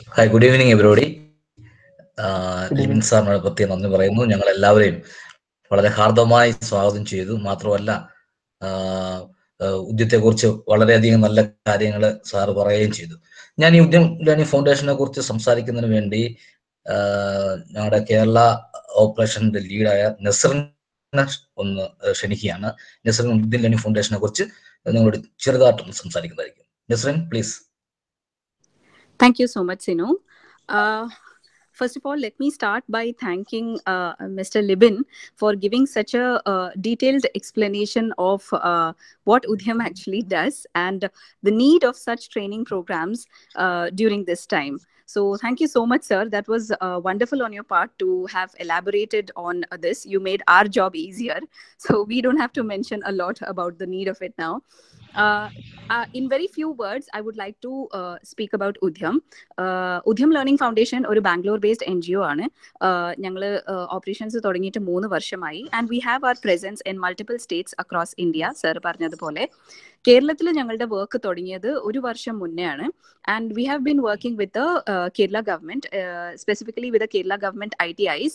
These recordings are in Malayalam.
Hi good evening everybody Good ലിമിൻ evening. സാറിനോട് പ്രത്യേകം നന്ദി പറയുന്നു ഞങ്ങൾ എല്ലാവരെയും വളരെ ഹാർദമായി സ്വാഗതം ചെയ്തു മാത്രമല്ല ഉദ്യത്തെ കുറിച്ച് വളരെയധികം നല്ല കാര്യങ്ങൾ സാറ് പറയുകയും ചെയ്തു ഞാൻ ഈ ഉദ്യം ലേണിംഗ് ഫൗണ്ടേഷനെ കുറിച്ച് സംസാരിക്കുന്നതിന് വേണ്ടി ആ, ഞങ്ങളുടെ കേരള ഓപ്പറേഷന്റെ ലീഡായ നസറിനെ ഒന്ന് ക്ഷണിക്കുകയാണ് നസറിൻ ഉദ്യം ലേണിംഗ് ഫൗണ്ടേഷനെ കുറിച്ച് നിങ്ങളോട് ചെറുതായിട്ടൊന്ന് സംസാരിക്കുന്നതായിരിക്കും Nasrin please Thank you so much, Sinu. Uh, first of all, let me start by thanking uh, Mr. Libin for giving such a uh, detailed explanation of uh, what Udhyam actually does and the need of such training programs uh, during this time. So, thank you so much, sir. That was uh, wonderful on your part to have elaborated on this. You made our job easier. So, we don't have to mention a lot about the need of it now. Uh, uh, in very few words, I would like to uh, speak about Udhyam. Uh, Udhyam learning foundation ഒരു Bangalore based N G O ആണ് ഞങ്ങൾ ഓപ്പറേഷൻസ് തുടങ്ങിയിട്ട് മൂന്ന് വർഷമായി and we have our presence in multiple states across India sir പറഞ്ഞതുപോലെ കേരളത്തിൽ ഞങ്ങളുടെ വർക്ക് തുടങ്ങിയത് ഒരു വർഷം മുന്നേ ആണ് and we have been working with Kerala government specifically with Kerala government I T I's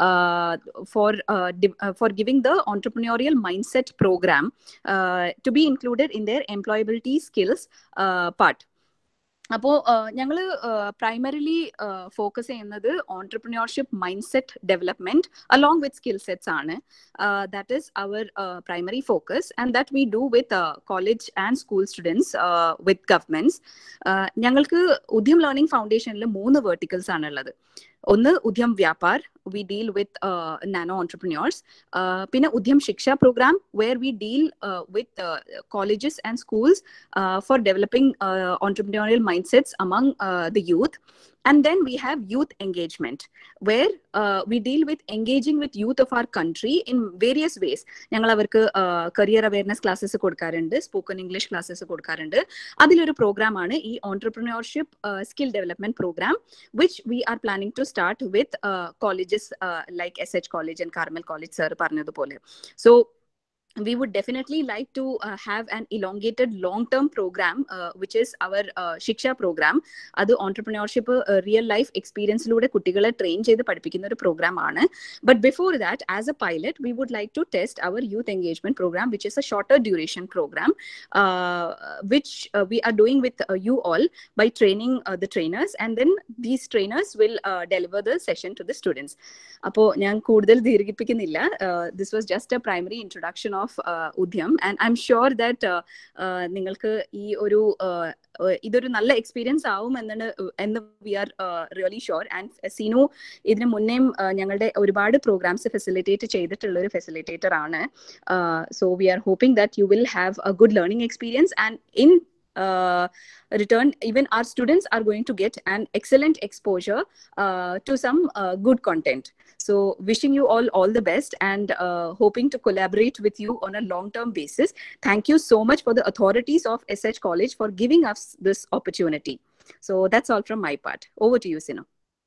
for for giving the entrepreneurial mind set program to be included in their employability skills part അപ്പോൾ ഞങ്ങൾ പ്രൈമറിലി ഫോക്കസ് ചെയ്യുന്നത് entrepreneurship mind set development along with skill sets ആണ് that is our primary focus and that we do with college and school students with governments ഞങ്ങൾക്ക് ഉദ്യം ലേണിംഗ് ഫൗണ്ടേഷനിൽ മൂന്ന് വേർട്ടിക്കൽസ് ആണ് ഉള്ളത് ഒന്ന് Udhyam Vyapaar we deal with nano entrepreneurs പിന്നെ Udhyam Shiksha program where we deal with colleges and schools for developing entrepreneurial mind sets among the youth and then we have youth engagement where uh, we deal with engaging with youth of our country in various ways ഞങ്ങൾ അവർക്ക് കരിയർ അവയർനെസ് ക്ലാസ്സസ് കൊടുക്കാറുണ്ട് സ്പോക്കൺ ഇംഗ്ലീഷ് ക്ലാസ്സസ് കൊടുക്കാറുണ്ട് അതിലൊരു പ്രോഗ്രാം ആണ് ഈ entrepreneurship skill development program which we are planning to start with colleges like S H college and Carmel college sir പറഞ്ഞതുപോലെ so we would definitely like to uh, have an elongated long term program uh, which is our uh, shiksha program അത് ഓൺടർപ്രിനോർഷിപ്പ് റിയൽ ലൈഫ് എക്സ്പീരിയൻസിലൂടെ കുട്ടികളെ ട്രെയിൻ ചെയ്ത് പഠിപ്പിക്കുന്ന ഒരു പ്രോഗ്രാം ആണ് but before that as a pilot we would like to test our youth engagement program which is a shorter duration program which we are doing with you all by training uh, the trainers and then these trainers will uh, deliver the session to the students അപ്പോൾ ഞാൻ കൂടുതൽ ദീർഘിപ്പിക്കുന്നില്ല this was just a primary introduction of Udhyam and I'm sure that നിങ്ങൾക്ക് ഈ ഒരു ഇതൊരു നല്ല എക്സ്പീരിയൻസ് ആവും എന്നാണ് എന്ന് we are really sure and Seenu ഇതിന് മുന്നേയും ഞങ്ങളുടെ ഒരുപാട് പ്രോഗ്രാംസ് ഫെസിലിറ്റേറ്റ് ചെയ്തിട്ടുള്ള ഒരു ഫെസിലിറ്റേറ്റർ ആണ് so we are hoping that you will have a good learning experience and in uh, return even our students are going to get an excellent exposure uh, to some uh, good content so wishing you all all the best and uh, hoping to collaborate with you on a long term basis thank you so much for the authorities of sh college for giving us this opportunity so that's all from my part over to you sino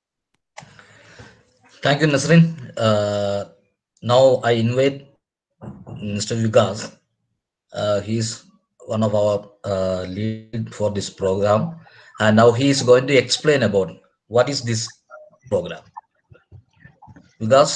Thank you, Nasrin. Uh, now I invite Mr. Vikas. Uh, he's one of our uh, lead for this program, and now he is going to explain about what is this program. Vikas,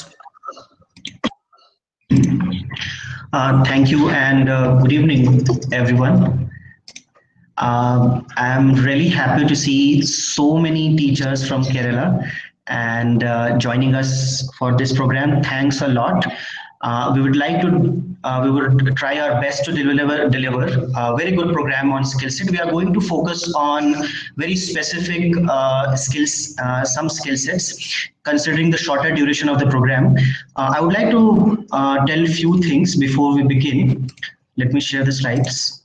Uh, thank you and uh, good evening, everyone. Um, I'm really happy to see so many teachers from Kerala and uh, joining us for this program. Thanks a lot. Uh, we would like to, uh, we would try our best to deliver deliver a very good program on skill set. We are going to focus on very specific uh, skills, uh, some skill sets, considering the shorter duration of the program. Uh, I would like to uh, tell a few things before we begin. Let me share the slides.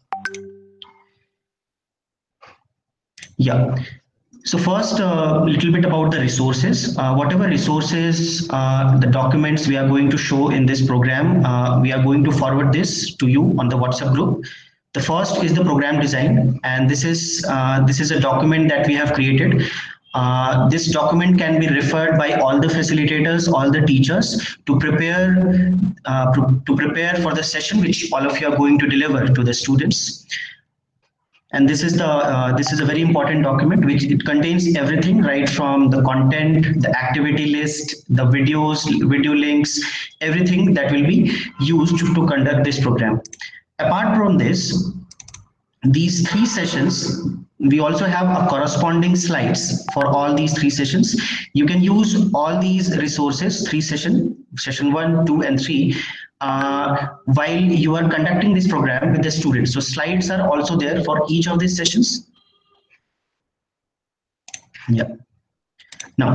Yeah. So first, a uh, little bit about the resources. Uh, whatever resources, uh, the documents we are going to show in this program, we are going to forward this to you on the WhatsApp group. The first is the program design, and this is this is a document that we have created. Uh, this document can be referred by all the facilitators, all the teachers to prepare uh, to prepare for the session which all of you are going to deliver to the students. and this is the uh, this is a very important document which it contains everything right from the content the activity list the videos video links everything that will be used to conduct this program apart from this these three sessions we also have a corresponding slides for all these three sessions you can use all these resources three session session one two and three uh, while you are conducting this program with the students. So slides are also there for each of these sessions. Yeah. Now,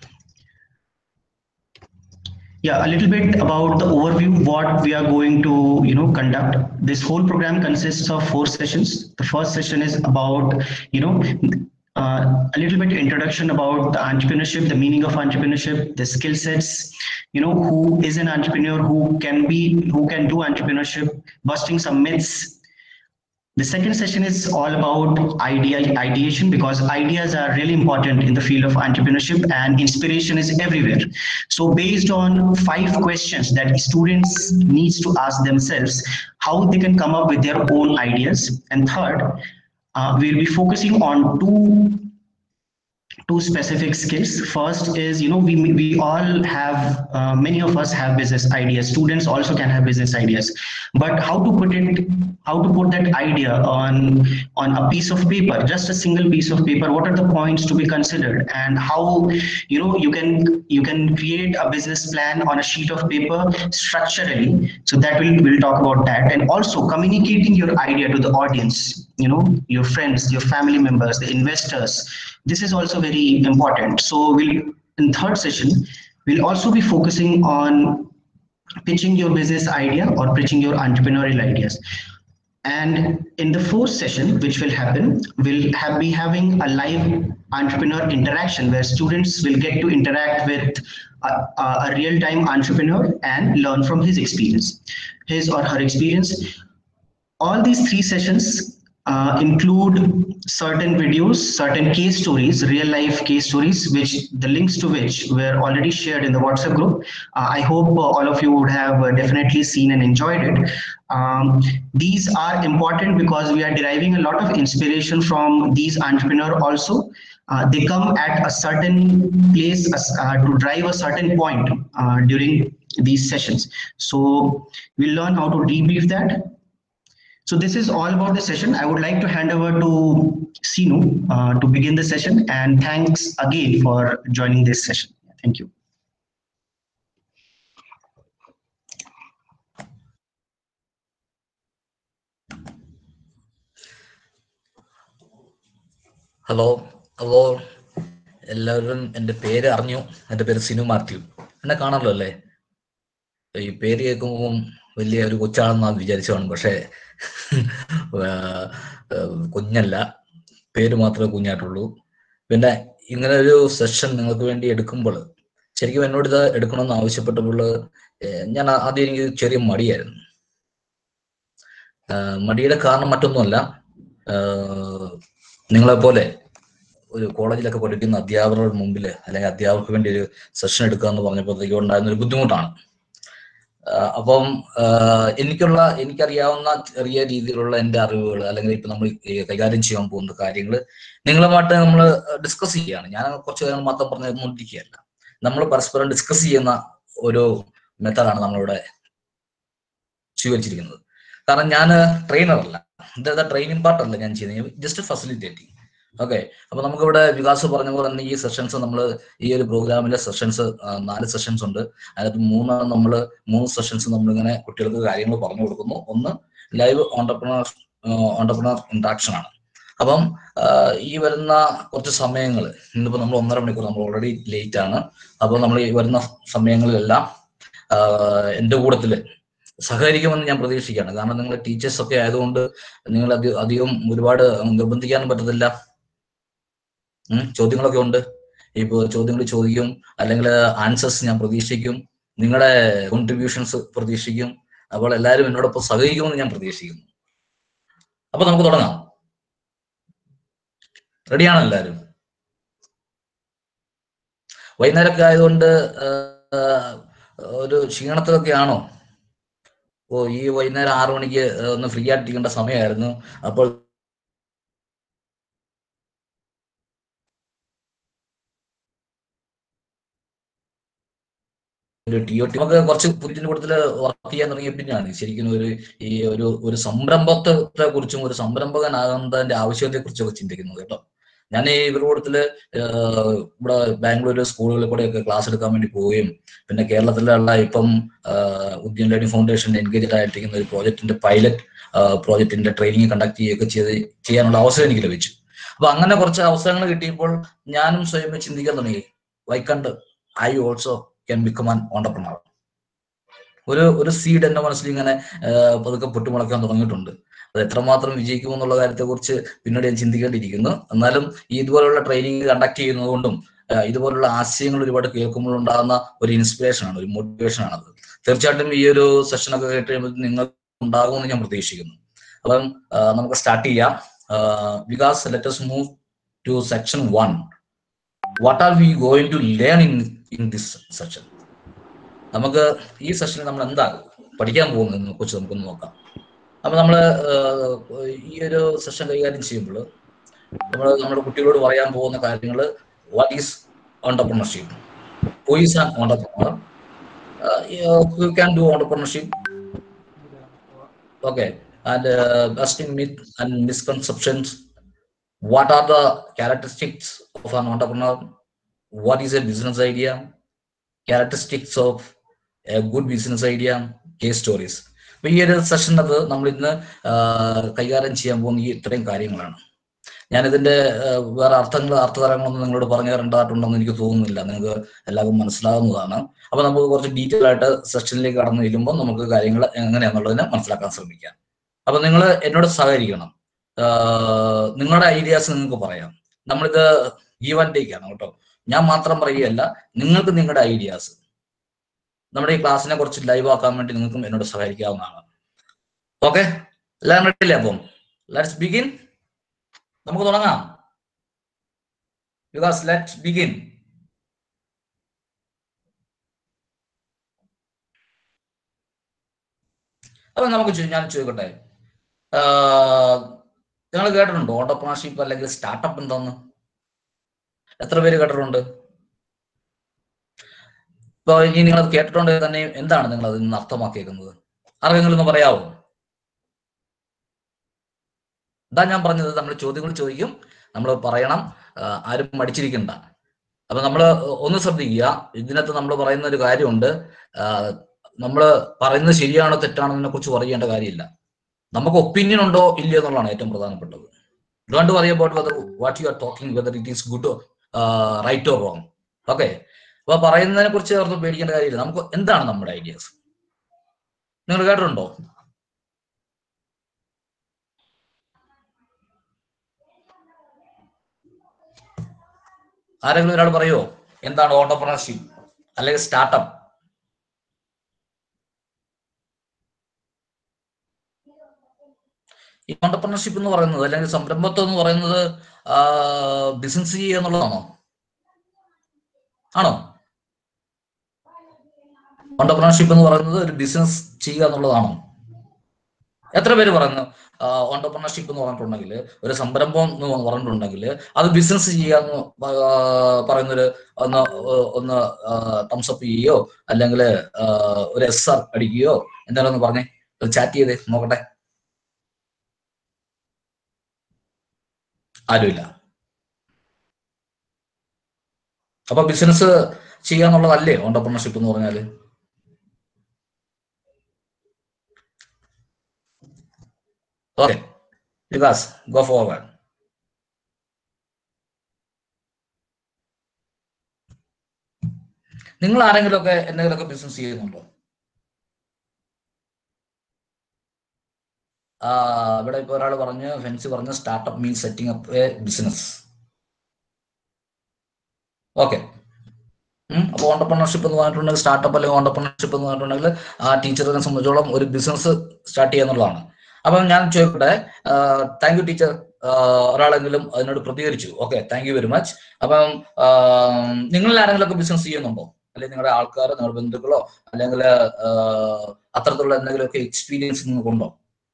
yeah, a little bit about the overview, what we are going to, you know, conduct. This whole program consists of four sessions. The first session is about, you know, uh, a little bit introduction about the entrepreneurship, the meaning of entrepreneurship, the skill sets, you know, who is an entrepreneur, who can be, who can do entrepreneurship, busting some myths. The second session is all about idea ideation because ideas are really important in the field of entrepreneurship and inspiration is everywhere. So based on five questions that students needs to ask themselves, how they can come up with their own ideas. And third, uh, we'll be focusing on two two specific skills first is you know we we all have uh, many of us have business ideas students also can have business ideas but how to put it how to put that idea on on a piece of paper just a single piece of paper what are the points to be considered and how you know you can you can create a business plan on a sheet of paper structurally so that will we'll talk about that and also communicating your idea to the audience you know your friends your family members the investors this is also very important so we'll in third session we'll also be focusing on pitching your business idea or pitching your entrepreneurial ideas and in the fourth session which will happen we'll have be having a live entrepreneur interaction where students will get to interact with a, a real-time entrepreneur and learn from his experience his or her experience all these three sessions uh, include certain videos, certain case stories, real life case stories, which the links to which were already shared in the WhatsApp group. Uh, I hope uh, all of you would have definitely seen and enjoyed it. Um, these are important because we are deriving a lot of inspiration from these entrepreneurs also. Uh, they come at a certain place uh, to drive a certain point uh, during these sessions. So we'll learn how to debrief that so this is all about the session. I would like to hand over to Sinu uh, to begin the session and thanks again for joining this session. Thank you. Hello hello എല്ലാവരും എൻ്റെ പേര് അറിഞ്ഞു എൻ്റെ പേര് സിനു മാത്യു എന്നെ കാണാമല്ലോ അല്ലേ ഈ പേര് കേൾക്കുമ്പോൾ വലിയ ഒരു കൊച്ചാണെന്നാണ് വിചാരിച്ചു കാണും പക്ഷേ കുഞ്ഞല്ല പേര് മാത്രമേ കുഞ്ഞായിട്ടുള്ളൂ പിന്നെ ഇങ്ങനെ ഒരു സെഷൻ നിങ്ങൾക്ക് വേണ്ടി എടുക്കുമ്പോൾ ശരിക്കും എന്നോട് ഇത് എടുക്കണമെന്ന് ആവശ്യപ്പെട്ടപ്പോൾ ഞാൻ ആദ്യം എനിക്ക് ചെറിയ മടിയായിരുന്നു മടിയുടെ കാരണം മറ്റൊന്നുമല്ല നിങ്ങളെ പോലെ ഒരു കോളേജിലൊക്കെ പഠിക്കുന്ന അധ്യാപകരുടെ മുമ്പിൽ അല്ലെങ്കിൽ അധ്യാപകർക്ക് വേണ്ടി ഒരു സെഷൻ എടുക്കുക എന്ന് പറഞ്ഞപ്പോഴത്തേക്കും ഉണ്ടായിരുന്ന ഒരു ബുദ്ധിമുട്ടാണ് അപ്പം എനിക്കുള്ള എനിക്കറിയാവുന്ന ചെറിയ രീതിയിലുള്ള എൻ്റെ അറിവുകൾ അല്ലെങ്കിൽ ഇപ്പൊ നമ്മൾ കൈകാര്യം ചെയ്യാൻ പോകുന്ന കാര്യങ്ങൾ നിങ്ങളുമായിട്ട് നമ്മൾ ഡിസ്കസ് ചെയ്യുകയാണ് ഞാൻ കുറച്ച് കാര്യങ്ങൾ മാത്രം പറഞ്ഞുകൊണ്ടിരിക്കുകയല്ല നമ്മൾ പരസ്പരം ഡിസ്കസ് ചെയ്യുന്ന ഒരു മെത്തഡാണ് നമ്മളിവിടെ സ്വീകരിച്ചിരിക്കുന്നത് കാരണം ഞാൻ ട്രെയിനറല്ല എന്താ ട്രെയിനിങ് പാർട്ടല്ല ഞാൻ ചെയ്യുന്നത് ജസ്റ്റ് ഫെസിലിറ്റേറ്റിംഗ് ഓക്കെ അപ്പൊ നമുക്കിവിടെ വികാസ് പറഞ്ഞ പോലെ തന്നെ ഈ സെഷൻസ് നമ്മൾ ഈ ഒരു പ്രോഗ്രാമിലെ സെഷൻസ് നാല് സെഷൻസ് ഉണ്ട് അതിനകത്ത് മൂന്ന് നമ്മൾ മൂന്ന് സെഷൻസ് നമ്മളിങ്ങനെ കുട്ടികൾക്ക് കാര്യങ്ങൾ പറഞ്ഞു കൊടുക്കുന്നു ഒന്ന് ലൈവ് ഓണ്ടർപ്രണർ ഓണ്ടർപ്രണർ ഇൻട്രാക്ഷൻ ആണ് അപ്പം ഈ വരുന്ന കുറച്ച് സമയങ്ങൾ ഇന്നിപ്പോ നമ്മൾ ഒന്നര മണിക്കൂർ നമ്മൾ ഓൾറെഡി ലേറ്റ് ആണ് അപ്പോൾ നമ്മൾ ഈ വരുന്ന സമയങ്ങളിലെല്ലാം എൻ്റെ കൂട്ടത്തില് സഹകരിക്കുമെന്ന് ഞാൻ പ്രതീക്ഷിക്കുകയാണ് കാരണം നിങ്ങൾ ടീച്ചേഴ്സ് ഒക്കെ ആയതുകൊണ്ട് നിങ്ങൾ അധികം ഒരുപാട് നിർബന്ധിക്കാനും പറ്റത്തില്ല ചോദ്യങ്ങളൊക്കെ ഉണ്ട് ഇപ്പോൾ ചോദ്യങ്ങൾ ചോദിക്കും അല്ലെങ്കിൽ ആൻസേഴ്സ് ഞാൻ പ്രതീക്ഷിക്കും നിങ്ങളുടെ കോൺട്രിബ്യൂഷൻസ് പ്രതീക്ഷിക്കും അപ്പോൾ എല്ലാവരും എന്നോടൊപ്പം സഹകരിക്കുമെന്ന് ഞാൻ പ്രതീക്ഷിക്കുന്നു അപ്പൊ നമുക്ക് തുടങ്ങാം റെഡിയാണോ എല്ലാവരും വൈകുന്നേരമൊക്കെ ആയതുകൊണ്ട് ഒരു ക്ഷീണത്തിലൊക്കെ ആണോ ഓ ഈ വൈകുന്നേരം ആറു മണിക്ക് ഒന്ന് ഫ്രീ ആയിട്ടിരിക്കേണ്ട സമയമായിരുന്നു അപ്പോൾ ഒരു ടി ഒ ടി നമുക്ക് കുറച്ച് പുതിയ കൂട്ടത്തിൽ വർക്ക് ചെയ്യാൻ തുടങ്ങിയ പിന്നെയാണ് ശരിക്കും ഒരു ഈ ഒരു ഒരു സംരംഭത്തെ കുറിച്ചും ഒരു സംരംഭകനാകുന്നതിന്റെ ആവശ്യത്തെ കുറിച്ചൊക്കെ ചിന്തിക്കുന്നത് കേട്ടോ ഞാൻ ഈ ഇവരുടെ കൂട്ടത്തില് ഏഹ്, ഇവിടെ ബാംഗ്ലൂർ സ്കൂളുകളിൽ കൂടെയൊക്കെ ക്ലാസ് എടുക്കാൻ വേണ്ടി പോവുകയും പിന്നെ കേരളത്തിലുള്ള ഇപ്പം ആഹ്, ഉദ്യമ ലേണിംഗ് ഫൗണ്ടേഷൻ എൻഗേജഡ് ആയിട്ടിരിക്കുന്ന ഒരു പ്രോജക്റ്റിന്റെ പൈലറ്റ് പ്രോജക്റ്റിന്റെ ട്രെയിനിങ് കണ്ടക്ട് ചെയ്യുകയൊക്കെ ചെയ്ത് ചെയ്യാനുള്ള അവസരം എനിക്ക് ലഭിച്ചു അപ്പൊ അങ്ങനെ കുറച്ച് അവസരങ്ങൾ കിട്ടിയപ്പോൾ ഞാനും സ്വയം ചിന്തിക്കാൻ തുടങ്ങി why can't I also can become an entrepreneur ഒരു ഒരു സീഡ് എന്റെ മനസ്സിൽ ഇങ്ങനെ ആഹ്, പതുക്കെ പൊട്ടിമുളയ്ക്കാൻ തുടങ്ങിയിട്ടുണ്ട് അത് എത്രമാത്രം വിജയിക്കും എന്നുള്ള കാര്യത്തെ കുറിച്ച് പിന്നീട് ഞാൻ ചിന്തിക്കേണ്ടിയിരിക്കുന്നു എന്നാലും ഈ ഇതുപോലുള്ള ട്രെയിനിങ് കണ്ടക്ട് ചെയ്യുന്നതുകൊണ്ടും ആഹ്, ഇതുപോലുള്ള ആശയങ്ങൾ ഒരുപാട് കേൾക്കുമ്പോൾ ഉണ്ടാകുന്ന ഒരു ഇൻസ്പിറേഷൻ ആണ് ഒരു മോട്ടിവേഷൻ ആണ് അത് തീർച്ചയായിട്ടും ഈ ഒരു സെഷൻ ഒക്കെ കേട്ട് കഴിയുമ്പോൾ നിങ്ങൾ ഉണ്ടാകുമെന്ന് ഞാൻ പ്രതീക്ഷിക്കുന്നു അപ്പം ആഹ്, നമുക്ക് സ്റ്റാർട്ട് ചെയ്യാം Vikas let's move to section one what are we going to learn in in this session നമുക്ക് ഈ സെഷനിൽ നമ്മൾ എന്താ പഠിക്കാൻ പോകുന്നതിനെ കുറിച്ച് നമുക്കൊന്ന് നോക്കാം അപ്പൊ നമ്മള് ആഹ്, ഈ ഒരു സെഷൻ കൈകാര്യം ചെയ്യുമ്പോൾ നമ്മൾ നമ്മുടെ കുട്ടികളോട് പറയാൻ പോകുന്ന കാര്യങ്ങൾ what is entrepreneurship who is an entrepreneur who can do entrepreneurship okay and uh, busting myth and misconceptions what are the characteristics of an entrepreneur what is a business idea characteristics of a good business idea case stories അപ്പൊ ഈ ഒരു സെഷനകത്ത് നമ്മൾ ഇന്ന് കൈകാര്യം ചെയ്യാൻ പോകുന്ന ഈ ഇത്രയും കാര്യങ്ങളാണ് ഞാനിതിന്റെ ആ, വേറെ അർത്ഥങ്ങൾ അർത്ഥതലങ്ങളൊന്നും നിങ്ങളോട് പറഞ്ഞു തരേണ്ടതായിട്ടുണ്ടെന്ന് എനിക്ക് തോന്നുന്നില്ല നിങ്ങൾക്ക് എല്ലാവർക്കും മനസ്സിലാവുന്നതാണ് അപ്പൊ നമുക്ക് കുറച്ച് ഡീറ്റെയിൽ ആയിട്ട് സെഷനിലേക്ക് കടന്നു ചെല്ലുമ്പോൾ നമുക്ക് കാര്യങ്ങൾ എങ്ങനെയാണെന്നുള്ളതിനെ മനസ്സിലാക്കാൻ ശ്രമിക്കാം അപ്പൊ നിങ്ങൾ എന്നോട് സഹകരിക്കണം ആഹ് നിങ്ങളുടെ ഐഡിയാസ് നിങ്ങൾക്ക് പറയാം നമ്മളിത് ഗീവ് ആൻഡ് ടേക്ക് ആണ് കേട്ടോ ഞാൻ മാത്രം പറയുകയല്ല നിങ്ങൾക്ക് നിങ്ങളുടെ ഐഡിയാസ് നമ്മുടെ ഈ ക്ലാസ്സിനെ കുറച്ച് ലൈവ് ആക്കാൻ വേണ്ടി നിങ്ങൾക്കും എന്നോട് സഹകരിക്കാവുന്നതാണ് ഓക്കെ എല്ലാം റെഡി അല്ലേ അപ്പം ലെറ്റ്സ് ബിഗിൻ നമുക്ക് തുടങ്ങാം ബിക്കോസ് ലെറ്റ്സ് ബിഗിൻ അപ്പൊ നമുക്ക് ചോ- ഞാൻ ചോദിക്കട്ടെ നിങ്ങൾ കേട്ടിട്ടുണ്ടോ ഓണ്ടർപ്രണർഷിപ്പ് അല്ലെങ്കിൽ സ്റ്റാർട്ടപ്പ് എന്താന്ന് എത്ര പേര് കേട്ടിട്ടുണ്ട് ഇപ്പൊ ഇനി നിങ്ങൾ അത് കേട്ടിട്ടുണ്ടെങ്കിൽ തന്നെ എന്താണ് നിങ്ങൾ അതിൽ നിന്ന് അർത്ഥമാക്കിയേക്കുന്നത് ആർക്കെങ്കിലും ഒന്ന് പറയാവോ ഇതാ ഞാൻ പറഞ്ഞത് നമ്മൾ ചോദ്യങ്ങൾ ചോദിക്കും നമ്മൾ പറയണം ആ, ആരും മടിച്ചിരിക്കണ്ട അപ്പൊ നമ്മൾ ഒന്ന് ശ്രദ്ധിക്കുക ഇതിനകത്ത് നമ്മൾ പറയുന്ന ഒരു കാര്യമുണ്ട് നമ്മൾ പറയുന്നത് ശരിയാണോ തെറ്റാണോ എന്നതിനെ കുറിച്ച് പറയേണ്ട കാര്യമില്ല നമുക്ക് ഒപ്പീനിയൻ ഉണ്ടോ ഇല്ലയോ എന്നുള്ളതാണ് ഏറ്റവും പ്രധാനപ്പെട്ടത് don't worry about whether what you are talking whether it is good right or wrong okay അപ്പൊ പറയുന്നതിനെ കുറിച്ച് ഓർത്ത് പേടിക്കേണ്ട കാര്യമില്ല നമുക്ക് എന്താണ് നമ്മുടെ ഐഡിയാസ് നിങ്ങൾ കേട്ടിട്ടുണ്ടോ ആരെങ്കിലും ഒരാൾ പറയുമോ എന്താണ് ഓണ്ടർപ്രണർഷിപ്പ് അല്ലെങ്കിൽ സ്റ്റാർട്ടപ്പ് ഈ ഓണ്ടർപ്രണർഷിപ്പ് എന്ന് പറയുന്നത് അല്ലെങ്കിൽ സംരംഭത്വം എന്ന് പറയുന്നത് ബിസിനസ് ചെയ്യുക എന്നുള്ളതാണോ ആണോ ഓണ്ടർപ്രണർഷിപ്പ് എന്ന് പറയുന്നത് ഒരു ബിസിനസ് ചെയ്യുക എന്നുള്ളതാണോ എത്ര പേര് പറയുന്നു ഓണ്ടർപ്രണർഷിപ്പ് എന്ന് പറഞ്ഞിട്ടുണ്ടെങ്കിൽ ഒരു സംരംഭം എന്ന് പറഞ്ഞിട്ടുണ്ടെങ്കിൽ അത് ബിസിനസ് ചെയ്യാന്ന് പറയുന്നൊരു ഒന്ന് ഏഹ് ഒന്ന് തംസപ്പ് ചെയ്യുകയോ അല്ലെങ്കിൽ ഒരു എസ് ആർ അടിക്കുകയോ എന്തായാലും ഒന്ന് പറഞ്ഞേ ചാറ്റ് ചെയ്തേ നോക്കട്ടെ ആരുമില്ല അപ്പൊ ബിസിനസ് ചെയ്യാന്നുള്ളതല്ലേ ഓണ്ടർപ്രണർഷിപ്പ് എന്ന് പറഞ്ഞാല് ഓക്കെ വികാസ് ഗോ ഫോർവേഡ് നിങ്ങൾ ആരെങ്കിലും ഒക്കെ എന്തെങ്കിലുമൊക്കെ ബിസിനസ് ചെയ്യുന്നുണ്ടോ ആ, ഇവിടെ ഇപ്പൊ ഒരാൾ പറഞ്ഞു ഫെൻസി പറഞ്ഞു startup means setting up a business okay അപ്പോൾ ഓണ്ടർപ്രണർഷിപ്പ് എന്ന് പറഞ്ഞിട്ടുണ്ടെങ്കിൽ സ്റ്റാർട്ടപ്പ് അല്ലെങ്കിൽ ഓണ്ടർപ്രണർഷിപ്പ് എന്ന് പറഞ്ഞിട്ടുണ്ടെങ്കിൽ ആ ടീച്ചറിനെ സംബന്ധിച്ചോളം ഒരു ബിസിനസ് സ്റ്റാർട്ട് ചെയ്യുക എന്നുള്ളതാണ് അപ്പം ഞാൻ ചോദിക്കട്ടെ താങ്ക് യു ടീച്ചർ ഒരാളെങ്കിലും അതിനോട് പ്രതികരിച്ചു okay thank you very much അപ്പം നിങ്ങളിൽ ആരെങ്കിലും ഒക്കെ ബിസിനസ് ചെയ്യുന്നുണ്ടോ അല്ലെങ്കിൽ നിങ്ങളുടെ ആൾക്കാരോ നിങ്ങളുടെ ബന്ധുക്കളോ അല്ലെങ്കിൽ അത്തരത്തിലുള്ള എന്തെങ്കിലുമൊക്കെ എക്സ്പീരിയൻസ് നിങ്ങൾക്കുണ്ടോ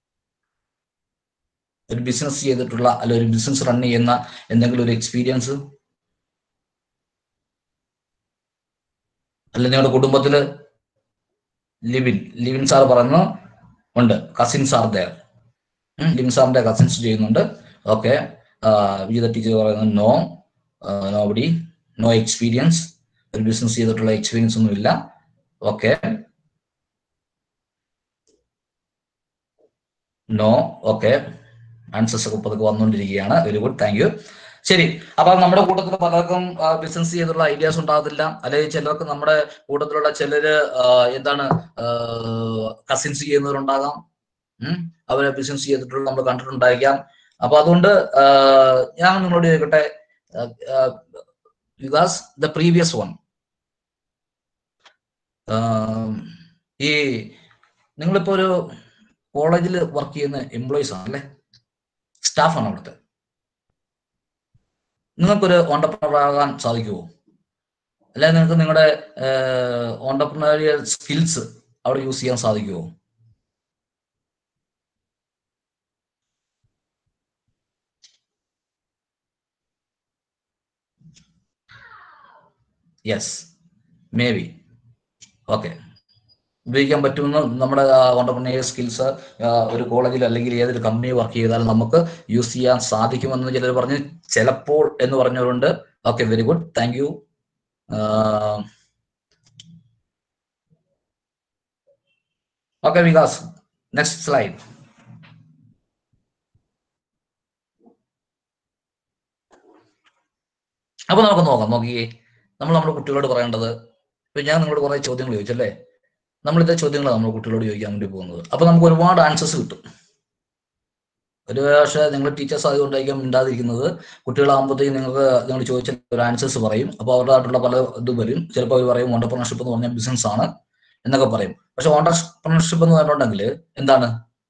ഒരു ബിസിനസ് ചെയ്തിട്ടുള്ള അല്ലെ ഒരു ബിസിനസ് റൺ ചെയ്യുന്ന എന്തെങ്കിലും ഒരു എക്സ്പീരിയൻസ് അല്ലെ നിങ്ങളുടെ കുടുംബത്തില് ലിവിൻ ലിവിൻ സാർ പറയുന്നു ഉണ്ട് കസിൻസ് ആർ ദയർ ലിവിൻ സാറിന്റെ കസിൻസ് ചെയ്യുന്നുണ്ട് ഓക്കെ വിജിത ടീച്ചർ പറയുന്നത് നോ നോബഡി നോ എക്സ്പീരിയൻസ് ഒരു ബിസിനസ് ചെയ്തിട്ടുള്ള എക്സ്പീരിയൻസ് ഒന്നും ഇല്ല ഓക്കെ നോ ഓക്കെ ആൻസേഴ്സ് ഒക്കെ പതുക്കെ വന്നുകൊണ്ടിരിക്കുകയാണ് വെരി ഗുഡ് താങ്ക് യു ശരി അപ്പൊ നമ്മുടെ കൂട്ടത്തിൽ പലർക്കും ബിസിനസ് ചെയ്തിട്ടുള്ള ഐഡിയാസ് ഉണ്ടാകത്തില്ല അല്ലെങ്കിൽ ചിലർക്ക് നമ്മുടെ കൂട്ടത്തിലുള്ള ചിലര് ആ, എന്താണ് കസിൻസ് ചെയ്യുന്നവരുണ്ടാകാം ഉം. അവരെ ബിസിനസ് ചെയ്തിട്ടുള്ള നമ്മൾ കണ്ടിട്ടുണ്ടായിരിക്കാം അപ്പൊ അതുകൊണ്ട് ആ, ഞാൻ നിങ്ങളോട് ചോദിക്കട്ടെ വികാസ് ദ പ്രീവിയസ് വൺ ഈ നിങ്ങളിപ്പോ ഒരു കോളേജിൽ വർക്ക് ചെയ്യുന്ന എംപ്ലോയീസ് ആണ് അല്ലേ സ്റ്റാഫാണ് അവിടുത്തെ നിങ്ങൾക്കൊരു ഓണ്ടർപ്രണർ ആകാൻ സാധിക്കുമോ അല്ലെങ്കിൽ നിങ്ങൾക്ക് നിങ്ങളുടെ ഓണ്ടർപ്രണറിയൽ സ്കിൽസ് അവിടെ യൂസ് ചെയ്യാൻ സാധിക്കുമോ യെസ് മേ ബി ഓക്കെ ഉപയോഗിക്കാൻ പറ്റുമെന്ന് നമ്മുടെ ഓണ്ടർപ്രണറിയൽ സ്കിൽസ് ഒരു കോളേജിൽ അല്ലെങ്കിൽ ഏതൊരു കമ്പനി വർക്ക് ചെയ്താലും നമുക്ക് യൂസ് ചെയ്യാൻ സാധിക്കുമെന്ന് ചിലർ പറഞ്ഞ് ചിലപ്പോൾ എന്ന് പറഞ്ഞവരുണ്ട് okay very good thank you okay Vikas next slide അപ്പൊ നമുക്ക് നോക്കാം നോക്കിയേ നമ്മൾ നമ്മുടെ കുട്ടികളോട് പറയേണ്ടത് ഇപ്പൊ ഞാൻ നിങ്ങളോട് കുറെ ചോദ്യങ്ങൾ ചോദിച്ചല്ലേ നമ്മളിത്തെ ചോദ്യങ്ങളാണ് നമ്മൾ കുട്ടികളോട് ചോദിക്കാൻ വേണ്ടി പോകുന്നത് അപ്പൊ നമുക്ക് ഒരുപാട് ആൻസേഴ്സ് കിട്ടും ഒരു പക്ഷേ നിങ്ങൾ ടീച്ചേഴ്സ് ആയതുകൊണ്ടായിരിക്കും മിണ്ടാതിരിക്കുന്നത് കുട്ടികളാകുമ്പോഴത്തേക്കും നിങ്ങൾക്ക് നിങ്ങൾ ചോദിച്ച ഒരു ആൻസേഴ്സ് പറയും അപ്പോൾ അവരുടേതായിട്ടുള്ള പല ഇത് വരും ചിലപ്പോൾ അവർ പറയും ഓണ്ടർപ്രണർഷിപ്പ് എന്ന് പറഞ്ഞാൽ ബിസിനസ് ആണ് എന്നൊക്കെ പറയും പക്ഷെ ഓണ്ടർപ്രണർഷിപ്പ് എന്ന് പറഞ്ഞിട്ടുണ്ടെങ്കിൽ എന്താണ്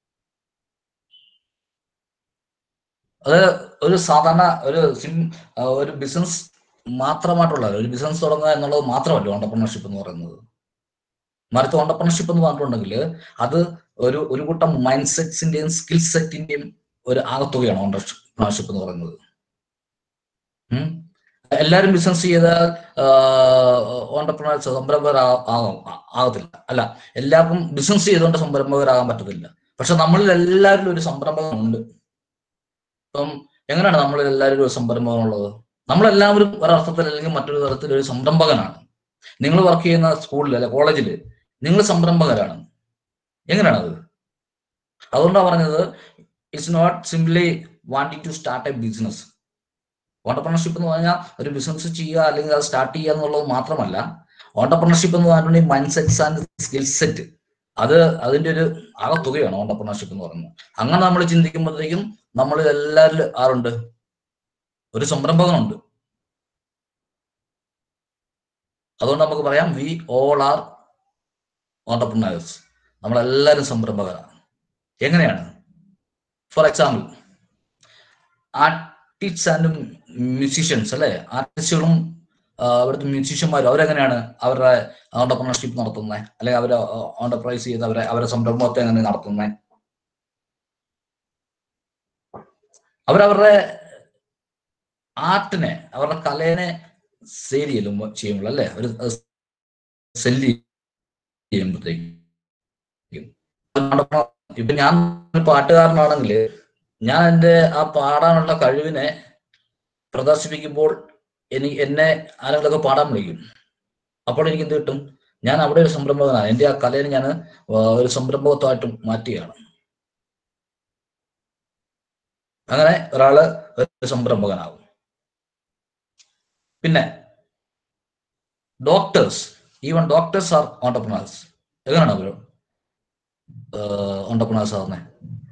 അത് ഒരു സാധാരണ ഒരു സിം ഒരു ബിസിനസ് മാത്രമായിട്ടുള്ള ഒരു ബിസിനസ് തുടങ്ങുക എന്നുള്ളത് മാത്രമല്ല ഓണ്ടർപ്രണർഷിപ്പ് എന്ന് പറയുന്നത് മറിച്ച് ഓണ്ടർപ്രണർഷിപ്പ് എന്ന് പറഞ്ഞിട്ടുണ്ടെങ്കിൽ അത് ഒരു ഒരു കൂട്ടം മൈൻഡ് സെറ്റ്സിന്റെയും സ്കിൽ സെറ്റിന്റെയും ഒരു ആകത്തുകയാണ് ഓണ്ടർപ്രണർഷിപ്പ് എന്ന് പറയുന്നത് ഉം. എല്ലാവരും ബിസിനസ് ചെയ്താൽ ഓണ്ടർപ്രണേഴ്സ് സംരംഭകർ ആകത്തില്ല അല്ല എല്ലാവർക്കും ബിസിനസ് ചെയ്തുകൊണ്ട് സംരംഭകരാകാൻ പറ്റത്തില്ല പക്ഷെ നമ്മളിൽ എല്ലാവരിലും ഒരു സംരംഭകം ഉണ്ട് ഇപ്പം എങ്ങനെയാണ് നമ്മളിൽ എല്ലാവരും ഒരു സംരംഭകം ഉള്ളത് നമ്മളെല്ലാവരും ഒരർത്ഥത്തിൽ അല്ലെങ്കിൽ മറ്റൊരു തരത്തിൽ ഒരു സംരംഭകനാണ് നിങ്ങൾ വർക്ക് ചെയ്യുന്ന സ്കൂളിൽ അല്ലെ കോളേജിൽ നിങ്ങൾ സംരംഭകരാണ് എങ്ങനെയാണ് അത് അതുകൊണ്ടാണ് പറഞ്ഞത് it's not simply wanting to start a business entrepreneurship എന്ന് പറഞ്ഞാൽ ഒരു ബിസിനസ് ചെയ്യുക അല്ലെങ്കിൽ അത് സ്റ്റാർട്ട് ചെയ്യുക എന്നുള്ളത് മാത്രമല്ല ഓണ്ടർപ്രണർഷിപ്പ് എന്ന് പറഞ്ഞിട്ടുണ്ടെങ്കിൽ mind sets and skill set അത് അതിന്റെ ഒരു ആകത്തുകയാണ് ഓണ്ടർപ്രണർഷിപ്പ് എന്ന് പറയുന്നത് അങ്ങനെ നമ്മൾ ചിന്തിക്കുമ്പോഴത്തേക്കും നമ്മൾ എല്ലാവരിലും ആരുണ്ട് ഒരു സംരംഭകനുണ്ട് അതുകൊണ്ട് നമുക്ക് പറയാം വി ഓൾ ആർ ഓണ്ടർപ്രണേഴ്സ് നമ്മളെല്ലാവരും സംരംഭകരാണ് എങ്ങനെയാണ് for example artist and musicians അല്ലെ ആർട്ടിസ്റ്റുകളും അവിടുത്തെ മ്യൂസീഷ്യന്മാരും അവരെങ്ങനെയാണ് അവരുടെ ഓണ്ടർപ്രണർഷിപ്പ് നടത്തുന്നത് അല്ലെങ്കിൽ അവരെ ഓണ്ടർപ്രൈസ് ചെയ്ത് അവരെ അവരെ സംരംഭത്തെ എങ്ങനെ നടത്തുന്നത് അവരവരുടെ ആർട്ടിനെ അവരുടെ കലേനെ സെയിൽ ചെയ്യും ചെയ്യുമ്പോൾ അല്ലെ ഒരു സെല്ല് ചെയ്യുമ്പോഴത്തേക്കും ഇപ്പൊ ഞാൻ ഒരു പാട്ടുകാരനാണെങ്കിൽ ഞാൻ എൻ്റെ ആ പാടാനുള്ള കഴിവിനെ പ്രദർശിപ്പിക്കുമ്പോൾ എനിക്ക് എന്നെ ആരെങ്കിലൊക്കെ പാടാൻ വിളിക്കും അപ്പോൾ എനിക്ക് എന്ത് കിട്ടും ഞാൻ അവിടെ ഒരു സംരംഭകനാണ് എൻ്റെ ആ കലയെ ഞാൻ ഒരു സംരംഭകത്വമായിട്ട് മാറ്റുകയാണ് അങ്ങനെ ഒരാള് ഒരു സംരംഭകനാകും പിന്നെ doctors even doctors are entrepreneurs എങ്ങനെയാണ് അവർ ഓണ്ടർപ്രണേഴ്സ് ആവുന്നത്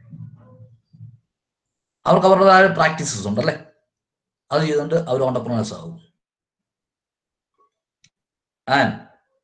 അവർക്ക് അവരുടേതായ പ്രാക്ടീസസ് ഉണ്ട് അല്ലേ അത് ചെയ്തുകൊണ്ട് അവർ ഓണ്ടർപ്രണേഴ്സ് ആകും ആൻഡ്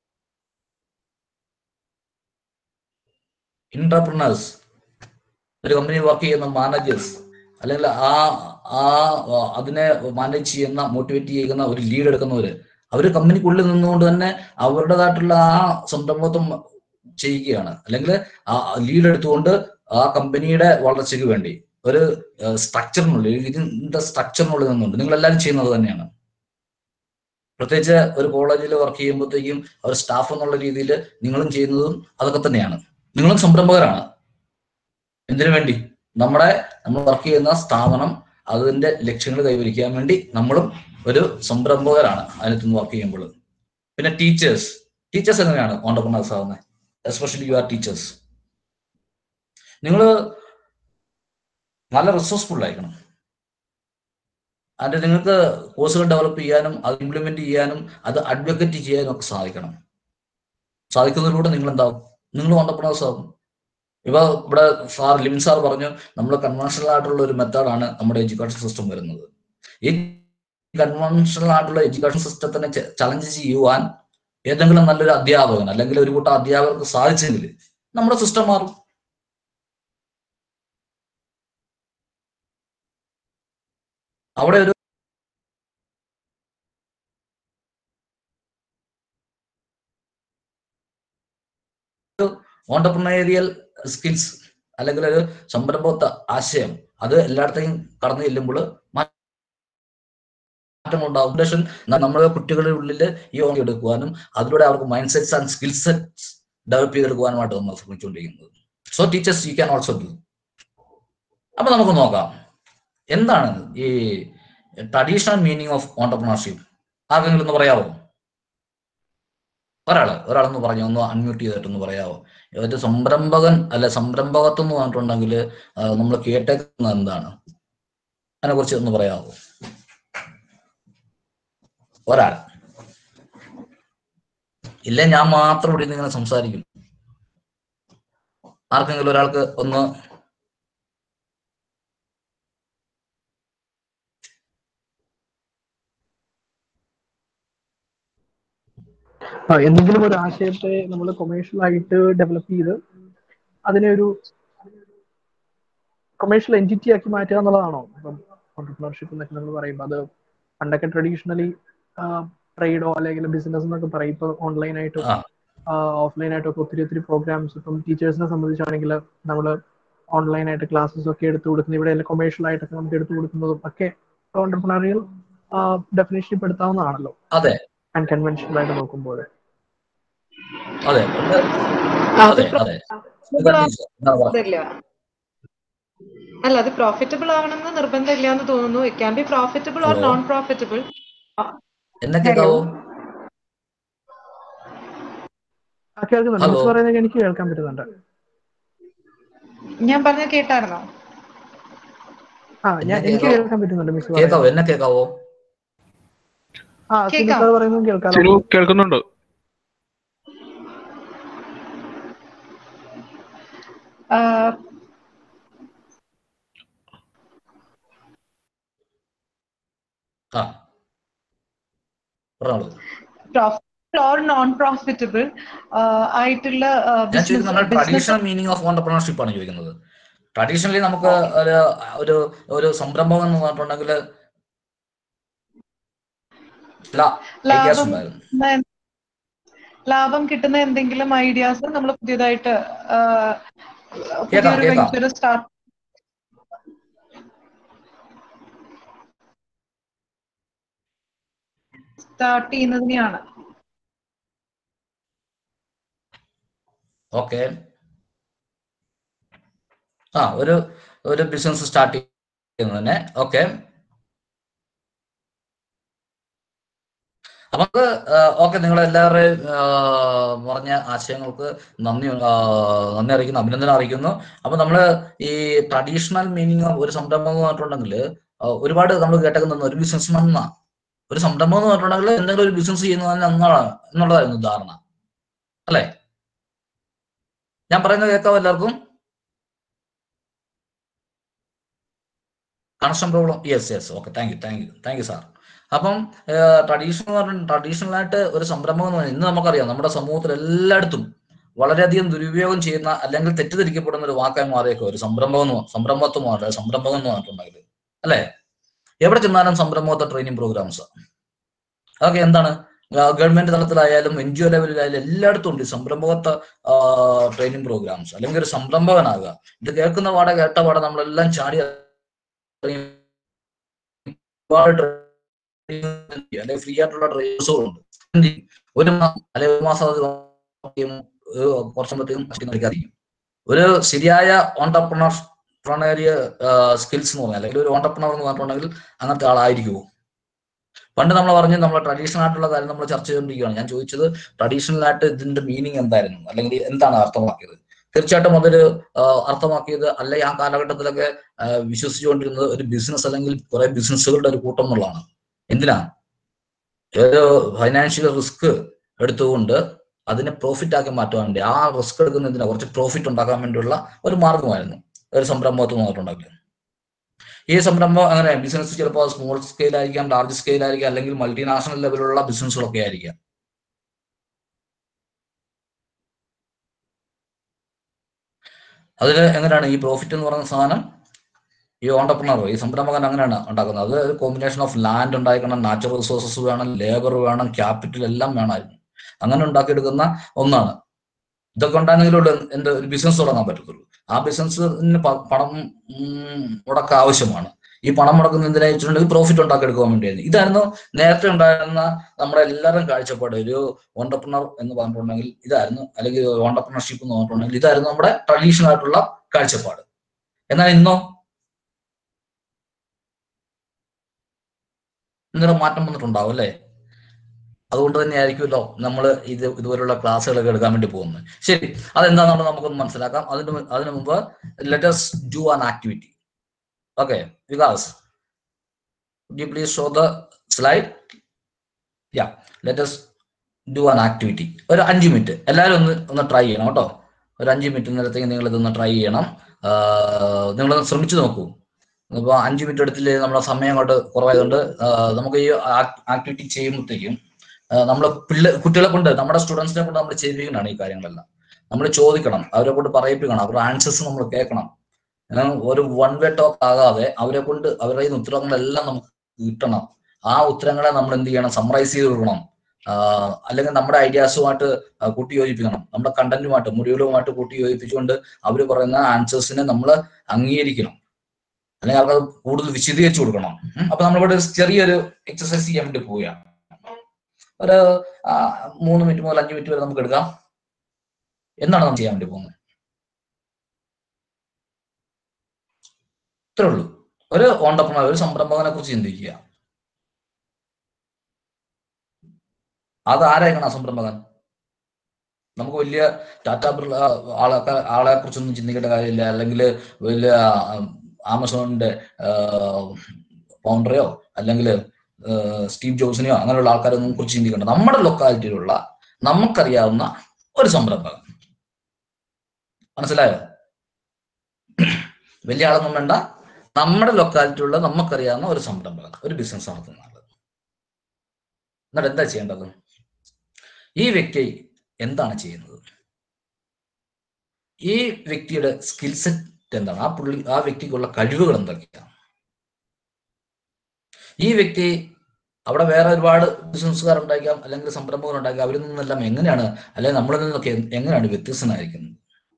ഇന്റർപ്രണേഴ്സ് ഒരു കമ്പനി വർക്ക് ചെയ്യുന്ന മാനേജേഴ്സ് അല്ലെങ്കിൽ ആ ആ അതിനെ മാനേജ് ചെയ്യുന്ന മോട്ടിവേറ്റ് ചെയ്യുന്ന ഒരു ലീഡ് എടുക്കുന്നവര് അവർ കമ്പനിക്കുള്ളിൽ നിന്നുകൊണ്ട് തന്നെ അവരുടേതായിട്ടുള്ള ആ സംരംഭത്വം ചെയ്യുകയാണ് അല്ലെങ്കിൽ ആ ലീഡ് എടുത്തുകൊണ്ട് ആ കമ്പനിയുടെ വളർച്ചയ്ക്ക് വേണ്ടി ഒരു സ്ട്രക്ചറിനുള്ളിൽ ഇതിന്റെ സ്ട്രക്ചറിനുള്ളിൽ നിന്നുണ്ട് നിങ്ങൾ എല്ലാവരും ചെയ്യുന്നത് തന്നെയാണ് പ്രത്യേകിച്ച് ഒരു കോളേജിൽ വർക്ക് ചെയ്യുമ്പോഴത്തേക്കും ഒരു സ്റ്റാഫ് എന്നുള്ള രീതിയിൽ നിങ്ങളും ചെയ്യുന്നതും അതൊക്കെ തന്നെയാണ് നിങ്ങളും സംരംഭകരാണ് എന്തിനു വേണ്ടി നമ്മുടെ നമ്മൾ വർക്ക് ചെയ്യുന്ന സ്ഥാപനം അതിന്റെ ലക്ഷ്യങ്ങൾ കൈവരിക്കാൻ വേണ്ടി നമ്മളും ഒരു സംരംഭകരാണ് അതിനകത്ത് വർക്ക് ചെയ്യുമ്പോൾ പിന്നെ ടീച്ചേഴ്സ് ടീച്ചേഴ്സ് എങ്ങനെയാണ് ഓണ്ടർപ്രണേഴ്സ് ആവുന്നത് എസ്പെഷ്യലി യു ആർ ടീച്ചേഴ്സ് നിങ്ങൾ നല്ല റിസോഴ്സ്ഫുൾ ആയിരിക്കണം അതിന്റെ നിങ്ങൾക്ക് കോഴ്സുകൾ ഡെവലപ്പ് ചെയ്യാനും അത് ഇംപ്ലിമെന്റ് ചെയ്യാനും അത് അഡ്വക്കേറ്റ് ചെയ്യാനും ഒക്കെ സാധിക്കണം സാധിക്കുന്നതിലൂടെ നിങ്ങൾ എന്താവും നിങ്ങൾ ഓണ്ടർപ്രണേഴ്സ് ആവും ഇപ്പൊ ഇവിടെ സാർ ലിമിൻ സാർ പറഞ്ഞു നമ്മൾ കൺവെൻഷണൽ ആയിട്ടുള്ള ഒരു മെത്തേഡാണ് നമ്മുടെ എഡ്യൂക്കേഷൻ സിസ്റ്റം വരുന്നത് ഈ കൺവെൻഷണൽ ആയിട്ടുള്ള എഡ്യൂക്കേഷൻ സിസ്റ്റത്തിനെ ചലഞ്ച് ചെയ്യുവാൻ ഏതെങ്കിലും നല്ലൊരു അധ്യാപകൻ അല്ലെങ്കിൽ ഒരു കൂട്ടം അധ്യാപകർക്ക് സാധിച്ചെങ്കിൽ നമ്മുടെ സിസ്റ്റം മാറും അവിടെ ഒരു ഓണ്ടർപ്രണേറിയൽ സ്കിൽസ് അല്ലെങ്കിൽ ഒരു സംരംഭത്വ ആശയം അത് എല്ലായിടത്തേക്കും കടന്നു ചെല്ലുമ്പോൾ മാറ്റം ഉണ്ടാവും ഫൗണ്ടേഷൻ നമ്മുടെ കുട്ടികളുടെ ഉള്ളിൽ ഈ ഓൺ എടുക്കുവാനും അതിലൂടെ അവർക്ക് mind sets and skill sets develop ചെയ്തെടുക്കുവാനുമായിട്ട് നമ്മൾ ശ്രമിച്ചുകൊണ്ടിരിക്കുന്നത് so teachers you can also do അപ്പൊ നമുക്ക് നോക്കാം എന്താണ് ഈ ട്രഡീഷണൽ മീനിങ് ഓഫ് ഓണ്ടർപ്രണർഷിപ്പ് ആർക്കെങ്കിലും ഒന്ന് പറയാമോ ഒരാള് ഒരാളൊന്ന് പറഞ്ഞു ഒന്ന് അൺമ്യൂട്ട് ചെയ്തിട്ടൊന്ന് പറയാമോ ഒരു സംരംഭകൻ അല്ല സംരംഭകത്വം എന്ന് പറഞ്ഞിട്ടുണ്ടെങ്കിൽ നമ്മൾ കേട്ടേക്കുന്നത് എന്താണ് അതിനെ കുറിച്ച് ഒന്ന് പറയാമോ ഒരാൾ ഇല്ല ഞാൻ മാത്രം ഇവിടെ ഇങ്ങനെ സംസാരിക്കും ആർക്കെങ്കിലും ഒരാൾക്ക് ഒന്ന് ആ, എന്തെങ്കിലും ഒരു ആശയത്തെ നമ്മൾ കൊമേഴ്ഷ്യൽ ആയിട്ട് ഡെവലപ്പ് ചെയ്ത് അതിനെ ഒരു കൊമേഴ്ഷ്യൽ എൻറ്റിറ്റി ആക്കി മാറ്റുക എന്നുള്ളതാണോ ഇപ്പം ഓണ്ടർപ്രണർഷിപ്പ് എന്നൊക്കെ നമ്മൾ പറയുമ്പോൾ അത് പണ്ടൊക്കെ ട്രഡീഷണലി ട്രേഡോ അല്ലെങ്കിൽ ബിസിനസ് എന്നൊക്കെ പറയും ഇപ്പൊ ഓൺലൈനായിട്ടും ആ ഓഫ്ലൈൻ ആയിട്ടും ഒക്കെ ഒത്തിരി ഒത്തിരി പ്രോഗ്രാംസ് ഇപ്പം ടീച്ചേഴ്സിനെ സംബന്ധിച്ചാണെങ്കിൽ നമ്മൾ ഓൺലൈനായിട്ട് ക്ലാസ്സസ് ഒക്കെ എടുത്തു കൊടുക്കുന്നത് ഇവിടെ കൊമേഴ്ഷ്യൽ ആയിട്ടൊക്കെ നമുക്ക് എടുത്തു കൊടുക്കുന്നതും ഒക്കെ ഓണ്ടർപ്രണറിയൽ ഡെഫിനേഷൻ പെടുത്താവുന്നതാണല്ലോ അതെ ആൻഡ് കൺവെൻഷണൽ ആയിട്ട് നോക്കുമ്പോൾ അതെ അത് അതെ അതെ profitable എന്താണ് പറഞ്ഞത്? ആവണമെന്നില്ല. അല്ല അത് പ്രോഫിറ്റബിൾ ആവണമെന്ന് നിർബന്ധമില്ല എന്ന് തോന്നുന്നു it can be profitable or Hello? Non profitable എന്നെ കേൾക്കാവോ ആ കേൾക്കുന്നുണ്ട് Hello? മിസ് പറയുന്നത് എനിക്ക് കേൾക്കാൻ പറ്റുന്നുണ്ട് ഞാൻ പറഞ്ഞ കേട്ടായിരുന്നോ ആ ഞാൻ എന്നെ എനിക്ക് കേൾക്കാം. കേൾക്കാൻ പറ്റുന്നുണ്ട് മിസ് കേൾക്കാവോ പറയുന്നത് എന്നെ കേൾക്കാവോ ആ സിനു കേൾക്കാം. സാർ പറയുന്നത് കേൾക്കാലോ സിനു കേൾക്കുന്നുണ്ട് ആ പറഞ്ഞോളൂ പ്രോഫിറ്റബിൾ ഓർ നോൺ പ്രോഫിറ്റബിൾ ആയിട്ടുള്ള ഞാൻ ചോദിക്കുന്നത് നമ്മുടെ business traditional meaning of entrepreneurship ആണ് ചോദിക്കുന്നത് ട്രഡീഷണലി നമുക്ക് ഒരു ഒരു ഒരു സംരംഭം എന്ന് പറഞ്ഞിട്ടുണ്ടെങ്കിൽ ചില ഐഡിയാസ് ലാഭം ഉണ്ടായിരുന്നു ലാഭം കിട്ടുന്ന എന്തെങ്കിലും ഐഡിയാസ് നമ്മൾ പുതിയതായിട്ട് ആ, കേൾക്കാം, പുതിയൊരു കേൾക്കാം. വെഞ്ചർ സ്റ്റാർട്ട് സ്റ്റാർട്ട് ചെയ്യുന്നതിനെയാണ് ഓക്കെ ആ ഒരു ഒരു ബിസിനസ് സ്റ്റാർട്ട് ചെയ്യുന്നതിനെ ഓക്കെ അപ്പൊ നമുക്ക് ഓക്കെ നിങ്ങൾ എല്ലാവരുടെയും ആ, പറഞ്ഞ ആശയങ്ങൾക്ക് നന്ദി ആ, നന്ദി അറിയിക്കുന്നു അഭിനന്ദനം അറിയിക്കുന്നു അപ്പൊ നമ്മള് ഈ ട്രഡീഷണൽ മീനിങ് ഒരു സംരംഭം എന്ന് പറഞ്ഞിട്ടുണ്ടെങ്കിൽ ഒരുപാട് നമ്മൾ കേട്ടേക്കുന്ന ഒരു ബിസിനസ്മാൻ എന്നാ ഒരു സംരംഭം എന്ന് പറഞ്ഞിട്ടുണ്ടെങ്കിൽ എന്തെങ്കിലും ഒരു ബിസിനസ് ചെയ്യുന്നതിന് എന്നാണ് എന്നുള്ളതായിരുന്നു ധാരണ അല്ലേ ഞാൻ പറയുന്നത് കേൾക്കാവോ എല്ലാവർക്കും connection problem yes yes okay thank you thank you thank you sir അപ്പം ട്രഡീഷണൽ പറഞ്ഞ ട്രഡീഷണൽ ആയിട്ട് ഒരു സംരംഭം എന്ന് പറഞ്ഞാൽ ഇന്ന് നമുക്കറിയാം നമ്മുടെ സമൂഹത്തിൽ എല്ലായിടത്തും വളരെയധികം ദുരുപയോഗം ചെയ്യുന്ന അല്ലെങ്കിൽ തെറ്റിദ്ധരിക്കപ്പെടുന്ന ഒരു വാക്കായി മാറിയേക്കോ ഒരു സംരംഭം എന്ന് പ- സംരംഭത്വം മാറില്ല സംരംഭം എന്ന് പറഞ്ഞിട്ടുണ്ടെങ്കിൽ അല്ലേ എവിടെ ചെന്നാലും സംരംഭത്വ ട്രെയിനിങ് പ്രോഗ്രാംസ് അതൊക്കെ എന്താണ് ഗവൺമെന്റ് തലത്തിലായാലും എൻ ജി ഒ ലെവലിലായാലും എല്ലായിടത്തും ഉണ്ട് ഈ സംരംഭകത്വ ട്രെയിനിങ് പ്രോഗ്രാംസ് അല്ലെങ്കിൽ ഒരു സംരംഭകനാകുക ഇത് കേൾക്കുന്ന പാടെ കേട്ട പാടെ നമ്മളെല്ലാം ചാടി ഇറങ്ങി ഒരുപാട് അല്ലെങ്കിൽ ഫ്രീ ആയിട്ടുള്ള ഡ്രൈവേഴ്സുകളുണ്ട് ഒരു മാസം അല്ലെങ്കിൽ ഒരു മാസം അത് കുറച്ചുമ്പോഴത്തേക്കും കളിക്കാതിരിക്കും ഒരു ശരിയായ ഓണ്ടർപ്രണർ പ്രണേറിയ സ്കിൽസ് എന്ന് പറഞ്ഞാൽ അല്ലെങ്കിൽ ഒരു ഓണ്ടർപ്രണർ എന്ന് പറഞ്ഞിട്ടുണ്ടെങ്കിൽ അങ്ങനത്തെ ആളായിരിക്കുമോ പണ്ട് നമ്മൾ പറഞ്ഞു നമ്മൾ ട്രഡീഷണൽ ആയിട്ടുള്ള കാര്യം നമ്മൾ ചർച്ച ചെയ്തുകൊണ്ടിരിക്കുകയാണ് ഞാൻ ചോദിച്ചത് ട്രഡീഷണൽ ആയിട്ട് ഇതിന്റെ മീനിങ് എന്തായിരുന്നു അല്ലെങ്കിൽ എന്താണ് അർത്ഥമാക്കിയത് തീർച്ചയായിട്ടും അതൊരു അർത്ഥമാക്കിയത് അല്ലെങ്കിൽ ആ കാലഘട്ടത്തിലൊക്കെ വിശ്വസിച്ചുകൊണ്ടിരുന്നത് ഒരു ബിസിനസ് അല്ലെങ്കിൽ കുറെ ബിസിനസ്സുകളുടെ ഒരു കൂട്ടം എന്നുള്ളതാണ് എന്തിനാ ഒരു ഫൈനാൻഷ്യൽ റിസ്ക് എടുത്തുകൊണ്ട് അതിനെ പ്രോഫിറ്റ് ആക്കി മാറ്റാൻ വേണ്ടി ആ റിസ്ക് എടുക്കുന്നതിന് കുറച്ച് പ്രോഫിറ്റ് ഉണ്ടാക്കാൻ വേണ്ടിയുള്ള ഒരു മാർഗമായിരുന്നു ഒരു സംരംഭത്തിൽ നോക്കിയിട്ടുണ്ടെങ്കിൽ ഈ സംരംഭം അങ്ങനെ ബിസിനസ് ചിലപ്പോൾ സ്മോൾ സ്കെയിൽ ആയിരിക്കാം ലാർജ് സ്കെയിൽ ആയിരിക്കാം അല്ലെങ്കിൽ മൾട്ടിനാഷണൽ ലെവലിലുള്ള ബിസിനസ്സുകളൊക്കെ ആയിരിക്കാം അതിൽ എങ്ങനെയാണ് ഈ പ്രോഫിറ്റ് എന്ന് പറയുന്ന സാധനം ഈ ഓണ്ടർപ്രണർ ഈ സംരംഭകൻ അങ്ങനെയാണ് ഉണ്ടാക്കുന്നത് അത് ഒരു കോമ്പിനേഷൻ ഓഫ് ലാൻഡ് ഉണ്ടായിരിക്കണം നാച്ചുറൽ റിസോഴ്സസ് വേണം ലേബർ വേണം ക്യാപിറ്റൽ എല്ലാം വേണമായിരുന്നു അങ്ങനെ ഉണ്ടാക്കിയെടുക്കുന്ന ഒന്നാണ് ഇതൊക്കെ ഉണ്ടായിരുന്നെങ്കിലുള്ള എന്ത് ഒരു ബിസിനസ് തുടങ്ങാൻ പറ്റത്തുള്ളൂ ആ ബിസിനസ്സിന് പണം മുടക്ക ആവശ്യമാണ് ഈ പണം മുടക്കുന്ന എന്തിനാ വെച്ചിട്ടുണ്ടെങ്കിൽ പ്രോഫിറ്റ് ഉണ്ടാക്കിയെടുക്കാൻ വേണ്ടിയായിരുന്നു ഇതായിരുന്നു നേരത്തെ ഉണ്ടായിരുന്ന നമ്മുടെ എല്ലാവരും കാഴ്ചപ്പാട് ഒരു ഓണ്ടർപ്രണർ എന്ന് പറഞ്ഞിട്ടുണ്ടെങ്കിൽ ഇതായിരുന്നു അല്ലെങ്കിൽ ഓണ്ടർപ്രണർഷിപ്പ് എന്ന് പറഞ്ഞിട്ടുണ്ടെങ്കിൽ ഇതായിരുന്നു നമ്മുടെ ട്രഡീഷണൽ ആയിട്ടുള്ള കാഴ്ചപ്പാട് എന്നാൽ ഇന്നോ എന്തെങ്കിലും മാറ്റം വന്നിട്ടുണ്ടാവും അല്ലേ അതുകൊണ്ട് തന്നെ ആയിരിക്കുമല്ലോ നമ്മൾ ഇത് ഇതുപോലുള്ള ക്ലാസ്സുകളൊക്കെ എടുക്കാൻ വേണ്ടി പോകുന്നത് ശരി അതെന്താണെന്ന് നമുക്കൊന്ന് മനസ്സിലാക്കാം അതിന് അതിനു മുമ്പ് let's do an activity okay Vikas do please show the slide yeah let's do an activity ഒരു അഞ്ച് മിനിറ്റ് എല്ലാവരും ഒന്ന് ഒന്ന് ട്രൈ ചെയ്യണം കേട്ടോ ഒരു അഞ്ച് മിനിറ്റ് നേരത്തേക്ക് നിങ്ങൾ ഇതൊന്ന് ട്രൈ ചെയ്യണം നിങ്ങൾ ശ്രമിച്ചു നോക്കൂ ഇപ്പോൾ അഞ്ച് മിനിറ്റ് എടുത്തില്ലേ നമ്മുടെ സമയം അങ്ങോട്ട് കുറവായതുകൊണ്ട് നമുക്ക് ഈ ആക്ടിവിറ്റി ചെയ്യുമ്പോഴത്തേക്കും നമ്മൾ പിള്ളേ കുട്ടികളെ കൊണ്ട് നമ്മുടെ സ്റ്റുഡൻസിനെ കൊണ്ട് നമ്മൾ ചെയ്യിപ്പിക്കുന്നതാണ് ഈ കാര്യങ്ങളെല്ലാം നമ്മൾ ചോദിക്കണം അവരെ കൊണ്ട് പറയിപ്പിക്കണം അവരുടെ ആൻസേഴ്സ് നമ്മൾ കേൾക്കണം ഒരു വൺ വേ ടോക്ക് ആകാതെ അവരെ കൊണ്ട് അവരുടെ ഈ ഉത്തരങ്ങളെല്ലാം നമുക്ക് കിട്ടണം ആ ഉത്തരങ്ങളെ നമ്മൾ എന്ത് ചെയ്യണം സമ്മറൈസ് ചെയ്ത് കൊടുക്കണം അല്ലെങ്കിൽ നമ്മുടെ ഐഡിയാസുമായിട്ട് കൂട്ടി യോജിപ്പിക്കണം നമ്മുടെ കണ്ടന്റുമായിട്ട് മുറിവുകളുമായിട്ട് കൂട്ടി യോജിപ്പിച്ചുകൊണ്ട് അവർ പറയുന്ന ആൻസേഴ്സിനെ നമ്മൾ അംഗീകരിക്കണം അല്ലെങ്കിൽ അവർക്ക് കൂടുതൽ വിശദീകരിച്ചു കൊടുക്കണം അപ്പൊ നമ്മളിവിടെ ചെറിയൊരു എക്സസൈസ് ചെയ്യാൻ വേണ്ടി പോവുകയാണ് ഒരു മൂന്ന് മിനിറ്റ് മുതൽ അഞ്ച് മിനിറ്റ് വരെ നമുക്ക് എടുക്കാം എന്താണ് നമ്മൾ ചെയ്യാൻ വേണ്ടി പോകുന്നത് ഇത്രേ ഉള്ളൂ ഒരു ഓണ്ടർപ്രണർ ഒരു സംരംഭകനെ കുറിച്ച് ചിന്തിക്കുക അത് ആരായിരിക്കണം ആ സംരംഭകൻ നമുക്ക് വലിയ ടാറ്റ ബിർള ആളൊക്കെ ആളെ കുറിച്ചൊന്നും ചിന്തിക്കേണ്ട കാര്യമില്ല അല്ലെങ്കിൽ വലിയ ആമസോണിന്റെ ഫൗണ്ടറെയോ അല്ലെങ്കിൽ സ്റ്റീവ് ജോബ്സിനെയോ അങ്ങനെയുള്ള ആൾക്കാരൊന്നും കുറിച്ച് ചിന്തിക്കേണ്ട നമ്മുടെ ലൊക്കാലിറ്റിയിലുള്ള നമുക്കറിയാവുന്ന ഒരു സംരംഭകൻ മനസ്സിലായോ വലിയ ആളൊന്നും വേണ്ട നമ്മുടെ ലൊക്കാലിറ്റിയിലുള്ള നമുക്കറിയാവുന്ന ഒരു സംരംഭകൻ ഒരു ബിസിനസ് നടത്തുന്ന ആള് എന്നിട്ട് എന്താ ചെയ്യേണ്ടത് ഈ വ്യക്തി എന്താണ് ചെയ്യുന്നത് ഈ വ്യക്തിയുടെ സ്കിൽ സെറ്റ് എന്താണ് ആ പുള്ളി ആ വ്യക്തിക്കുള്ള കഴിവുകൾ എന്തൊക്കെയാണ് ഈ വ്യക്തി അവിടെ വേറെ ഒരുപാട് ബിസിനസ്സുകാർ ഉണ്ടായിരിക്കാം അല്ലെങ്കിൽ സംരംഭകർ ഉണ്ടായിരിക്കാം അവരിൽ നിന്നെല്ലാം എങ്ങനെയാണ് അല്ലെങ്കിൽ നമ്മളിൽ നിന്നൊക്കെ എങ്ങനെയാണ് വ്യത്യസ്തനായിരിക്കുന്നത്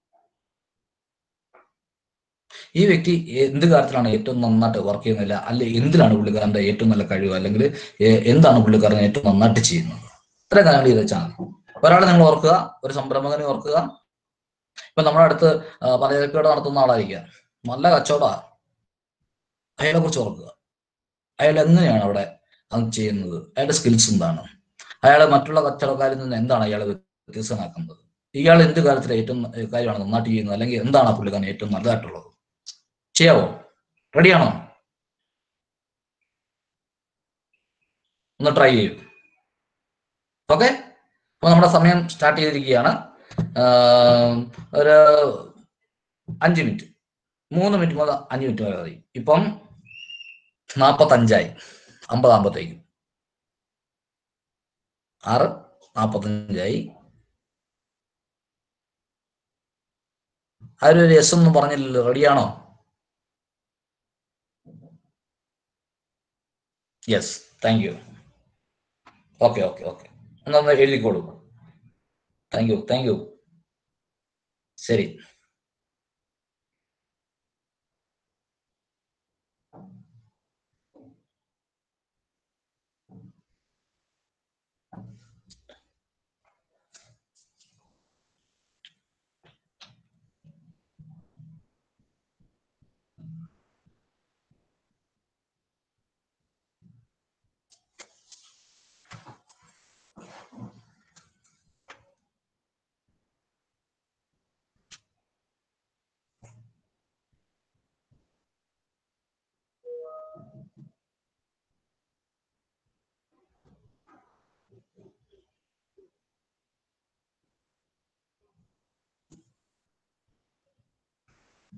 ഈ വ്യക്തി എന്ത് കാര്യത്തിലാണ് ഏറ്റവും നന്നായിട്ട് വർക്ക് ചെയ്യുന്നില്ല അല്ലെ എന്തിനാണ് പുള്ളിക്കാരന്റെ ഏറ്റവും നല്ല കഴിവ് അല്ലെങ്കിൽ എന്താണ് പുള്ളിക്കാരൻ ഏറ്റവും നന്നായിട്ട് ചെയ്യുന്നത് ഇത്രയും കാര്യങ്ങൾ ചെയ്ത് വെച്ചാൽ ഒരാളെ നിങ്ങൾ ഓർക്കുക ഒരു സംരംഭകനെ ഓർക്കുക ഇപ്പൊ നമ്മുടെ അടുത്ത് പലചരക്കോട് നടത്തുന്ന ആളായിരിക്കുക നല്ല കച്ചവട അയാളെ കുറിച്ച് ഓർക്കുക അയാൾ എങ്ങനെയാണ് അവിടെ അത് ചെയ്യുന്നത് അയാളുടെ സ്കിൽസ് എന്താണ് അയാൾ മറ്റുള്ള കച്ചവടക്കാരിൽ നിന്ന് എന്താണ് അയാൾ വ്യത്യസ്തനാക്കുന്നത് ഇയാൾ എന്ത് കാര്യത്തിൽ ഏറ്റവും കാര്യമാണ് നന്നായിട്ട് ചെയ്യുന്നത് അല്ലെങ്കിൽ എന്താണ് ആ പുള്ളിക്കാരൻ ഏറ്റവും നല്ലതായിട്ടുള്ളത് ചെയ്യാവോ റെഡിയാണോ ഒന്ന് ട്രൈ ചെയ്യൂ ഓക്കെ അപ്പൊ നമ്മുടെ സമയം സ്റ്റാർട്ട് ചെയ്തിരിക്കുകയാണ് ഒരു അഞ്ച് മിനിറ്റ് മൂന്ന് മിനിറ്റ് മുതൽ അഞ്ച് മിനിറ്റ് വരെ മതി ഇപ്പം നാപ്പത്തഞ്ചായി അമ്പതാകുമ്പത്തേക്കും ആറ് നാപ്പത്തഞ്ചായി ആരും ഒരു എസ് ഒന്നും പറഞ്ഞില്ലല്ലോ റെഡിയാണോ yes thank you okay okay okay എന്നൊന്ന് എഴുതിക്കോളൂ താങ്ക് യു താങ്ക് യു ശരി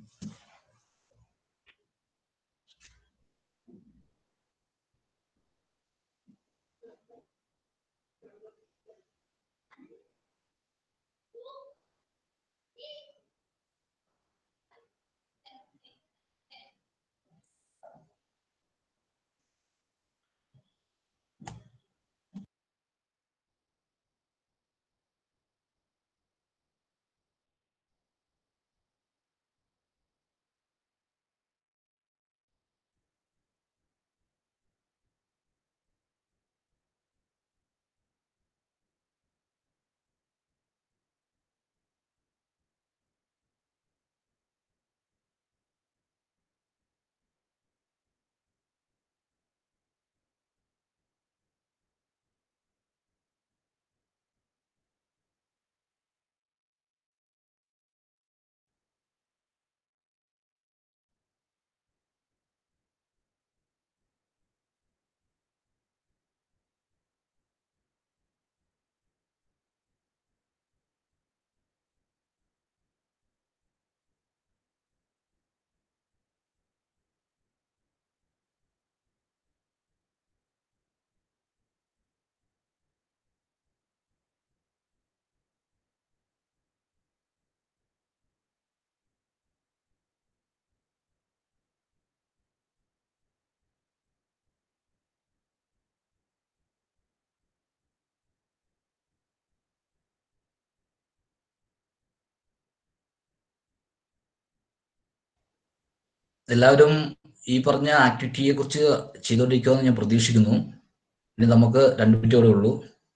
എല്ലാവരും ഈ പറഞ്ഞ ആക്ടിവിറ്റിയെ കുറിച്ച് ചെയ്തുകൊണ്ടിരിക്കുമെന്ന് ഞാൻ പ്രതീക്ഷിക്കുന്നു ഇനി നമുക്ക് രണ്ട് മിനിറ്റോടെ ഉള്ളൂ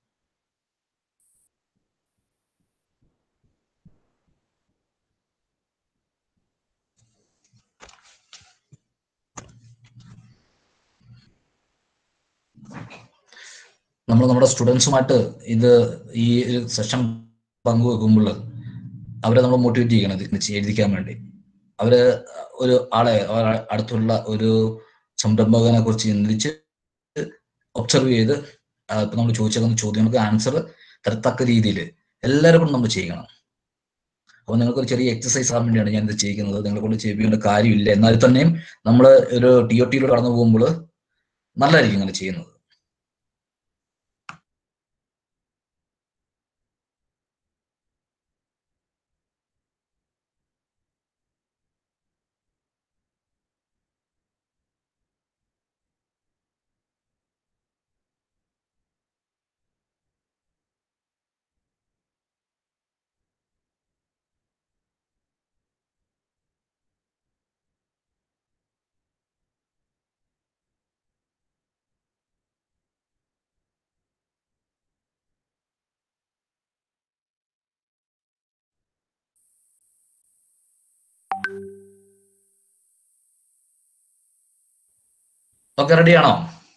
നമ്മൾ നമ്മുടെ സ്റ്റുഡൻസുമായിട്ട് ഇത് ഈ ഒരു സെഷൻ പങ്കുവെക്കുമ്പോൾ അവരെ നമ്മൾ മോട്ടിവേറ്റ് ചെയ്യണം ഇത് ചെ- എഴുതിക്കാൻ വേണ്ടി അവര് ഒരു ആളെ അവരുടെ അടുത്തുള്ള ഒരു സംരംഭകനെ കുറിച്ച് ചിന്തിച്ച് ഒബ്സർവ് ചെയ്ത് ആ, ഇപ്പൊ നമ്മൾ ചോദിച്ചേക്കുന്ന ചോദ്യങ്ങൾക്ക് ആൻസർ തരത്തക്ക രീതിയിൽ എല്ലാവരും കൊണ്ട് നമ്മൾ ചെയ്യണം അപ്പോൾ നിങ്ങൾക്ക് ഒരു ചെറിയ എക്സസൈസ് ആകാൻ വേണ്ടിയാണ് ഞാൻ ഇത് ചെയ്യുന്നത് നിങ്ങളെ കൊണ്ട് ചെയ്യിപ്പിക്കേണ്ട കാര്യമില്ല എന്നാൽ തന്നെയും നമ്മൾ ഒരു ടി ഒ ടിയിലൂടെ കടന്നു പോകുമ്പോൾ നല്ലതായിരിക്കും ഇങ്ങനെ ചെയ്യുന്നത് ഓക്കെ റെഡിയാണോ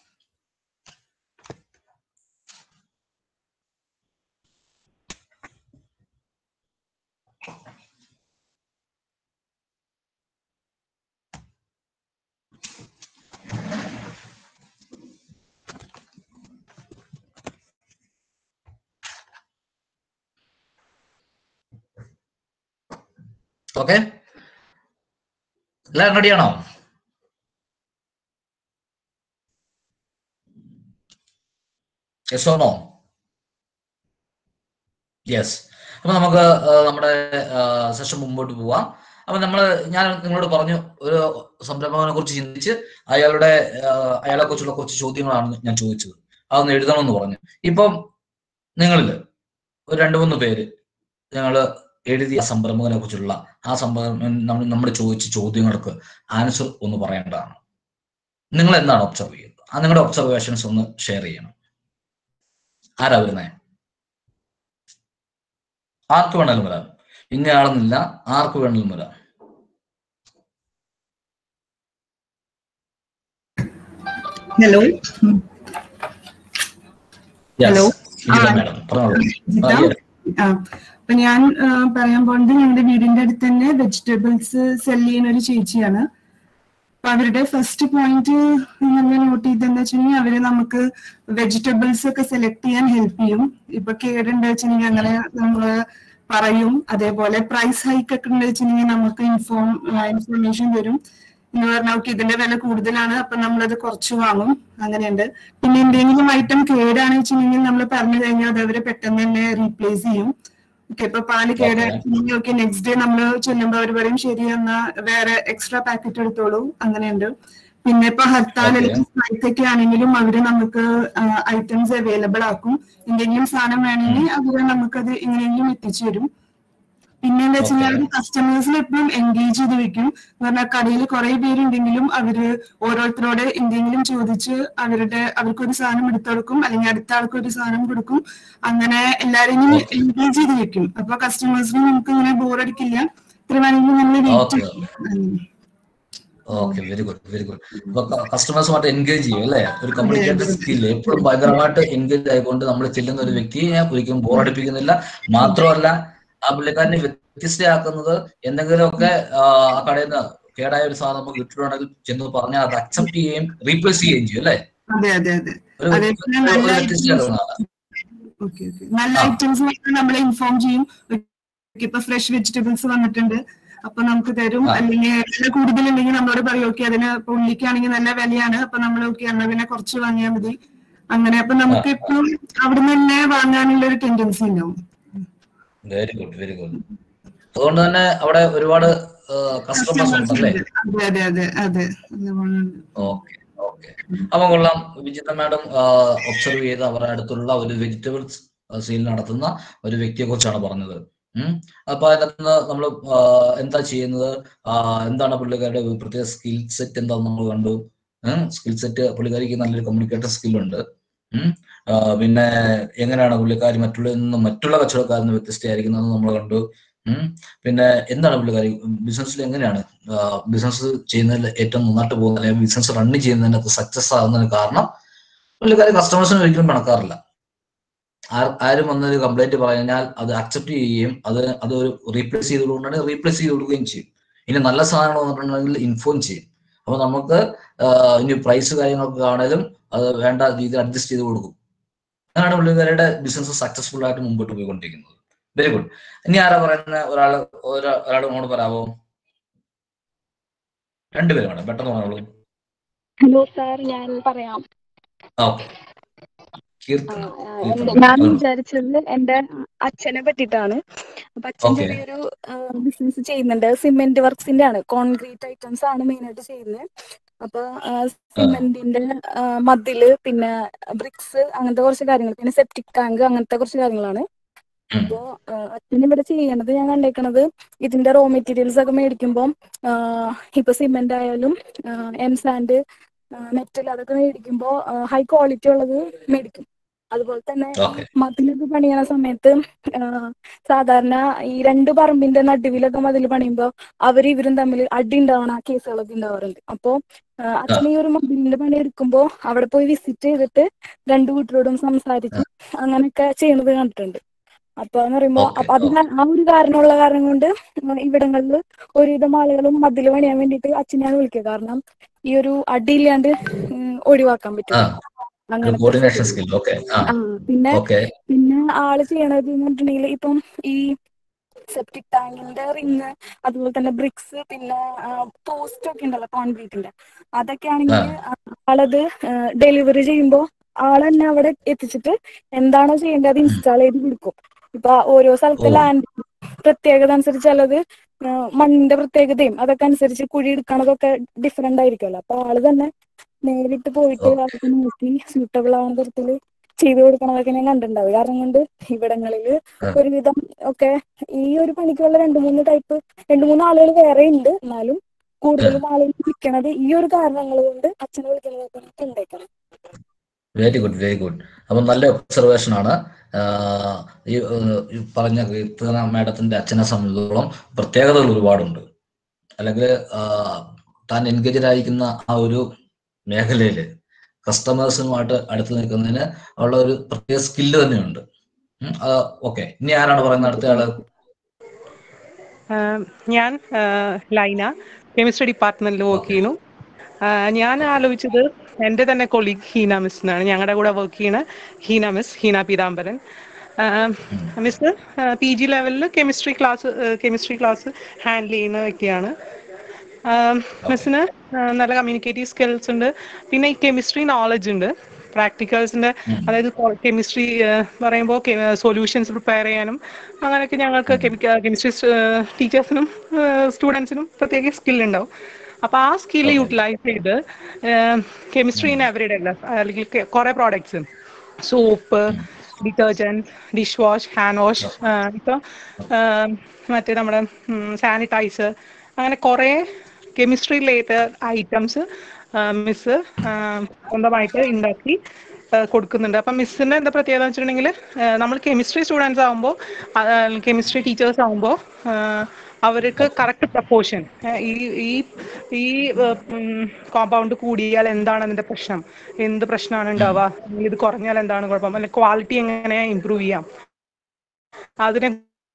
ഓക്കെ എല്ലാവരും റെഡിയാണോ യെസ് ഓ നോ യെസ് അപ്പൊ നമുക്ക് ആ, നമ്മുടെ സെഷൻ മുമ്പോട്ട് പോവാം അപ്പൊ നമ്മൾ ഞാൻ നിങ്ങളോട് പറഞ്ഞു ഒരു സംരംഭകനെ കുറിച്ച് ചിന്തിച്ച് അയാളുടെ ആ, അയാളെ കുറിച്ചുള്ള കുറച്ച് ചോദ്യങ്ങളാണ് ഞാൻ ചോദിച്ചത് അതൊന്ന് എഴുതണമെന്ന് പറഞ്ഞു ഇപ്പം നിങ്ങളിൽ ഒരു രണ്ട് മൂന്ന് പേര് ഞങ്ങൾ എഴുതിയ സംരംഭകനെ കുറിച്ചുള്ള ആ സംരംഭം നമ്മൾ നമ്മൾ ചോദിച്ച ചോദ്യങ്ങൾക്ക് ആൻസർ ഒന്ന് പറയേണ്ടതാണ് നിങ്ങൾ എന്താണ് ഒബ്സർവ് ചെയ്യുന്നത് ആ നിങ്ങളുടെ ഒബ്സർവേഷൻസ് ഒന്ന് ഷെയർ ചെയ്യണം ആരാ വരുന്നേ ആർക്ക് വേണമെങ്കിലും വരാം ഇന്നയാളെന്നില്ല ആർക്ക് വേണമെങ്കിലും വരാം ഹലോ Hello. ആ. മാഡം പറഞ്ഞോളൂ ജിത ആ, yes. ആ അപ്പൊ ഞാൻ ആ, പറയാൻ പോകുന്നത് ഞങ്ങളുടെ വീടിന്റെ അടുത്ത് തന്നെ വെജിറ്റബിൾസ് സെല് ചെയ്യുന്ന ഒരു ചേച്ചിയാണ് അപ്പൊ അവരുടെ ഫസ്റ്റ് പോയിന്റ് നമ്മൾ നോട്ട് ചെയ്ത് എന്താ വെച്ചിട്ടുണ്ടെങ്കിൽ അവര് നമുക്ക് വെജിറ്റബിൾസ് ഒക്കെ സെലക്ട് ചെയ്യാൻ ഹെൽപ്പ് ചെയ്യും ഇപ്പൊ കേടുണ്ട് വെച്ചിട്ടുണ്ടെങ്കിൽ അങ്ങനെ നമ്മള് പറയും അതേപോലെ പ്രൈസ് ഹൈക്ക് ഒക്കെ ഉണ്ട് വെച്ചിട്ടുണ്ടെങ്കിൽ നമുക്ക് ഇൻഫോം ഇൻഫർമേഷൻ തരും എന്ന് പറഞ്ഞാൽ ഓക്കെ ഇതിന്റെ വില കൂടുതലാണ് അപ്പൊ നമ്മളത് കുറച്ച് വാങ്ങും അങ്ങനെയുണ്ട് പിന്നെ എന്തെങ്കിലും ഐറ്റം കേടാണ് വെച്ചിട്ടുണ്ടെങ്കിൽ നമ്മൾ പറഞ്ഞു കഴിഞ്ഞാൽ അത് അവര് പെട്ടെന്ന് തന്നെ റീപ്ലേസ് ചെയ്യും ഓക്കെ ഇപ്പൊ പാല് കേടായിട്ടുണ്ടെങ്കിൽ ഓക്കെ നെക്സ്റ്റ് ഡേ നമ്മൾ ചെല്ലുമ്പോൾ അവർ പറയും ശരി എന്നാ വേറെ എക്സ്ട്രാ പാക്കറ്റ് എടുത്തോളൂ അങ്ങനെയുണ്ട് പിന്നെ ഇപ്പൊ ഹർത്താൽ അല്ലെങ്കിൽ സ്ട്രൈക്ക് ഒക്കെ ആണെങ്കിലും അവര് നമുക്ക് ഐറ്റംസ് അവൈലബിൾ ആക്കും എന്തെങ്കിലും സാധനം വേണമെങ്കിൽ അവര് നമുക്കത് എങ്ങനെയെങ്കിലും എത്തിച്ചു തരും പിന്നെ എന്താ വെച്ച് കഴിഞ്ഞാൽ കസ്റ്റമേഴ്സിനെ എപ്പോഴും എൻഗേജ് ചെയ്ത് വെക്കും എന്ന് പറഞ്ഞാൽ കടയിൽ കുറെ പേരുണ്ടെങ്കിലും അവര് ഓരോരുത്തരോട് എന്തെങ്കിലും ചോദിച്ച് അവരുടെ അവർക്കൊരു സാധനം എടുത്തു കൊടുക്കും അല്ലെങ്കിൽ അടുത്ത ആൾക്ക് ഒരു സാധനം കൊടുക്കും അങ്ങനെ എല്ലാരെയും എൻഗേജ് ചെയ്ത് വെക്കും അപ്പൊ കസ്റ്റമേഴ്സിന് നമുക്ക് ഇങ്ങനെ ബോറടിക്കില്ല ഇത്ര വേണമെങ്കിൽ നമ്മൾ വെയിറ്റ് ചെയ്യും okay very good very good അപ്പൊ കസ്റ്റമേഴ്സുമായിട്ട് എൻഗേജ് ചെയ്യും അല്ലേ ഒരു കമ്മ്യൂണിക്കേഷൻ സ്കില്ല് എപ്പോഴും ഭയങ്കരമായിട്ട് എൻഗേജ് ആയിക്കൊണ്ട് നമ്മൾ ചെല്ലുന്ന ഒരു വ്യക്തിയെ ഒരിക്കലും ബോറടിപ്പിക്കുന്നില്ല മാത്രമല്ല ആ പുള്ളിക്കാരനെ വ്യത്യസ്തയാക്കുന്നത് എന്തെങ്കിലുമൊക്കെ ആ കടയിൽ നിന്ന് കേടായ ഒരു സാധനം നമുക്ക് കിട്ടുകയാണെങ്കിൽ ചെന്ന് പറഞ്ഞാൽ അത് അക്സെപ്റ്റ് ചെയ്യുകയും റീപ്ലേസ് ചെയ്യുകയും ചെയ്യും അല്ലേ അതെ അതെ അതെ ഒരു അതേപോലെ ഒരു നല്ല വ്യത്യസ്തയാക്കുന്നതാണ് ഓക്കെ ഓക്കെ നല്ല ഐറ്റംസ് നമ്മളെ ഇൻഫോം ചെയ്യും ഇപ്പൊ ഫ്രഷ് വെജിറ്റബിൾസ് വന്നിട്ടുണ്ട് അപ്പൊ നമുക്ക് തരും ആ. അല്ലെങ്കിൽ വില കൂടുതലുണ്ടെങ്കിൽ നമ്മളോട് പറയും ഓക്കെ അതിന് ഇപ്പൊ ഉള്ളിക്കാണെങ്കിൽ നല്ല വിലയാണ് അപ്പൊ നമ്മൾ ഓക്കെ എന്നാ പിന്നെ കുറച്ച് വാങ്ങിയാൽ മതി അങ്ങനെ അപ്പൊ നമുക്ക് എപ്പോഴും അവിടെ നിന്ന് തന്നെ വാങ്ങാനുള്ള ഒരു ടെൻഡൻസി ഉണ്ടാവും വെരി ഗുഡ് വെരി ഗുഡ് അതുകൊണ്ട് തന്നെ അവിടെ ഒരുപാട് കസ്റ്റമേഴ്സ് ഉണ്ടല്ലേ അതെ അതെ അതെ അതെ അതുപോലെ ഓക്കെ ഓക്കെ അപ്പൊ കൊള്ളാം വിജിത മാഡം ഒബ്സർവ് ചെയ്ത് അവരുടെ അടുത്തുള്ള ഒരു വെജിറ്റബിൾസ് സെയിൽ നടത്തുന്ന ഒരു വ്യക്തിയെ കുറിച്ചാണ് പറഞ്ഞത് ഉം. അപ്പൊ അതിനകത്ത് നമ്മൾ എന്താ ചെയ്യുന്നത് ആ, എന്താണ് പുള്ളിക്കാരുടെ ഒരു പ്രത്യേക സ്കിൽ സെറ്റ് എന്താന്ന് നമ്മൾ കണ്ടു സ്കിൽ സെറ്റ് പുള്ളിക്കാരിക്ക് നല്ലൊരു കമ്മ്യൂണിക്കേഷൻ സ്കില്ലുണ്ട് പിന്നെ എങ്ങനെയാണ് പുള്ളിക്കാരി മറ്റുള്ളവരിൽ നിന്ന് മറ്റുള്ള കച്ചവടക്കാരിൽ നിന്ന് വ്യത്യസ്തയായിരിക്കുന്നത് നമ്മൾ കണ്ടു ഉം. പിന്നെ എന്താണ് പുള്ളിക്കാരി ബിസിനസ്സിൽ എങ്ങനെയാണ് ബിസിനസ് ചെയ്യുന്നതിൽ ഏറ്റവും നന്നായിട്ട് പോകുന്നത് അല്ലെങ്കിൽ ബിസിനസ് റൺ ചെയ്യുന്നതിനകത്ത് സക്സസ് ആകുന്നതിന് കാരണം പുള്ളിക്കാരി കസ്റ്റമേഴ്സിന് ഒരിക്കലും പണക്കാറില്ല ആർ- ആരും വന്നൊരു കംപ്ലൈന്റ് പറഞ്ഞാൽ അത് അക്സെപ്റ്റ് ചെയ്യുകയും അത് അത് ഒരു റീപ്ലേസ് ചെയ്ത് കൊടുക്കുകയാണെങ്കിൽ റീപ്ലേസ് ചെയ്ത് കൊടുക്കുകയും ചെയ്യും ഇനി നല്ല സാധനങ്ങൾ വന്നിട്ടുണ്ടെങ്കിൽ ഇൻഫോം ചെയ്യും അപ്പൊ നമുക്ക് ആഹ് ഇനി പ്രൈസ് കാര്യങ്ങളൊക്കെ ആണെങ്കിലും അത് വേണ്ട രീതിയിൽ അഡ്ജസ്റ്റ് ചെയ്ത് കൊടുക്കും അങ്ങനെയാണ് പുള്ളിക്കാരുടെ ബിസിനസ് സക്സസ്ഫുൾ ആയിട്ട് മുമ്പോട്ട് പോയിക്കൊണ്ടിരിക്കുന്നത് വെരി ഗുഡ് ഇനി ആരാ പറയുന്ന ഒരാൾ ഒരാൾ അങ്ങോട്ട് പറയാമോ രണ്ടുപേരും വേണം പെട്ടെന്ന് പറഞ്ഞോളൂ ഹലോ സാർ ഞാൻ പറയാം ഓക്കെ കീർത്തന ആ, കീർത്തന ഞാൻ പറഞ്ഞോളൂ. വിചാരിച്ചത് എന്റെ അച്ഛനെ പറ്റിയിട്ടാണ് അപ്പൊ അച്ഛൻ Okay. ചെറിയൊരു ബിസിനസ് ചെയ്യുന്നുണ്ട് സിമെന്റ് വർക്സിന്റെ ആണ് കോൺക്രീറ്റ് ഐറ്റംസ് ആണ് മെയിൻ ആയിട്ട് ചെയ്യുന്നത് അപ്പൊ സിമെന്റിന്റെ മതില് പിന്നെ ബ്രിക്സ് അങ്ങനത്തെ കുറച്ച് കാര്യങ്ങൾ പിന്നെ സെപ്റ്റിക് ടാങ്ക് അങ്ങനത്തെ കുറച്ച് കാര്യങ്ങളാണ് ഉം. അപ്പോ അച്ഛൻ ഇവിടെ ചെയ്യണത് ഞാൻ കണ്ടേക്കണത് ഇതിന്റെ റോ മെറ്റീരിയൽസ് ഒക്കെ മേടിക്കുമ്പോൾ ഇപ്പൊ സിമെന്റ് ആയാലും എം സാൻഡ് മെറ്റൽ അതൊക്കെ മേടിക്കുമ്പോൾ ഹൈ ക്വാളിറ്റി ഉള്ളത് മേടിക്കും അതുപോലെ തന്നെ ഈ Okay. മതിലൊക്കെ പണിയണ സമയത്ത് ആ, സാധാരണ ഈ രണ്ട് പറമ്പിന്റെ നടുവിലൊക്കെ മതിൽ പണിയുമ്പോ അവര് ഇവരും തമ്മിൽ അടി ഉണ്ടാവണ കേസുകളൊക്കെ ഉണ്ടാവാറുണ്ട് അപ്പോ ആ, അച്ഛൻ ഈ ഒരു മതിലിന്റെ പണി എടുക്കുമ്പോ അവിടെ പോയി വിസിറ്റ് ചെയ്തിട്ട് രണ്ടു കൂട്ടരോടും സംസാരിച്ച് അങ്ങനെയൊക്കെ ചെയ്യുന്നത് കണ്ടിട്ടുണ്ട് അപ്പൊ എന്ന് പറയുമ്പോ Okay, അപ്പൊ അത് കാ- ആ ഒരു കാരണമുള്ള കാരണം കൊണ്ട് ഇവിടങ്ങളിൽ ഒരുവിധം ആളുകളും മതിൽ പണിയാൻ വേണ്ടിയിട്ട് അച്ഛനെയാണ് വിളിക്കുക കാരണം ഈ ഒരു അടിയില്ലാണ്ട് ഉം, ഒഴിവാക്കാൻ ആ പറ്റും അങ്ങനത്തെ കോർഡിനേഷൻ സ്കിൽ ഓക്കെ ആ ആ പിന്നെ ഓക്കെ പിന്നെ ആള് ചെയ്യണത് എന്ന് പറഞ്ഞിട്ടുണ്ടെങ്കിൽ ഇപ്പം ഈ സെപ്റ്റിക് ടാങ്കിന്റെ റിങ് അതുപോലെ തന്നെ ബ്രിക്സ് പിന്നെ പോസ്റ്റ് ഒക്കെ ഉണ്ടല്ലോ കോൺക്രീറ്റിന്റെ അതൊക്കെ ആണെങ്കിൽ ആളത് ഡെലിവറി ചെയ്യുമ്പോൾ ആൾ തന്നെ അവിടെ എത്തിച്ചിട്ട് എന്താണോ ചെയ്യേണ്ടത് അത് ഇൻസ്റ്റാൾ ചെയ്ത് കൊടുക്കും ഇപ്പൊ ഓരോ സ്ഥലത്തെ ഓ. ലാൻഡ് പ്രത്യേകത അനുസരിച്ച് ചിലത് ആ, മണ്ണിന്റെ പ്രത്യേകതയും അതൊക്കെ അനുസരിച്ച് കുഴി എടുക്കണതൊക്കെ ഡിഫറെന്റ് ആയിരിക്കുമല്ലോ അപ്പൊ ആള് തന്നെ നേരിട്ട് പോയിട്ട് ഓ. അതൊക്കെ നോക്കി സ്യൂട്ടബിൾ ആവുന്ന തരത്തില് ചെയ്തു കൊടുക്കണതൊക്കെ ഞാൻ കണ്ടിട്ടുണ്ടാവും കാരണം കൊണ്ട് ഇവിടങ്ങളില് ആ. ഒരുവിധം ഒക്കെ ഈ ഒരു പണിക്കുള്ള രണ്ട് മൂന്ന് ടൈപ്പ് രണ്ട് മൂന്ന് ആളുകൾ വേറെ ഉണ്ട് എന്നാലും കൂടുതലും ആളുകൾ വിളിക്കണത് ഈ ഒരു കാരണങ്ങൾ കൊണ്ട് അച്ഛനെ വിളിക്കണതൊക്കെ ഉണ്ടാക്കണം വെരി ഗുഡ് വെരി ഗുഡ് അപ്പം നല്ല ഒബ്സർവേഷൻ ആണ് ആഹ് ഈ ഏഹ് ഈ പറഞ്ഞ കീർത്തന മാഡത്തിന്റെ അച്ഛനെ സംബന്ധിച്ചിടത്തോളം പ്രത്യേകതകൾ ഒരുപാടുണ്ട് അല്ലെങ്കിൽ ആഹ് താൻ എൻഗേജഡ് ആയിരിക്കുന്ന ആ ഒരു മേഖലയിൽ കസ്റ്റമേഴ്സുമായിട്ട് അടുത്ത് നിൽക്കുന്നതിന് ഉള്ള ഒരു പ്രത്യേക സ്കില്ല് തന്നെയുണ്ട് ഓക്കെ ഇനി ആരാണ് പറയുന്നത് അടുത്ത ആള് ആഹ് ഞാൻ ആഹ് ലൈന കെമിസ്ട്രി ഡിപ്പാർട്ട്മെന്റിൽ വർക്ക് Okay. ചെയ്യുന്നു ആഹ് ഞാൻ ആലോചിച്ചത് എൻ്റെ തന്നെ കൊളീഗ് ഹീന മിസ് എന്നാണ് ഞങ്ങളുടെ കൂടെ വർക്ക് ചെയ്യണ Heena miss Heena Peethambaran miss P G ലെവലിൽ chemistry class chemistry class handle ചെയ്യുന്ന വ്യക്തിയാണ് മിസ്സിന് നല്ല കമ്മ്യൂണിക്കേറ്റീവ് സ്കിൽസ് ഉണ്ട് പിന്നെ ഈ കെമിസ്ട്രി നോളജ് ഉണ്ട് പ്രാക്ടിക്കൽസിന്റെ അതായത് കെമിസ്ട്രി പറയുമ്പോൾ സൊല്യൂഷൻസ് പ്രിപ്പയർ ചെയ്യാനും അങ്ങനെയൊക്കെ ഞങ്ങൾക്ക് കെമിസ്ട്രി ടീച്ചേഴ്സിനും സ്റ്റുഡൻസിനും പ്രത്യേക സ്കിൽ ഉണ്ടാവും അപ്പൊ ആ സ്കിൽ യൂട്ടിലൈസ് ചെയ്ത് കെമിസ്ട്രി ഇൻ എവറി ഡേ അല്ലെങ്കിൽ കുറെ products soap detergent dish wash hand wash ഇപ്പൊ മറ്റേ നമ്മുടെ സാനിറ്റൈസർ അങ്ങനെ കുറെ കെമിസ്ട്രി റിലേറ്റഡ് ഐറ്റംസ് മിസ് സ്വന്തമായിട്ട് ഉണ്ടാക്കി കൊടുക്കുന്നുണ്ട് അപ്പം മിസ്സിന്റെ എന്താ പ്രത്യേകത വെച്ചിട്ടുണ്ടെങ്കിൽ നമ്മൾ കെമിസ്ട്രി സ്റ്റുഡൻസ് ആകുമ്പോൾ കെമിസ്ട്രി ടീച്ചേഴ്സ് ആകുമ്പോൾ അവർക്ക് കറക്റ്റ് പ്രപ്പോർഷൻ ഈ ഈ ഈ കോമ്പൗണ്ട് കൂടിയാൽ എന്താണ് അതിന്റെ പ്രശ്നം എന്ത് പ്രശ്നമാണ് ഉണ്ടാവുക ഇത് കുറഞ്ഞാൽ എന്താണ് കുഴപ്പം അല്ലെങ്കിൽ ക്വാളിറ്റി എങ്ങനെ ഇമ്പ്രൂവ് ചെയ്യാം അതിനെ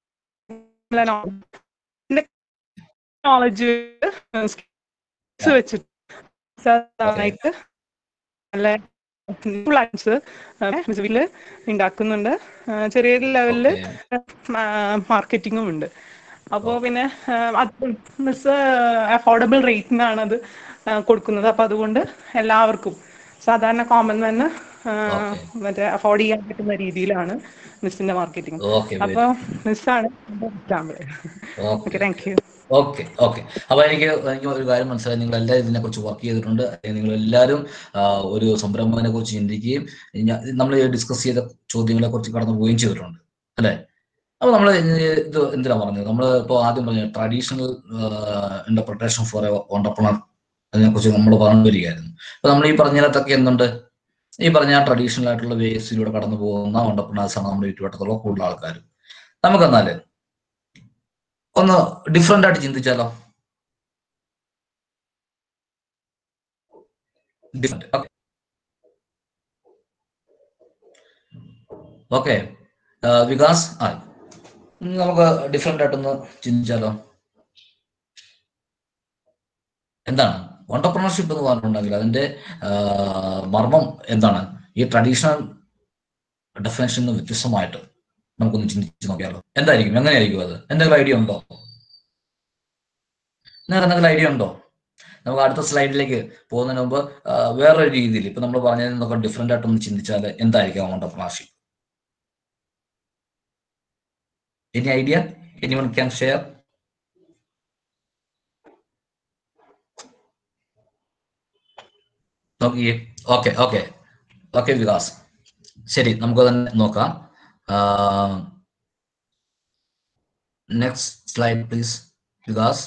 നോളജ് വെച്ചിട്ട് നന്നായിട്ട് നല്ല പ്ലാൻസ് വിസിബില് ഉണ്ടാക്കുന്നുണ്ട് ചെറിയ ലെവലില് മാർക്കറ്റിങ്ങും ഉണ്ട് അപ്പോൾ പിന്നെ അത് മിസ് അഫോർഡബിൾ റേറ്റിനാണ് അത് കൊടുക്കുന്നത് അപ്പൊ അതുകൊണ്ട് എല്ലാവർക്കും സാധാരണ കോമൺ തന്നെ മറ്റേ അഫോർഡ് ചെയ്യാൻ പറ്റുന്ന രീതിയിലാണ് മിസ്സിന്റെ മാർക്കറ്റിംഗ് അപ്പൊ മിസ്സാണ് example okay thank you okay okay അപ്പൊ എനിക്ക് എനിക്ക് ഒരു കാര്യം മനസ്സിലായി നിങ്ങൾ എല്ലാവരും ഇതിനെ കുറിച്ച് വർക്ക് ചെയ്തിട്ടുണ്ട് നിങ്ങൾ എല്ലാവരും ഒരു സംരംഭത്തിനെ കുറിച്ച് ചിന്തിക്കുകയും നമ്മൾ ഡിസ്കസ് ചെയ്ത ചോദ്യങ്ങളെ കുറിച്ച് കടന്നു പോവുകയും ചെയ്തിട്ടുണ്ട് അല്ലെ അപ്പൊ നമ്മൾ ഇത് എന്തിനാ പറഞ്ഞത് നമ്മൾ ഇപ്പോൾ ആദ്യം പറഞ്ഞ traditional interpretation for a entrepreneur അതിനെ കുറിച്ച് നമ്മൾ പറഞ്ഞു വരികയായിരുന്നു അപ്പൊ നമ്മൾ ഈ പറഞ്ഞതിനകത്തൊക്കെ എന്തുണ്ട് ഈ പറഞ്ഞ ട്രഡീഷണൽ ആയിട്ടുള്ള വേസിലൂടെ കടന്നു പോകുന്ന ഓണ്ടർപ്രണേഴ്സ് ആണ് നമ്മുടെ ചുറ്റുവട്ടത്തുള്ള കൂടുതൽ ആൾക്കാർ നമുക്കെന്നാല് ഒന്ന് ഡിഫറെന്റ് ആയിട്ട് ചിന്തിച്ചാലോ ഡിഫറെന്റ് ഓക്കെ ഓക്കെ വികാസ് ആ നമുക്ക് ഡിഫറെന്റ് ആയിട്ടൊന്ന് ചിന്തിച്ചാലോ എന്താണ് ഓണ്ടർപ്രണർഷിപ്പ് എന്ന് പറഞ്ഞിട്ടുണ്ടെങ്കിൽ അതിന്റെ മർമ്മം എന്താണ് ഈ ട്രഡീഷണൽ ഡെഫിനേഷൻ നിന്ന് വ്യത്യസ്തമായിട്ട് നമുക്കൊന്ന് ചിന്തിച്ച് നോക്കിയാലോ എന്തായിരിക്കും എങ്ങനെയായിരിക്കും അത് എന്തെങ്കിലും ഐഡിയ ഉണ്ടോ നിങ്ങൾക്ക് എന്തെങ്കിലും ഐഡിയ ഉണ്ടോ നമുക്ക് അടുത്ത സ്ലൈഡിലേക്ക് പോകുന്നതിന് മുമ്പ് വേറൊരു രീതിയിൽ ഇപ്പൊ നമ്മൾ പറഞ്ഞതിൽ നിന്നൊക്കെ ഡിഫറെന്റ് ആയിട്ടൊന്ന് ചിന്തിച്ചാൽ എന്തായിരിക്കും entrepreneurship any idea any one can share നോക്കിയേ ഓക്കെ ഓക്കെ ഓക്കെ വികാസ് ശരി നമുക്ക് തന്നെ നോക്കാം next slide please Vikas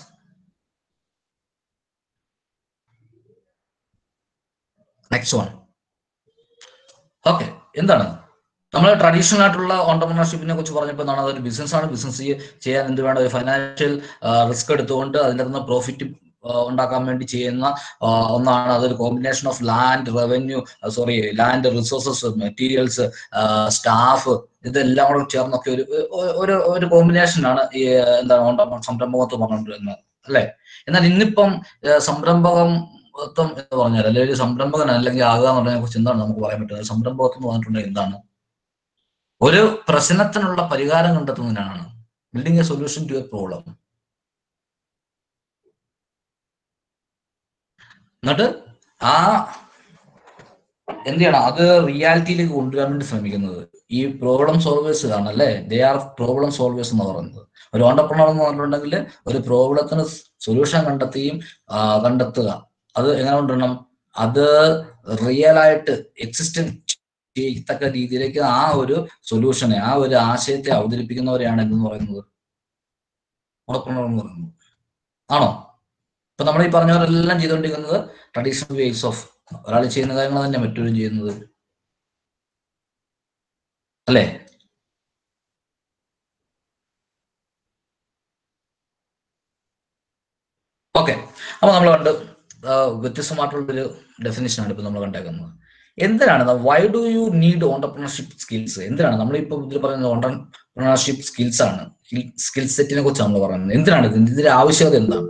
next one okay എന്താണ് നമ്മൾ ട്രഡീഷണൽ ആയിട്ടുള്ള ഓണ്ടർപ്രണർഷിപ്പിനെ കുറിച്ച് പറഞ്ഞപ്പോൾ എന്താണ് അതൊരു ബിസിനസ് ആണ് ബിസിനസ് ചെയ്യാൻ എന്ത് വേണം ഒരു ഫൈനാൻഷ്യൽ റിസ്ക് എടുത്തുകൊണ്ട് അതിൻ്റെ നിന്ന് പ്രോഫിറ്റ് ഉണ്ടാക്കാൻ വേണ്ടി ചെയ്യുന്ന ഒന്നാണ് അതൊരു combination of land revenue sorry land resources materials staff ഇതെല്ലാം കൂടെ ചേർന്നൊക്കെ ഒരു ഒരു ഒരു കോമ്പിനേഷനാണ് ഈ എന്താണ് സംരംഭകത്വം പറഞ്ഞുകൊണ്ടിരുന്നത് അല്ലെ എന്നാൽ ഇന്നിപ്പം സംരംഭകത്വം എന്ന് പറഞ്ഞാൽ അല്ലെങ്കിൽ ഒരു സംരംഭകൻ അല്ലെങ്കിൽ ആകുക എന്നുള്ളതിനെ കുറിച്ച് എന്താണ് നമുക്ക് പറയാൻ പറ്റുന്നത് സംരംഭകത്വം എന്ന് പറഞ്ഞിട്ടുണ്ടെങ്കിൽ എന്താണ് ഒരു പ്രശ്നത്തിനുള്ള പരിഹാരം കണ്ടെത്തുന്നതിനാണ് building a solution to a problem എന്നിട്ട് ആ എന്ത് ചെയ്യണം അത് റിയാലിറ്റിയിലേക്ക് കൊണ്ടുവരാൻ വേണ്ടി ശ്രമിക്കുന്നത് ഈ പ്രോബ്ലം സോൾവേഴ്സ് ആണ് അല്ലേ ദേ ആർ പ്രോബ്ലം സോൾവേഴ്സ് എന്ന് പറയുന്നത് ഒരു ഓണ്ടർപ്രണർ എന്ന് പറഞ്ഞിട്ടുണ്ടെങ്കിൽ ഒരു പ്രോബ്ലത്തിന് സൊല്യൂഷൻ കണ്ടെത്തുകയും കണ്ടെത്തുക അത് എങ്ങനെ കൊണ്ടുവരണം അത് റിയൽ ആയിട്ട് എക്സിസ്റ്റന്റ് ചെയ്യത്തക്ക രീതിയിലേക്ക് ആ ഒരു സൊല്യൂഷനെ ആ ഒരു ആശയത്തെ അവതരിപ്പിക്കുന്നവരെയാണ് എന്ന് പറയുന്നത് ഓണ്ടർപ്രണർ എന്ന് പറയുന്നത് ആണോ ഇപ്പൊ നമ്മൾ ഈ പറഞ്ഞവരെല്ലാം ചെയ്തുകൊണ്ടിരിക്കുന്നത് ട്രഡീഷണൽ വേസ് ഓഫ് ഒരാൾ ചെയ്യുന്ന കാര്യങ്ങൾ തന്നെ മറ്റൊരു ചെയ്യുന്നത് അല്ലേ ഓക്കെ അപ്പൊ നമ്മൾ കണ്ട് വ്യത്യസ്തമായിട്ടുള്ളൊരു ഡെഫിനേഷനാണ് ഇപ്പൊ നമ്മൾ കണ്ടേക്കുന്നത് എന്തിനാണ് why do you need entrepreneurship skills എന്തിനാണ് നമ്മളിപ്പോ ഇതിൽ പറയുന്നത് ഓണ്ടർപ്രണർഷിപ്പ് സ്കിൽസ് ആണ് സ്കിൽ സെറ്റിനെ കുറിച്ച് നമ്മൾ പറയുന്നത് എന്തിനാണ് ഇത് ഇതിന്റെ ആവശ്യകത എന്താണ്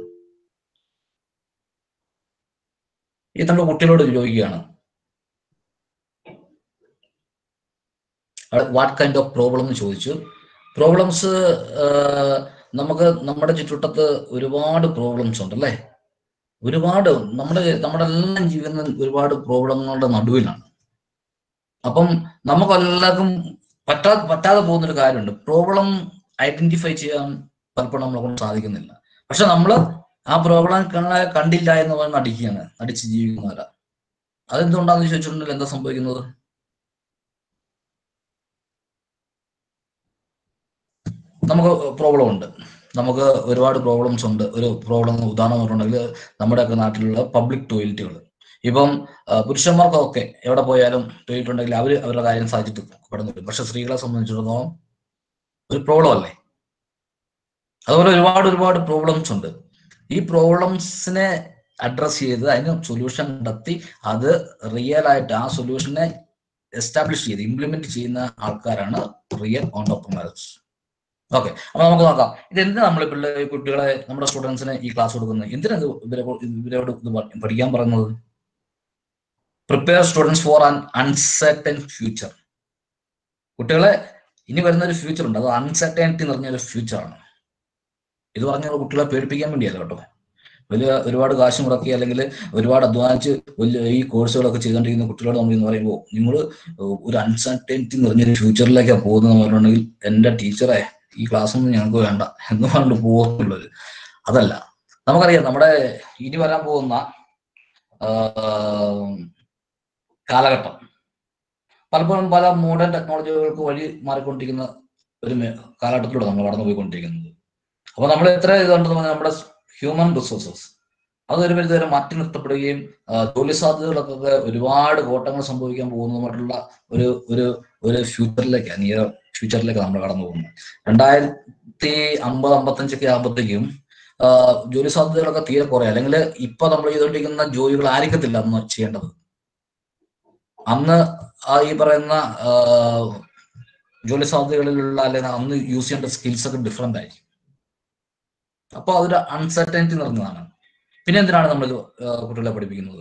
ഇത് നമ്മൾ കുട്ടികളോട് ചോദിക്കുകയാണ് വാട്ട് കൈൻഡ് ഓഫ് പ്രോബ്ലം എന്ന് ചോദിച്ചു പ്രോബ്ലംസ് നമുക്ക് നമ്മുടെ ചുറ്റുവട്ടത്ത് ഒരുപാട് പ്രോബ്ലംസ് ഉണ്ട് അല്ലേ ഒരുപാട് നമ്മുടെ നമ്മുടെ എല്ലാം ജീവിതം ഒരുപാട് പ്രോബ്ലങ്ങളുടെ നടുവിലാണ് അപ്പം നമുക്ക് എല്ലാവർക്കും പറ്റാ പറ്റാതെ പോകുന്നൊരു കാര്യമുണ്ട് പ്രോബ്ലം ഐഡന്റിഫൈ ചെയ്യാൻ പലപ്പോഴും നമ്മളെ കൊണ്ട് സാധിക്കുന്നില്ല പക്ഷെ നമ്മൾ ആ പ്രോബ്ലം കണ്ടില്ല എന്ന് പറഞ്ഞ് നടിക്കുകയാണ് നടിച്ച് ജീവിക്കുന്നവരാ അതെന്തുകൊണ്ടാന്ന് ചോദിച്ചിട്ടുണ്ടെങ്കിൽ എന്താ സംഭവിക്കുന്നത് നമുക്ക് പ്രോബ്ലം ഉണ്ട് നമുക്ക് ഒരുപാട് പ്രോബ്ലംസ് ഉണ്ട് ഒരു പ്രോബ്ലം ഉദാഹരണം പറഞ്ഞിട്ടുണ്ടെങ്കിൽ നമ്മുടെയൊക്കെ നാട്ടിലുള്ള പബ്ലിക് ടോയ്ലറ്റുകൾ ഇപ്പം ആ, പുരുഷന്മാർക്കൊക്കെ എവിടെ പോയാലും ടോയ്ലറ്റ് ഉണ്ടെങ്കിൽ അവർ അവരുടെ കാര്യം സാധിച്ചിട്ട് കടന്നു വരും പക്ഷെ സ്ത്രീകളെ സംബന്ധിച്ചിടത്തോളം ഒരു പ്രോബ്ലം അല്ലേ അതുപോലെ ഒരുപാട് ഒരുപാട് പ്രോബ്ലംസ് ഉണ്ട് ഈ പ്രോബ്ലംസിനെ അഡ്രസ് ചെയ്ത് അതിന് സൊല്യൂഷൻ കണ്ടെത്തി അത് റിയൽ ആയിട്ട് ആ സൊല്യൂഷനെ എസ്റ്റാബ്ലിഷ് ചെയ്ത് ഇംപ്ലിമെന്റ് ചെയ്യുന്ന ആൾക്കാരാണ് റിയൽ ഓണ്ടർപ്രണേഴ്സ് ഓക്കെ അപ്പൊ നമുക്ക് നോക്കാം ഇതെന്ത് നമ്മൾ പിള്ളേർ കുട്ടികളെ നമ്മുടെ സ്റ്റുഡൻസിന് ഈ ക്ലാസ് കൊടുക്കുന്നത് എന്തിനാ ഇത് ഇവരെ കൊ- ഇവരോട് ഇത് പ- പഠിക്കാൻ പറയുന്നത് prepare students for an uncertain future കുട്ടികളെ ഇനി വരുന്ന ഒരു ഫ്യൂച്ചർ ഉണ്ട് അത് അൺസർട്ടനിറ്റി നിറഞ്ഞൊരു ഫ്യൂച്ചറാണ് ഇത് പറഞ്ഞ കുട്ടികളെ പേടിപ്പിക്കാൻ വേണ്ടിയല്ല കേട്ടോ വലിയ ഒരുപാട് കാശ് മുടക്കി അല്ലെങ്കിൽ ഒരുപാട് അധ്വാനിച്ച് വലിയ ഈ കോഴ്സുകളൊക്കെ ചെയ്തുകൊണ്ടിരിക്കുന്ന കുട്ടികളോട് നമ്മൾ എന്ന് പറയുമ്പോൾ നിങ്ങൾ ഒരു അൺസർട്ടനിറ്റി നിറഞ്ഞൊരു ഫ്യൂച്ചറിലേക്കാണ് പോകുന്നത് പറഞ്ഞിട്ടുണ്ടെങ്കിൽ എൻ്റെ ടീച്ചറെ ഈ ക്ലാസ് ഒന്നും ഞങ്ങൾക്ക് വേണ്ട എന്ന് പറഞ്ഞിട്ട് പോകുന്നുള്ളത് അതല്ല നമുക്കറിയാം നമ്മുടെ ഇനി വരാൻ പോകുന്ന ആ, കാലഘട്ടം പലപ്പോഴും പല മോഡേൺ ടെക്നോളജികൾക്ക് വഴി മാറിക്കൊണ്ടിരിക്കുന്ന ഒരു മേ- കാലഘട്ടത്തിലൂടെ നമ്മൾ കടന്നു പോയിക്കൊണ്ടിരിക്കുന്നത് അപ്പൊ നമ്മൾ എത്ര ഇതുണ്ടെന്ന് പറഞ്ഞാൽ നമ്മുടെ ഹ്യൂമൻ റിസോഴ്സസ് അത് ഒരു പരിധി വരെ മാറ്റി നിർത്തപ്പെടുകയും ആ, ജോലി സാധ്യതകളൊക്കെ ഒരുപാട് കോട്ടങ്ങൾ സംഭവിക്കാൻ പോകുന്നതുമായിട്ടുള്ള ഒരു ഒരു ഒരു ഫ്യൂച്ചറിലേക്കാണ് നിയർ ഫ്യൂച്ചറിലേക്ക് നമ്മൾ കടന്നു പോകുന്നത് രണ്ടായിരത്തി അമ്പത് അമ്പത്തഞ്ചൊക്കെ ആകുമ്പോഴത്തേക്കും ആ, ജോലി സാധ്യതകളൊക്കെ തീരെ കുറയും അല്ലെങ്കിൽ ഇപ്പൊ നമ്മൾ ചെയ്തുകൊണ്ടിരിക്കുന്ന ജോലികൾ ആയിരിക്കത്തില്ല അന്ന് ചെയ്യേണ്ടത് അന്ന് ആ ഈ പറയുന്ന ആ, ജോലി സാധ്യതകളിലുള്ള അല്ലെങ്കിൽ അന്ന് യൂസ് ചെയ്യേണ്ട സ്കിൽസ് ഒക്കെ ഡിഫറെന്റ് ആയിരിക്കും അപ്പൊ അതൊരു അൺസർട്ടനിറ്റി നിറഞ്ഞതാണ് പിന്നെ എന്തിനാണ് നമ്മൾ കുട്ടികളെ പഠിപ്പിക്കുന്നത്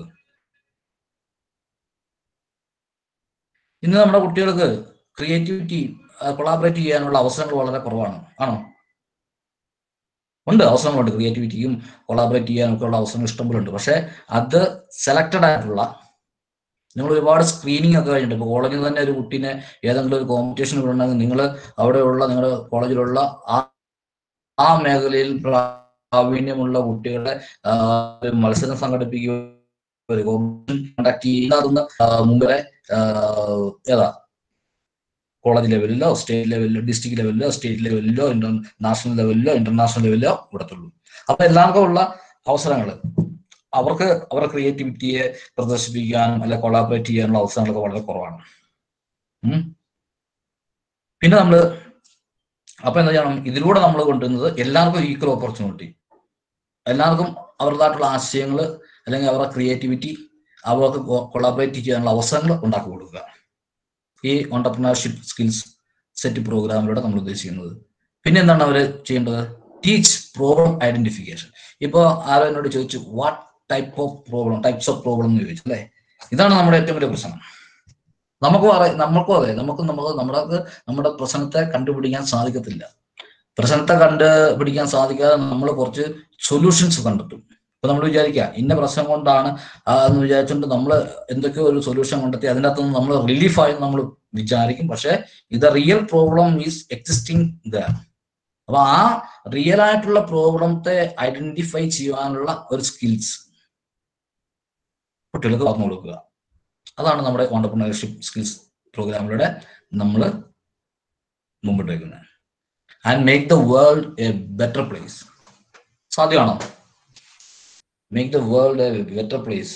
ഇന്ന് നമ്മുടെ കുട്ടികൾക്ക് ക്രിയേറ്റിവിറ്റി കൊളാബറേറ്റ് ചെയ്യാനുള്ള അവസരങ്ങൾ വളരെ കുറവാണ് ആണോ ഉണ്ട് അവസരങ്ങളുണ്ട് ക്രിയേറ്റിവിറ്റിയും കൊളാബറേറ്റ് ചെയ്യാനൊക്കെ ഉള്ള അവസരങ്ങൾ ഇഷ്ടംപോലെ ഉണ്ട് പക്ഷെ അത് സെലക്റ്റഡ് ആയിട്ടുള്ള നിങ്ങൾ ഒരുപാട് സ്ക്രീനിങ് ഒക്കെ കഴിഞ്ഞിട്ട് ഇപ്പോൾ കോളേജിൽ തന്നെ ഒരു കുട്ടീനെ ഏതെങ്കിലും ഒരു കോമ്പറ്റീഷൻ ഉണ്ടെങ്കിൽ നിങ്ങൾ അവിടെയുള്ള നിങ്ങളുടെ കോളേജിലുള്ള ആ ആ മേഖലയിൽ പ്രാവീണ്യമുള്ള കുട്ടികളെ ആ, ഒരു മത്സരം സംഘടിപ്പിക്കുകയോ ഒരു കോമ്പറ്റീഷൻ കണ്ടക്ട് ചെയ്യുന്ന മുമ്പേ ആ, ഏതാ കോളേജ് ലെവലിലോ സ്റ്റേറ്റ് ലെവലിലോ ഡിസ്ട്രിക്ട് ലെവലിലോ സ്റ്റേറ്റ് ലെവലിലോ ഇന്റർ നാഷണൽ ലെവലിലോ ഇന്റർനാഷണൽ ലെവലിലോ കൊടുത്തുള്ളൂ അപ്പൊ എല്ലാവർക്കും ഉള്ള അവസരങ്ങൾ അവർക്ക് അവരുടെ ക്രിയേറ്റിവിറ്റിയെ പ്രദർശിപ്പിക്കാനും അല്ലെ കൊളാബറേറ്റ് ചെയ്യാനുള്ള അവസരങ്ങളൊക്കെ വളരെ കുറവാണ് ഉം. പിന്നെ നമ്മള് അപ്പൊ എന്താ ചെയ്യണം ഇതിലൂടെ നമ്മൾ കൊണ്ടുവരുന്നത് എല്ലാവർക്കും ഈക്വൽ ഓപ്പർച്യൂണിറ്റി എല്ലാവർക്കും അവരുടേതായിട്ടുള്ള ആശയങ്ങൾ അല്ലെങ്കിൽ അവരുടെ ക്രിയേറ്റിവിറ്റി അവർക്ക് കൊളാബറേറ്റ് ചെയ്യാനുള്ള അവസരങ്ങൾ ഉണ്ടാക്കി കൊടുക്കുക ഈ ഓണ്ടർപ്രണർഷിപ്പ് സ്കിൽസ് സെറ്റ് പ്രോഗ്രാമിലൂടെ നമ്മൾ ഉദ്ദേശിക്കുന്നത് പിന്നെ എന്താണ് അവർ ചെയ്യേണ്ടത് ടീച്ച് പ്രോബ്ലം ഐഡന്റിഫിക്കേഷൻ ഇപ്പോൾ ആരോ എന്നോട് ചോദിച്ചു what type of problem types of problem എന്ന് ചോദിച്ചു അല്ലേ ഇതാണ് നമ്മുടെ ഏറ്റവും വലിയ പ്രശ്നം നമുക്കും അതെ നമുക്കും അതെ നമുക്ക് നമുക്ക് നമ്മുടെ നമ്മുടെ പ്രശ്നത്തെ കണ്ടുപിടിക്കാൻ സാധിക്കത്തില്ല പ്രശ്നത്തെ കണ്ടുപിടിക്കാൻ സാധിക്കാതെ നമ്മൾ കുറച്ച് സൊല്യൂഷൻസ് കണ്ടെത്തും ഇപ്പൊ നമ്മൾ വിചാരിക്കുക ഇന്ന പ്രശ്നം കൊണ്ടാണ് ആ എന്ന് വിചാരിച്ചുകൊണ്ട് നമ്മൾ എന്തൊക്കെയോ ഒരു സൊല്യൂഷൻ കണ്ടെത്തി അതിൻ്റെ അകത്തുനിന്ന് നമ്മൾ റിലീഫായി നമ്മൾ വിചാരിക്കും പക്ഷെ ഇത് real problem is existing there അപ്പൊ ആ റിയൽ ആയിട്ടുള്ള പ്രോബ്ലത്തെ ഐഡന്റിഫൈ ചെയ്യാനുള്ള ഒരു സ്കിൽസ് കുട്ടികൾക്ക് പറഞ്ഞു കൊടുക്കുക അതാണ് നമ്മുടെ ഓണ്ടർപ്രണർഷിപ്പ് സ്കിൽസ് പ്രോഗ്രാമിലൂടെ നമ്മൾ മുമ്പോട്ട് വയ്ക്കുന്നത് and make the world a better place സാധ്യമാണോ make the world a better place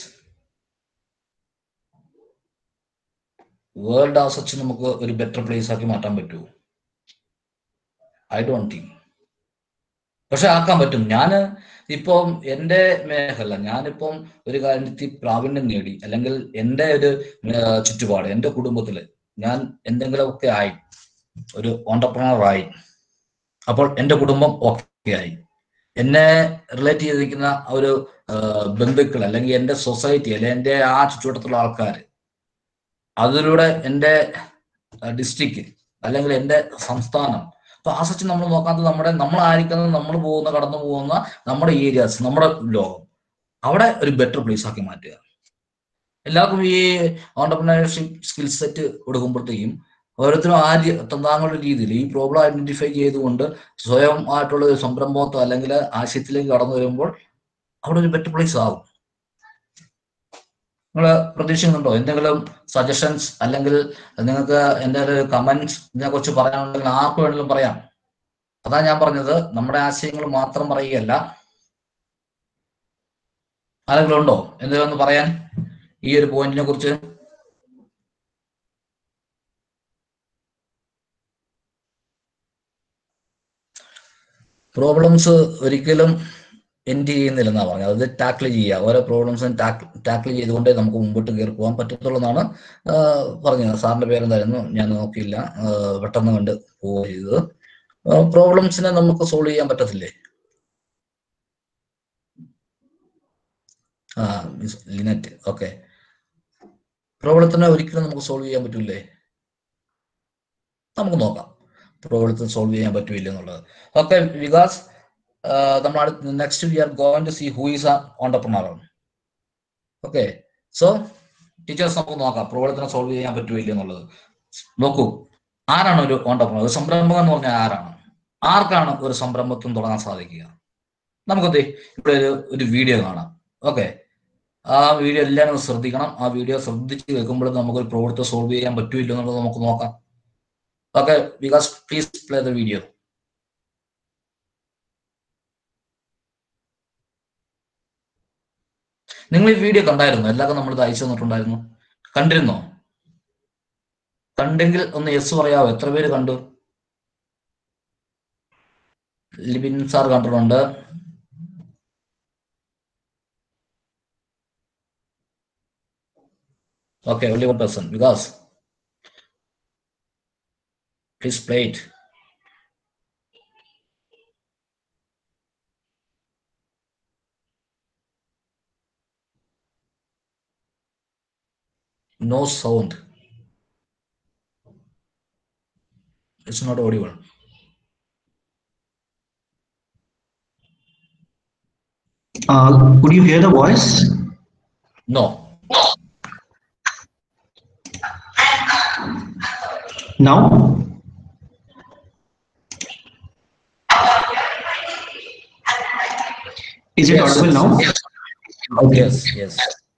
world ah such നമുക്ക് ഒരു ബെറ്റർ പ്ലേസ് ആക്കി മാറ്റാൻ പറ്റുമോ ഐ ഡോണ്ട് തിങ്ക് പക്ഷെ ആക്കാൻ പറ്റും ഞാൻ ഇപ്പം എൻ്റെ മേഖല ഞാനിപ്പം ഒരു കാര്യത്തിൽ പ്രാവീണ്യം നേടി അല്ലെങ്കിൽ എൻ്റെ ഒരു ആ, ചുറ്റുപാട് എൻ്റെ കുടുംബത്തില് ഞാൻ എന്തെങ്കിലുമൊക്കെ ആയി ഒരു ഓണ്ടർപ്രണർ ആയി അപ്പോൾ എൻ്റെ കുടുംബം ഓക്കെ ആയി എന്നെ റിലേറ്റ് ചെയ്തിരിക്കുന്ന ഒരു ആ, ബന്ധുക്കൾ അല്ലെങ്കിൽ എൻ്റെ സൊസൈറ്റി അല്ലെങ്കിൽ എൻ്റെ ആ ചുറ്റുവട്ടത്തുള്ള ആൾക്കാർ അതിലൂടെ എൻ്റെ ഡിസ്ട്രിക്ട് അല്ലെങ്കിൽ എൻ്റെ സംസ്ഥാനം അപ്പൊ ആ സച്ച് നമ്മൾ നോക്കാത്തത് നമ്മുടെ നമ്മളായിരിക്കുന്നത് നമ്മൾ പോകുന്ന കടന്നു പോകുന്ന നമ്മുടെ ഏരിയാസ് നമ്മുടെ ലോകം അവിടെ ഒരു ബെറ്റർ പ്ലേസ് ആക്കി മാറ്റുക എല്ലാവർക്കും ഈ ഓണ്ടർപ്രണർഷിപ്പ് സ്കിൽ സെറ്റ് കൊടുക്കുമ്പോഴത്തേക്കും ഓരോരുത്തരും ആ രീ- തങ്ങളുടെ രീതിയിൽ ഈ പ്രോബ്ലം ഐഡന്റിഫൈ ചെയ്തുകൊണ്ട് സ്വയം ആയിട്ടുള്ള ഒരു സംരംഭത്വം അല്ലെങ്കിൽ ആശയത്തിലേക്ക് കടന്നു വരുമ്പോൾ അവിടെ ഒരു ബെറ്റർ പ്ലേസ് ആകും നിങ്ങൾ പ്രതീക്ഷിക്കുന്നുണ്ടോ എന്തെങ്കിലും സജഷൻസ് അല്ലെങ്കിൽ നിങ്ങൾക്ക് എൻ്റെ ഒരു കമന്റ്സ് ഇതിനെ കുറിച്ച് പറയാനുണ്ടെങ്കിൽ ആർക്ക് വേണമെങ്കിലും പറയാം അതാ ഞാൻ പറഞ്ഞത് നമ്മുടെ ആശയങ്ങൾ മാത്രം പറയുകയല്ല ആരെങ്കിലും ഉണ്ടോ എന്തെങ്കിലും ഒന്ന് പറയാൻ ഈ ഒരു പോയിന്റിനെ കുറിച്ച് പ്രോബ്ലംസ് ഒരിക്കലും എൻഡ് ചെയ്യുന്നില്ലെന്നാണ് പറഞ്ഞത് അത് ടാക്കിൾ ചെയ്യുക ഓരോ പ്രോബ്ലംസും ടാക്കിൾ ചെയ്തുകൊണ്ടേ നമുക്ക് മുമ്പോട്ട് കയറി പോകാൻ പറ്റത്തുള്ളൂ എന്നാണ് ആഹ് പറഞ്ഞത് സാറിന്റെ പേരെന്തായിരുന്നു ഞാൻ നോക്കിയില്ല ആഹ് പെട്ടെന്ന് കണ്ട് പോവുക ചെയ്തത് പ്രോബ്ലംസിനെ നമുക്ക് സോൾവ് ചെയ്യാൻ പറ്റത്തില്ലേ ആ മിസ് ലിനറ്റ് ഓക്കെ പ്രോബ്ലത്തിനെ ഒരിക്കലും നമുക്ക് സോൾവ് ചെയ്യാൻ പറ്റൂലേ നമുക്ക് നോക്കാം പ്രോബ്ലത്തിന് സോൾവ് ചെയ്യാൻ പറ്റൂല എന്നുള്ളത് ഓക്കെ വികാസ് നമ്മൾ അടുത്ത് next we are going to see who is a entrepreneur okay so teachers നമുക്ക് നോക്കാം പ്രോബ്ലത്തിനെ സോൾവ് ചെയ്യാൻ പറ്റൂല എന്നുള്ളത് നോക്കൂ ആരാണ് ഒരു ഓണ്ടർപ്രണർ ഒരു സംരംഭകം എന്ന് പറഞ്ഞാൽ ആരാണ് ആർക്കാണ് ഒരു സംരംഭത്വം തുടങ്ങാൻ സാധിക്കുക നമുക്കത് ഇവിടെ ഒരു ഒരു വീഡിയോ കാണാം ഓക്കെ ആ വീഡിയോ എല്ലാവരും ഒന്ന് ശ്രദ്ധിക്കണം ആ വീഡിയോ ശ്രദ്ധിച്ച് കേൾക്കുമ്പോൾ നമുക്ക് ഒരു പ്രോബ്ലത്തെ സോൾവ് ചെയ്യാൻ പറ്റൂല്ല എന്നുള്ളത് നമുക്ക് നോക്കാം okay Vikas please play the video നിങ്ങൾ ഈ വീഡിയോ കണ്ടായിരുന്നു എല്ലാവർക്കും നമ്മൾ ഇത് അയച്ചു തന്നിട്ടുണ്ടായിരുന്നു കണ്ടിരുന്നോ കണ്ടെങ്കിൽ ഒന്ന് യെസ് പറയാവോ എത്ര പേര് കണ്ടു ലിബിൻ സാർ കണ്ടിട്ടുണ്ട് Okay, only one person. Because please play it. No sound. It's not audible. Uh, could you hear the voice? No. Now? Is it Yes. audible now? Yes, yes.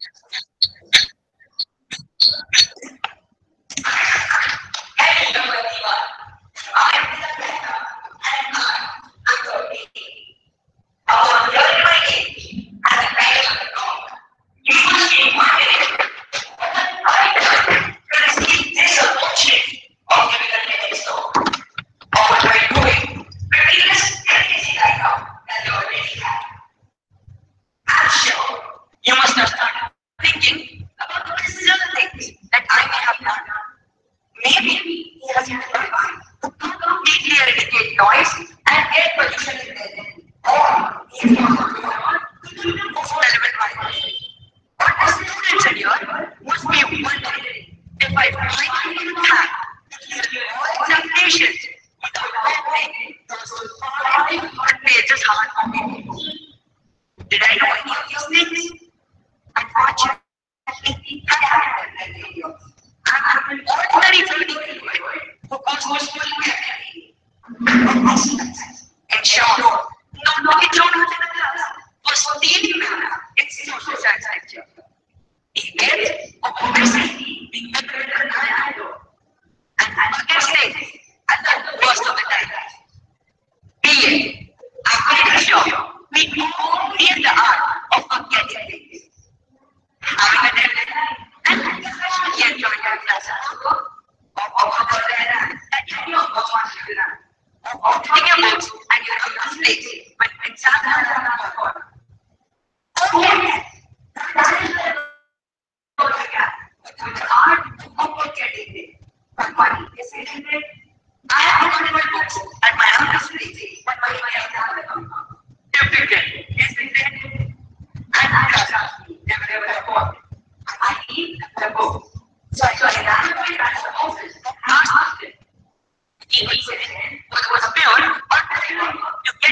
You must have started thinking about the silly things that I may have done. Maybe he has survived to completely eradicate noise and air pollution in there. Or he is not relevant violence. But the students in here must be wondering if I really have all the patience without opening those pages hard Did I know any of these things? Unfortunately, I haven't done any of them. I'm an ordinary building who goes to school carefully. In short, not looking down on the class or stealing manner, it's social satisfaction. He gets obviously being better than I am. And I can say, at the worst of the time, be it, I'm pretty sure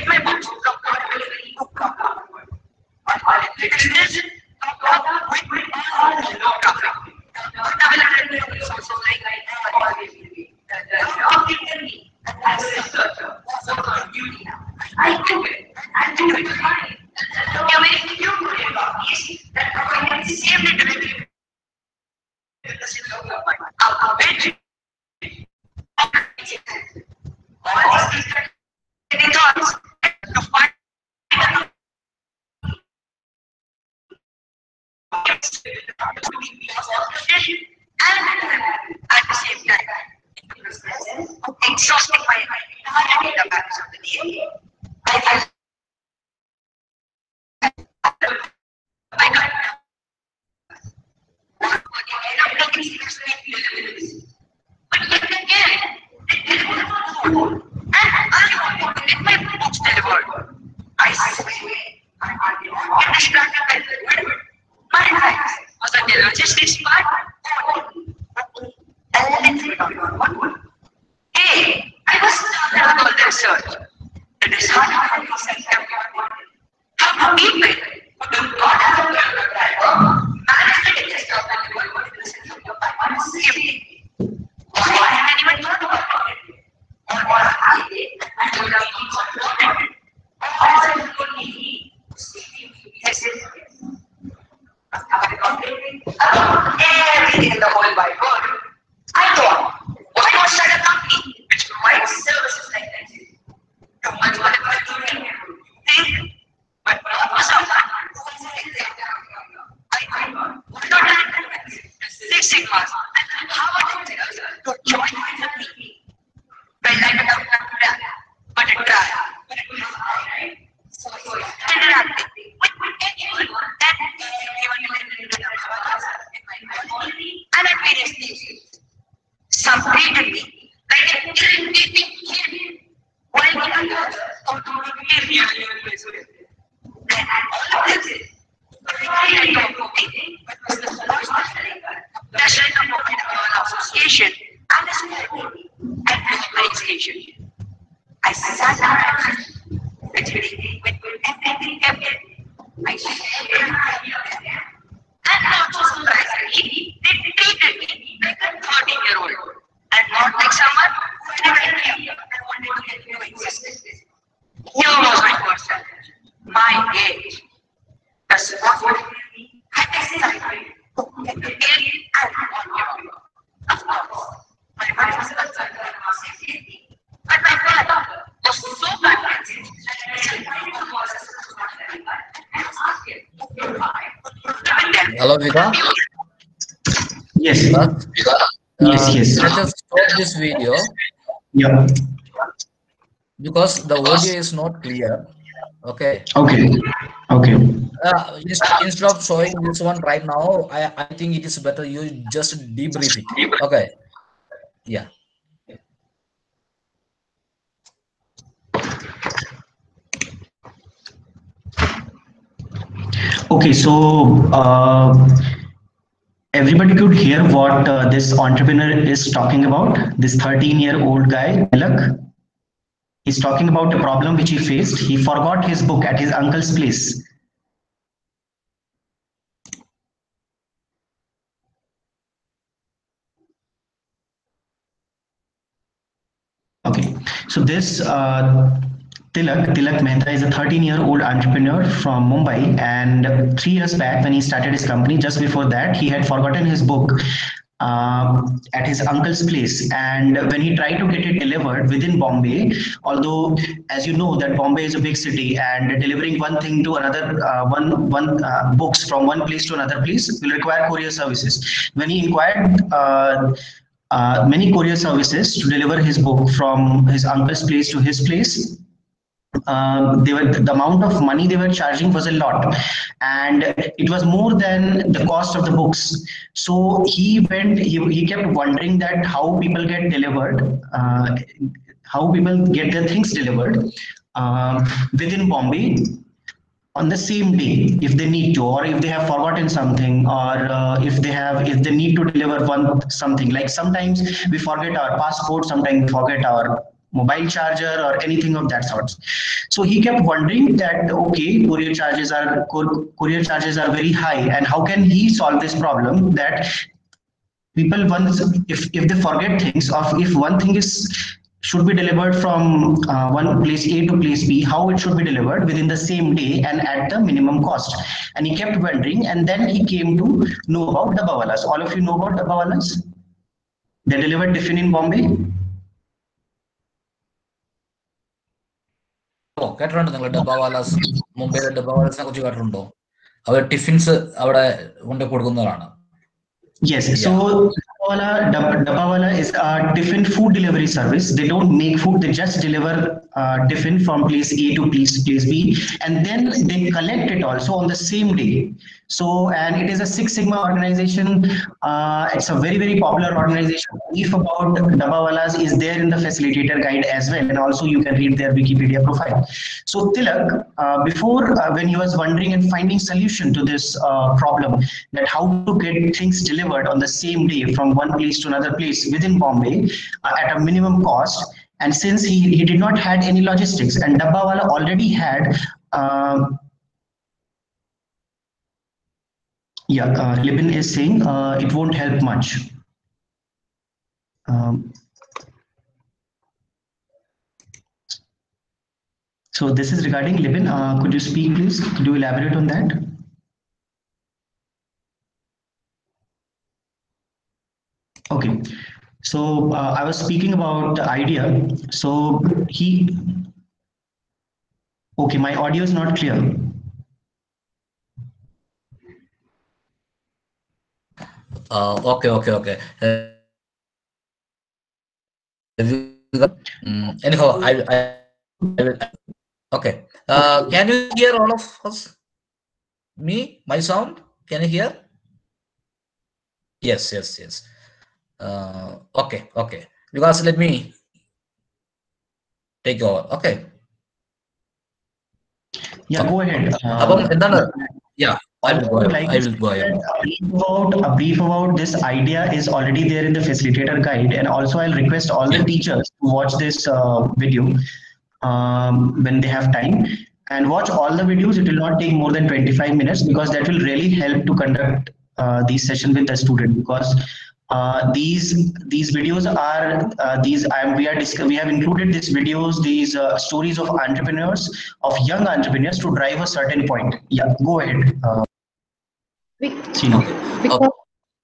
my books from delivery to Kaka. On literature, Kaka with all the law traffic. Available resources like always will be. The law given me as a researcher was on duty now. I do it. I do it fine. There are very few good about this that I can save the delivery. I'll bet all these getting thoughts to find and at the same time exhausting my entire database of the day. I, I, I got but yet again, it was not and I want to get my books delivered. I swear, I get distracted by the word. My eyes was on the logistics part. Hey, I was not about the research. The design of the system. How people who do not have a platform manage to get this stuff and do what the system of safety. Why have anyone thought about it? Or what I did and do not be supported. All I could need was yes, everything in the whole wide world. I thought, why not start a company which provides services like that? Too much what am I doing? Think, but what was our plan? I thought, why not add Six Sigmas and Harvard engineers to join my company? Well, I don't know that, but it tried. But it was alright. So, so interacting with, with anyone and everyone in my community and at various stages. Some treated me like an irritating kid, while the others completely real And all of this really complicated, but was the first National Movement Association and the school and globalization. I sat down with with everything everything. I shared my ideas and not so surprisingly, they treated me like a 13 year old and not like someone who had an idea and wanted to get new existence. Here was my first challenge. My age. The sport had decided to get the age and on your Of course, my wife was concerned about my safety, but my father was so convinced that he was a Hello, Vika. Yes. Vika? Yes, Uh, yes. Let us stop this video Yeah. because the audio is not clear. Okay. Okay. Okay. Uh, ins- instead of showing this one right now, I, I think it is better you just debrief it. Okay. Yeah. Okay, so uh, everybody could hear what uh, this entrepreneur is talking about. This 13-year-old guy, Tilak, he's talking about a problem which he faced. He forgot his book at his uncle's place. Okay, so this uh, Tilak, Tilak Mehta is a 13 year old entrepreneur from Mumbai. And three years back, when he started his company, just before that, he had forgotten his book uh, at his uncle's place. And when he tried to get it delivered within Bombay, although, as you know, that Bombay is a big city and delivering one thing to another, uh, one, one uh, books from one place to another place will require courier services. When he inquired, uh, uh, many courier services to deliver his book from his uncle's place to his place um, they were the amount of money they were charging was a lot and it was more than the cost of the books so he went he, he kept wondering that how people get delivered uh, how people get their things delivered uh, within bombay on the same day if they need to or if they have forgotten something or uh, if they have if they need to deliver one something like sometimes we forget our passport sometimes we forget our mobile charger or anything of that sort. So he kept wondering that okay, courier charges are cour- courier charges are very high, and how can he solve this problem that people once if if they forget things of if one thing is should be delivered from uh, one place A to place B, how it should be delivered within the same day and at the minimum cost. And he kept wondering, and then he came to know about Dabawalas. All of you know about Dabawalas? They delivered tiffin in Bombay. ഓ കേട്ടിട്ടുണ്ടോ നിങ്ങൾ ഡബ്ബാവാലാസ് മുംബൈയിലെ ഡബ്ബാവാലാസിനെ കുറിച്ച് കേട്ടിട്ടുണ്ടോ അവർ ടിഫിൻസ് അവിടെ കൊണ്ട് കൊടുക്കുന്നവരാണ് Yes, so Dabawala, Dab- Dabawala is a tiffin food delivery service. They don't make food; they just deliver uh, tiffin from place A to place place B, and then they collect it also on the same day. So, and it is a Six Sigma organization. Uh, it's a very very popular organization. If about Dabawalas is there in the facilitator guide as well, and also you can read their Wikipedia profile. So Tilak, uh, before uh, when he was wondering and finding solution to this uh, problem, that how to get things delivered on the same day from one place to another place within Bombay uh, at a minimum cost. And since he, he did not had any logistics and Dabbawala already had, uh, yeah, uh, Libin is saying uh, it won't help much. Um, so this is regarding Libin. Uh, could you speak, please? Could you elaborate on that? Okay, so uh, I was speaking about the idea. So he, okay, my audio is not clear. Okay okay okay anyhow I, I, I will, okay uh, can you hear all of us me my sound can you hear yes yes yes uh, okay okay because let me take over okay Yeah, go ahead. അപ്പം Uh, എന്താണ് yeah I will go I would ahead. like I to will go ahead. a brief about a brief about this idea is already there in the facilitator guide, and also I'll request all the teachers to watch this uh, video um, when they have time and watch all the videos. It will not take more than 25 minutes because that will really help to conduct uh, these session with the student because uh, these these videos are uh, these I am we are disc- we have included these videos these uh, stories of entrepreneurs of young entrepreneurs to drive a certain point. Yeah, go ahead. Uh, Sinu. Because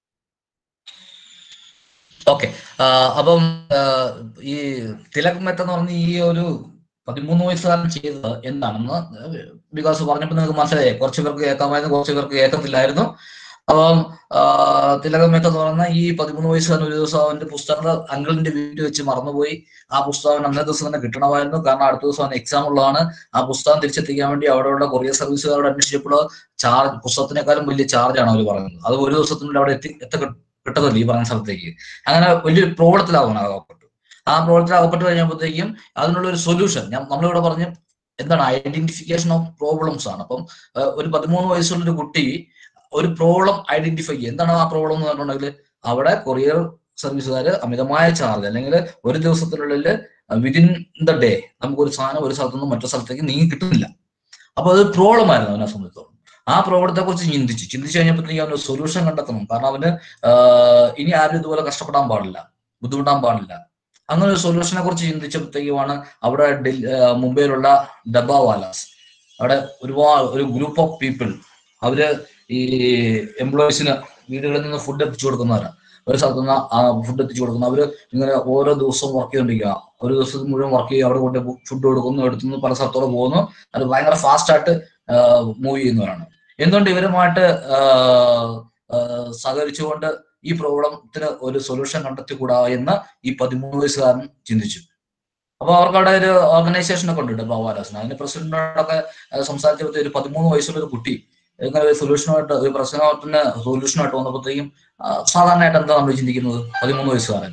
okay അപ്പം ആ, ഈ തിലക് മെത്ത എന്ന് പറഞ്ഞ ഈ ഒരു പതിമൂന്ന് വയസ്സുകാരൻ ചെയ്തത് എന്താണെന്ന് ബിക്കോസ് പറഞ്ഞപ്പോൾ നിങ്ങൾക്ക് മനസ്സിലായി കുറച്ച് പേർക്ക് കേൾക്കാമായിരുന്നു കുറച്ച് പേർക്ക് കേൾക്കത്തില്ലായിരുന്നു അപ്പം ആ, തിലക് മെത്ത എന്ന് പറയുന്ന ഈ പതിമൂന്ന് വയസ്സുകാരൻ ഒരു ദിവസം അവന്റെ പുസ്തകം അങ്കിളിന്റെ വീട്ടിൽ വെച്ച് മറന്നുപോയി ആ പുസ്തകം അന്നേ ദിവസം തന്നെ കിട്ടണമായിരുന്നു കാരണം അടുത്ത ദിവസം അവന് എക്സാം ഉള്ളതാണ് ആ പുസ്തകം തിരിച്ചെത്തിക്കാൻ വേണ്ടി അവിടെയുള്ള കൊറിയർ സർവീസുകാരോട് അന്വേഷിച്ചപ്പോൾ ചാർജ് പുസ്തകത്തിനേക്കാളും വലിയ ചാർജാണ് അവർ പറയുന്നത് അത് ഒരു ദിവസത്തിനുള്ളിൽ അവിടെ എത്തി എത്ത കിട്ടത്തില്ല ഈ പറയുന്ന സ്ഥലത്തേക്ക് അങ്ങനെ വലിയൊരു പ്രോബ്ലത്തിലാവണം അകപ്പെട്ടു ആ പ്രോബ്ലത്തിൽ അകപ്പെട്ട് കഴിഞ്ഞപ്പോഴത്തേക്കും അതിനുള്ള ഒരു സൊല്യൂഷൻ ഞാൻ നമ്മളിവിടെ പറഞ്ഞ് എന്താണ് ഐഡന്റിഫിക്കേഷൻ ഓഫ് പ്രോബ്ലംസ് ആണ് അപ്പം ഏഹ്, ഒരു പതിമൂന്ന് വയസ്സുള്ള ഒരു കുട്ടി ഒരു പ്രോബ്ലം ഐഡന്റിഫൈ ചെയ്യുക എന്താണ് ആ പ്രോബ്ലം എന്ന് പറഞ്ഞിട്ടുണ്ടെങ്കിൽ അവിടെ കൊറിയർ സർവീസുകാർ അമിതമായ ചാർജ് അല്ലെങ്കിൽ ഒരു ദിവസത്തിനുള്ളിൽ വിതിൻ ദ ഡേ നമുക്ക് ഒരു സാധനം ഒരു സ്ഥലത്തു നിന്ന് മറ്റു സ്ഥലത്തേക്ക് നീങ്ങി കിട്ടുന്നില്ല അപ്പൊ അത് പ്രോബ്ലം ആയിരുന്നു അവനെ സംബന്ധിച്ചോളം ആ പ്രോബ്ലത്തെ കുറിച്ച് ചിന്തിച്ചു ചിന്തിച്ചു കഴിഞ്ഞപ്പോഴത്തേക്കും അവന് സൊല്യൂഷൻ കണ്ടെത്തണം കാരണം അവന് ആഹ് ഇനി ആരും ഇതുപോലെ കഷ്ടപ്പെടാൻ പാടില്ല ബുദ്ധിമുട്ടാൻ പാടില്ല അങ്ങനെ ഒരു സൊല്യൂഷനെ കുറിച്ച് ചിന്തിച്ചപ്പോഴത്തേക്കുമാണ് അവിടെ ഡൽഹി ആഹ് മുംബൈയിലുള്ള ഡബ്ബാവാലാസ് അവിടെ ഒരുപാട് ഒരു ഗ്രൂപ്പ് ഓഫ് പീപ്പിൾ അവര് ഈ എംപ്ലോയീസിന് വീടുകളിൽ നിന്ന് ഫുഡ് എത്തിച്ചു കൊടുക്കുന്നവരാണ് ഒരു സ്ഥലത്ത് നിന്ന് ആ ഫുഡ് എത്തിച്ചു കൊടുക്കുന്നു അവര് ഇങ്ങനെ ഓരോ ദിവസവും വർക്ക് ചെയ്തോണ്ടിരിക്കുക ഒരു ദിവസം മുഴുവൻ വർക്ക് ചെയ്യുക അവിടെ കൊണ്ട് ഫുഡ് കൊടുക്കുന്നു എടുത്തുനിന്ന് പല സ്ഥലത്തോടെ പോകുന്നു അത് ഭയങ്കര ഫാസ്റ്റ് ആയിട്ട് മൂവ് ചെയ്യുന്നവരാണ് എന്തുകൊണ്ട് ഇവരുമായിട്ട് ആഹ് ആഹ് സഹകരിച്ചുകൊണ്ട് ഈ പ്രോബ്ലത്തിന് ഒരു സൊല്യൂഷൻ കണ്ടെത്തിക്കൂടാ എന്ന് ഈ പതിമൂന്ന് വയസ്സുകാരൻ ചിന്തിച്ചു അപ്പൊ അവർക്ക് അവിടെ ഒരു ഓർഗനൈസേഷൻ ഒക്കെ ഉണ്ട് ബാബാലാസിന് അതിന്റെ പ്രസിഡന്റിനോടൊക്കെ സംസാരിച്ചപ്പോൾ ഒരു പതിമൂന്ന് വയസ്സുള്ള ഒരു കുട്ടി ഇങ്ങനെ ഒരു സൊല്യൂഷനായിട്ട് ഒരു പ്രശ്നത്തിന് സൊല്യൂഷനായിട്ട് വന്നപ്പോഴത്തേക്കും ആ, സാധാരണയായിട്ട് എന്താ നമ്മൾ ചിന്തിക്കുന്നത് പതിമൂന്ന് വയസ്സുകാരൻ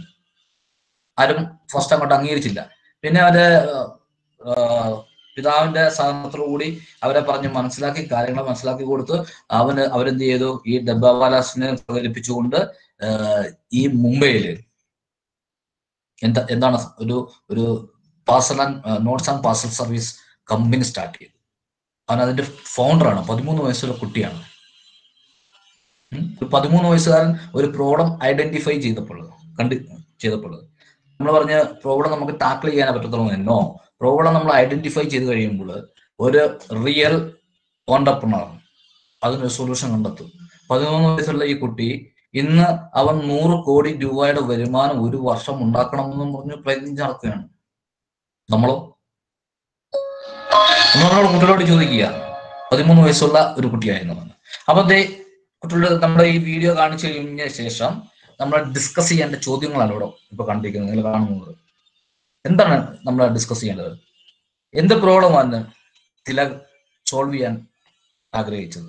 ആരും ഫസ്റ്റ് അങ്ങോട്ട് അംഗീകരിച്ചില്ല പിന്നെ അവര് ആ, പിതാവിന്റെ സഹകരണത്തോടു കൂടി അവരെ പറഞ്ഞ് മനസ്സിലാക്കി കാര്യങ്ങൾ മനസ്സിലാക്കി കൊടുത്ത് അവന് അവരെന്ത് ചെയ്തു ഈ ഡബ്ബാവാലാസിനെ പ്രകടിപ്പിച്ചുകൊണ്ട് ആ, ഈ മുംബൈയില് എന്താ എന്താണ് ഒരു ഒരു parcel and notes and parcel service company start ചെയ്തു അവൻ അതിന്റെ ഫൗണ്ടറാണ് പതിമൂന്ന് വയസ്സുള്ള കുട്ടിയാണ് ഉം. ഒരു പതിമൂന്ന് വയസ്സുകാരൻ ഒരു പ്രോബ്ലം ഐഡന്റിഫൈ ചെയ്തപ്പോൾ കണ്ട് ചെയ്തപ്പോൾ നമ്മൾ പറഞ്ഞ പ്രോബ്ലം നമുക്ക് ടാക്കിൾ ചെയ്യാൻ പറ്റത്തുള്ളൂ എന്നോ പ്രോബ്ലം നമ്മൾ ഐഡന്റിഫൈ ചെയ്ത് കഴിയുമ്പോൾ ഒരു റിയൽ ഓണ്ടർപ്രണർ അതിനൊരു സൊല്യൂഷൻ കണ്ടെത്തും പതിമൂന്ന് വയസ്സുള്ള ഈ കുട്ടി ഇന്ന് അവൻ നൂറ് കോടി രൂപയുടെ വരുമാനം ഒരു വർഷം ഉണ്ടാക്കണമെന്നും പറഞ്ഞ് പ്രയത്നിച്ച് നടക്കുകയാണ് നമ്മളോ നമ്മളോട് കുട്ടികളോട് ചോദിക്കുക പതിമൂന്ന് വയസ്സുള്ള ഒരു കുട്ടിയായിരുന്നു അവൻ. അപ്പൊ ദേ കുട്ടികളുടെ നമ്മുടെ ഈ വീഡിയോ കാണിച്ചു കഴിഞ്ഞ ശേഷം നമ്മൾ ഡിസ്കസ് ചെയ്യേണ്ട ചോദ്യങ്ങളാണ് ഇവിടെ ഇപ്പൊ കണ്ടിരിക്കുന്നത് നിങ്ങൾ കാണുന്നത് എന്താണ് നമ്മൾ ഡിസ്കസ് ചെയ്യേണ്ടത് എന്ത് പ്രോബ്ലമാണ് തിലക് സോൾവ് ചെയ്യാൻ ആഗ്രഹിച്ചത്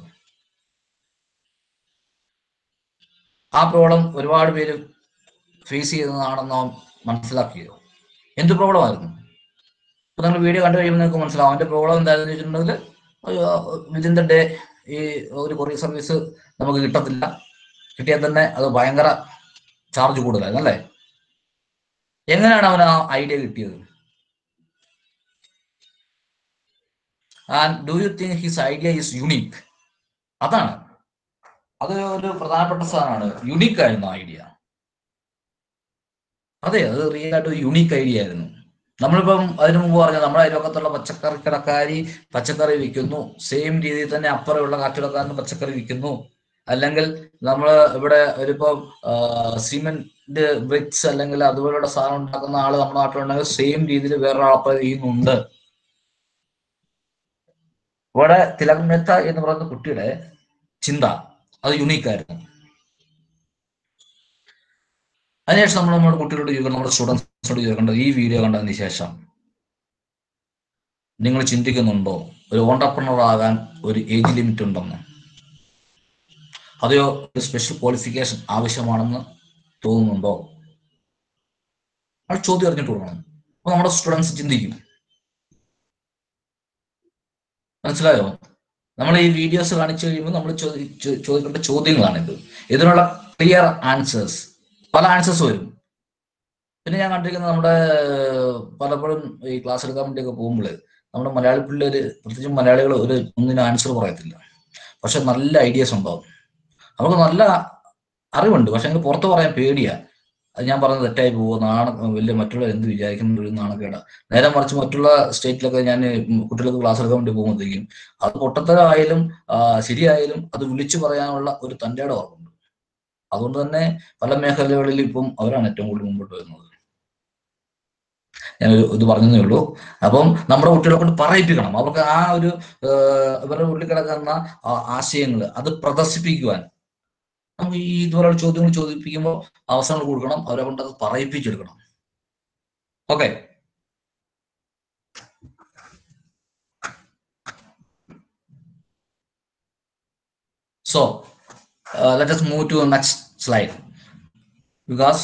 ആ പ്രോബ്ലം ഒരുപാട് പേര് ഫേസ് ചെയ്യുന്നതാണെന്ന് അവൻ മനസ്സിലാക്കിയോ എന്ത് പ്രോബ്ലം ആയിരുന്നു ഇപ്പൊ നിങ്ങൾ വീഡിയോ കണ്ടു കഴിയുമ്പോൾ നിങ്ങൾക്ക് മനസ്സിലാവും അവന്റെ പ്രോബ്ലം എന്താണെന്ന് വെച്ചിട്ടുണ്ടെങ്കിൽ വിതിൻ ദ ഡേ ഈ ഒരു കൊറിയർ സർവീസ് നമുക്ക് കിട്ടത്തില്ല കിട്ടിയാൽ തന്നെ അത് ഭയങ്കര ചാർജ് കൂടുതലായിരുന്നു അല്ലേ എങ്ങനെയാണ് അവന് ആ ഐഡിയ കിട്ടിയത് and do you think his idea is unique അതാണ് അത് ഒരു പ്രധാനപ്പെട്ട സാധനമാണ് യുണീക്ക് ആയിരുന്നു ഐഡിയ അതെ അത് റിയൽ ആയിട്ട് ഒരു യുണീക്ക് ഐഡിയ ആയിരുന്നു നമ്മളിപ്പം അതിനു മുമ്പ് പറഞ്ഞ നമ്മുടെ അയൽവക്കത്തുള്ള പച്ചക്കറി കടക്കാരി പച്ചക്കറി വിൽക്കുന്നു സെയിം രീതിയിൽ തന്നെ അപ്പുറമുള്ള കച്ചവടക്കാരന് പച്ചക്കറി വിൽക്കുന്നു അല്ലെങ്കിൽ നമ്മൾ ഇവിടെ ഒരിപ്പം സിമെന്റ് ബ്രിക്സ് അല്ലെങ്കിൽ അതുപോലുള്ള സാധനം ഉണ്ടാക്കുന്ന ആള് നമ്മുടെ നാട്ടിലുണ്ടെങ്കിൽ സെയിം രീതിയിൽ വേറൊരാൾ അപ്പുറം ചെയ്യുന്നുണ്ട് ഇവിടെ തിലക് മേത്ത എന്ന് പറയുന്ന കുട്ടിയുടെ ചിന്ത അത് യുണീക്ക് ആയിരുന്നു അതിനുശേഷം നമ്മൾ നമ്മുടെ കുട്ടികളോട് ചോദിക്കണം നമ്മുടെ സ്റ്റുഡൻസിനോട് ചോദിക്കേണ്ടത് ഈ വീഡിയോ കണ്ടതിന് ശേഷം നിങ്ങൾ ചിന്തിക്കുന്നുണ്ടോ ഒരു ഓണ്ടർപ്രണർ ആകാൻ ഒരു ഏജ് ലിമിറ്റ് ഉണ്ടെന്ന് അതെയോ ഒരു സ്പെഷ്യൽ ക്വാളിഫിക്കേഷൻ ആവശ്യമാണെന്ന് തോന്നുന്നുണ്ടോ ആ ചോദ്യം അറിഞ്ഞിട്ട് കൊടുക്കണം അപ്പൊ നമ്മുടെ സ്റ്റുഡൻസ് ചിന്തിക്കും മനസ്സിലായോ നമ്മൾ ഈ വീഡിയോസ് കാണിച്ചു കഴിയുമ്പോൾ നമ്മൾ ചോദിക്കേണ്ട ചോദ്യങ്ങളാണിത് ഇതിനുള്ള ക്ലിയർ ആൻസേഴ്സ് പല ആൻസേഴ്സ് വരും പിന്നെ ഞാൻ കണ്ടിരിക്കുന്നത് നമ്മുടെ പലപ്പോഴും ഈ ക്ലാസ് എടുക്കാൻ വേണ്ടിയൊക്കെ പോകുമ്പോൾ നമ്മുടെ മലയാളി പിള്ളേര് പ്രത്യേകിച്ചും മലയാളികൾ ഒരു ഒന്നിനും ആൻസർ പറയത്തില്ല പക്ഷെ നല്ല ഐഡിയാസ് ഉണ്ടാവും അവർക്ക് നല്ല അറിവുണ്ട് പക്ഷെ എനിക്ക് പുറത്ത് പറയാൻ പേടിയാ അത് ഞാൻ പറഞ്ഞത് തെറ്റായി പോകുമോ നാണ വലിയ മറ്റുള്ള എന്ത് വിചാരിക്കുന്നു ഒരു നാണക്കേട നേരെ മറിച്ച് മറ്റുള്ള സ്റ്റേറ്റിലൊക്കെ ഞാൻ കുട്ടികൾക്ക് ക്ലാസ് എടുക്കാൻ വേണ്ടി പോകുമ്പോഴത്തേക്കും അത് പൊട്ടത്തരമായാലും ആ, ശരിയായാലും അത് വിളിച്ചു പറയാനുള്ള ഒരു തൻ്റെ ഓർമ്മയുണ്ട് അതുകൊണ്ട് തന്നെ പല മേഖലകളിൽ ഇപ്പം അവരാണ് ഏറ്റവും കൂടുതൽ മുമ്പോട്ട് വരുന്നത് ഞാൻ ഇത് പറഞ്ഞതേ ഉള്ളൂ അപ്പം നമ്മുടെ കുട്ടികളെ കൊണ്ട് പറയിപ്പിക്കണം അവർക്ക് ആ ഒരു ആ, ഇവരുടെ ഉള്ളിൽ കിടക്കുന്ന ആശയങ്ങൾ അത് പ്രദർശിപ്പിക്കുവാൻ നമുക്ക് ഈ ഇതുപോലുള്ള ചോദ്യങ്ങൾ ചോദിപ്പിക്കുമ്പോൾ അവസരങ്ങൾ കൊടുക്കണം അവരെ കൊണ്ട് അത് പറയിപ്പിച്ചെടുക്കണം okay so let us move to next slide because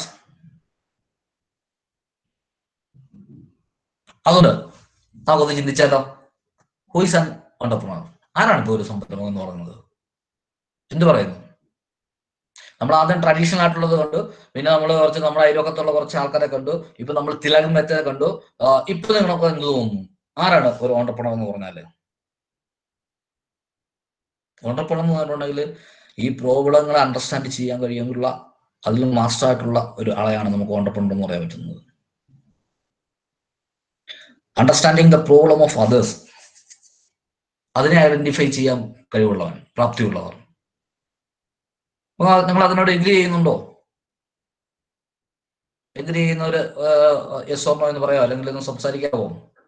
അതുകൊണ്ട് നമുക്കൊന്ന് ചിന്തിച്ചാലോ ഹൂയിസ് ആൻ ഓണ്ടർപ്രണർ ആരാണ് ഇപ്പോൾ ഒരു സംരംഭം എന്ന് പറയുന്നത് എന്ത് പറയുന്നു നമ്മൾ ആദ്യം ട്രഡീഷണൽ ആയിട്ടുള്ളത് കണ്ടു പിന്നെ നമ്മൾ കുറച്ച് നമ്മുടെ അയൽവക്കത്തുള്ള കുറച്ച് ആൾക്കാരെ കണ്ടു ഇപ്പൊ നമ്മൾ തിലക് മെത്തനെ കണ്ടു ആ, ഇപ്പൊ നിങ്ങൾക്ക് എന്ത് തോന്നുന്നു ആരാണ് ഒരു ഓണ്ടർപ്രണർ എന്ന് പറഞ്ഞാല് ഓണ്ടർപ്രണർ എന്ന് പറഞ്ഞിട്ടുണ്ടെങ്കിൽ ഈ പ്രോബ്ലങ്ങളെ അണ്ടർസ്റ്റാൻഡ് ചെയ്യാൻ കഴിയുമെന്നുള്ള അതിൽ മാസ്റ്റർ ആയിട്ടുള്ള ഒരു ആളെയാണ് നമുക്ക് ഓണ്ടർപ്രണർ എന്ന് പറയാൻ പറ്റുന്നത് understanding the problem of others അതിനെ ഐഡന്റിഫൈ ചെയ്യാൻ കഴിവുള്ളവൻ പ്രാപ്തിയുള്ളവർ അപ്പൊ നിങ്ങൾ അതിനോട് എഗ്രി ചെയ്യുന്നുണ്ടോ എഗ്രി ചെയ്യുന്നവര് എസ് ഓർണോ എന്ന് പറയാമോ അല്ലെങ്കിൽ ഒന്ന് സംസാരിക്കാവോ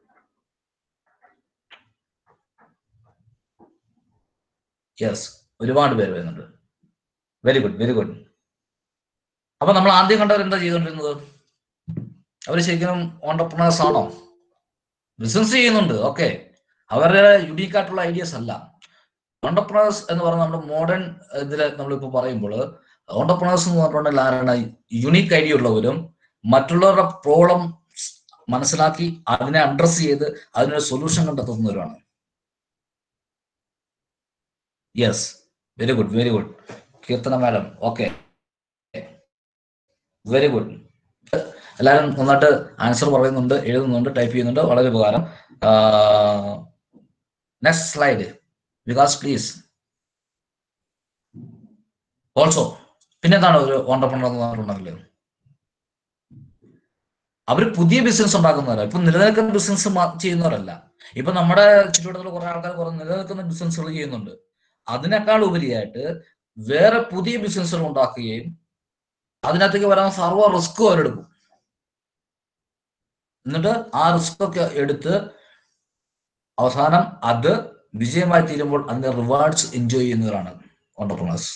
യെസ് ഒരുപാട് പേര് വരുന്നുണ്ട് വെരി ഗുഡ് വെരി ഗുഡ് അപ്പൊ നമ്മൾ ആദ്യം കണ്ടവർ എന്താ ചെയ്തുകൊണ്ടിരുന്നത് അവർ ശരിക്കും ഓണ്ടർപ്രണേഴ്സ് ആണോ ബിസിനസ് ചെയ്യുന്നുണ്ട് ഓക്കെ അവരുടെ യുണീക്ക് ആയിട്ടുള്ള ഐഡിയസ് അല്ല ഓണ്ടർപ്രണേഴ്സ് എന്ന് പറഞ്ഞാൽ നമ്മുടെ മോഡേൺ ഇതിൽ നമ്മളിപ്പോൾ പറയുമ്പോൾ ഓണ്ടർപ്രണേഴ്സ് എന്ന് പറഞ്ഞിട്ടുണ്ടെങ്കിൽ ആരാണ് യുണീക്ക് ഐഡിയ ഉള്ളവരും മറ്റുള്ളവരുടെ പ്രോബ്ലം മനസ്സിലാക്കി അതിനെ അഡ്രസ് ചെയ്ത് അതിനൊരു സൊല്യൂഷൻ കണ്ടെത്തുന്നവരാണ് yes very good very good Keerthana madam okay very good എല്ലാവരും നന്നായിട്ട് ആൻസർ പറയുന്നുണ്ട് എഴുതുന്നുണ്ട് ടൈപ്പ് ചെയ്യുന്നുണ്ട് വളരെ ഉപകാരം next slide Vikas please also പിന്നെ എന്താണ് ഒരു ഓണ്ടർപ്രണർ എന്ന് പറഞ്ഞിട്ടുണ്ടെങ്കിൽ അവർ പുതിയ ബിസിനസ് ഉണ്ടാക്കുന്നവരാ ഇപ്പൊ നിലനിൽക്കുന്ന ബിസിനസ് ചെയ്യുന്നവരല്ല ഇപ്പൊ നമ്മുടെ ചുറ്റുവട്ടത്തുള്ള കുറെ ആൾക്കാർ കുറെ നിലനിൽക്കുന്ന ബിസിനസ്സുകൾ ചെയ്യുന്നുണ്ട് അതിനേക്കാൾ ഉപരിയായിട്ട് വേറെ പുതിയ ബിസിനസ്സുകൾ ഉണ്ടാക്കുകയും അതിനകത്തേക്ക് വരാൻ സർവ്വ റിസ്ക്കും അവരെടുക്കും എന്നിട്ട് ആ റിസ്ക് ഒക്കെ എടുത്ത് അവസാനം അത് വിജയമായി തീരുമ്പോൾ അതിന്റെ റിവാർഡ്സ് എൻജോയ് ചെയ്യുന്നവരാണ് ഓണ്ടർപ്രണേഴ്സ്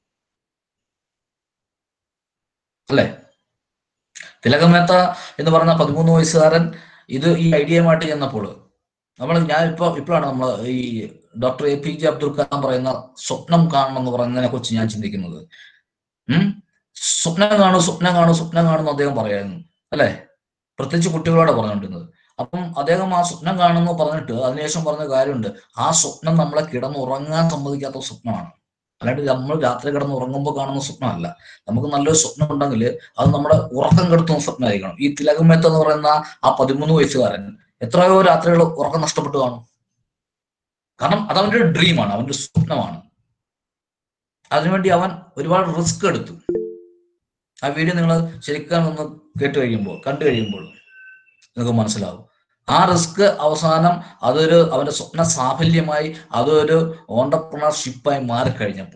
അല്ലേ തിലകമേത്ത എന്ന് പറഞ്ഞ പതിമൂന്ന് വയസ്സുകാരൻ ഇത് ഈ ഐഡിയയുമായിട്ട് ചെന്നപ്പോൾ നമ്മൾ ഞാൻ ഇപ്പൊ ഇപ്പോഴാണ് നമ്മൾ ഈ doctor A P J Abdul Kalam പറയുന്ന സ്വപ്നം കാണണം എന്ന് പറയുന്നതിനെ കുറിച്ച് ഞാൻ ചിന്തിക്കുന്നത് ഉം സ്വപ്നം കാണൂ സ്വപ്നം കാണൂ സ്വപ്നം കാണുന്നു അദ്ദേഹം പറയായിരുന്നു അല്ലെ പ്രത്യേകിച്ച് കുട്ടികളോട് പറഞ്ഞുകൊണ്ടിരുന്നത് അപ്പം അദ്ദേഹം ആ സ്വപ്നം കാണുന്നു പറഞ്ഞിട്ട് അതിനുശേഷം പറഞ്ഞ കാര്യമുണ്ട് ആ സ്വപ്നം നമ്മളെ കിടന്നുറങ്ങാൻ സമ്മതിക്കാത്ത സ്വപ്നമാണ് അല്ലാണ്ട് നമ്മൾ രാത്രി കിടന്ന് ഉറങ്ങുമ്പോൾ കാണുന്ന സ്വപ്നമല്ല നമുക്ക് നല്ലൊരു സ്വപ്നം ഉണ്ടെങ്കിൽ അത് നമ്മുടെ ഉറക്കം കെടുത്തുന്ന സ്വപ്നമായിരിക്കണം ഈ തിലകമേത്ത എന്ന് പറയുന്ന ആ പതിമൂന്ന് വയസ്സുകാരൻ എത്രയോ രാത്രികൾ ഉറക്കം നഷ്ടപ്പെട്ടു കാണും കാരണം അത് അവന്റെ ഒരു ഡ്രീമാണ് അവന്റെ സ്വപ്നമാണ് അതിനുവേണ്ടി അവൻ ഒരുപാട് റിസ്ക് എടുത്തു ആ വീഡിയോ നിങ്ങൾ ശരിക്കും ഒന്ന് കേട്ട് കഴിയുമ്പോൾ കണ്ടു കഴിയുമ്പോൾ നിങ്ങൾക്ക് മനസ്സിലാവും ആ റിസ്ക് അവസാനം അതൊരു അവന്റെ സ്വപ്ന സാഫല്യമായി അതൊരു ഓണ്ടർപ്രണർഷിപ്പായി മാറിക്കഴിഞ്ഞപ്പോൾ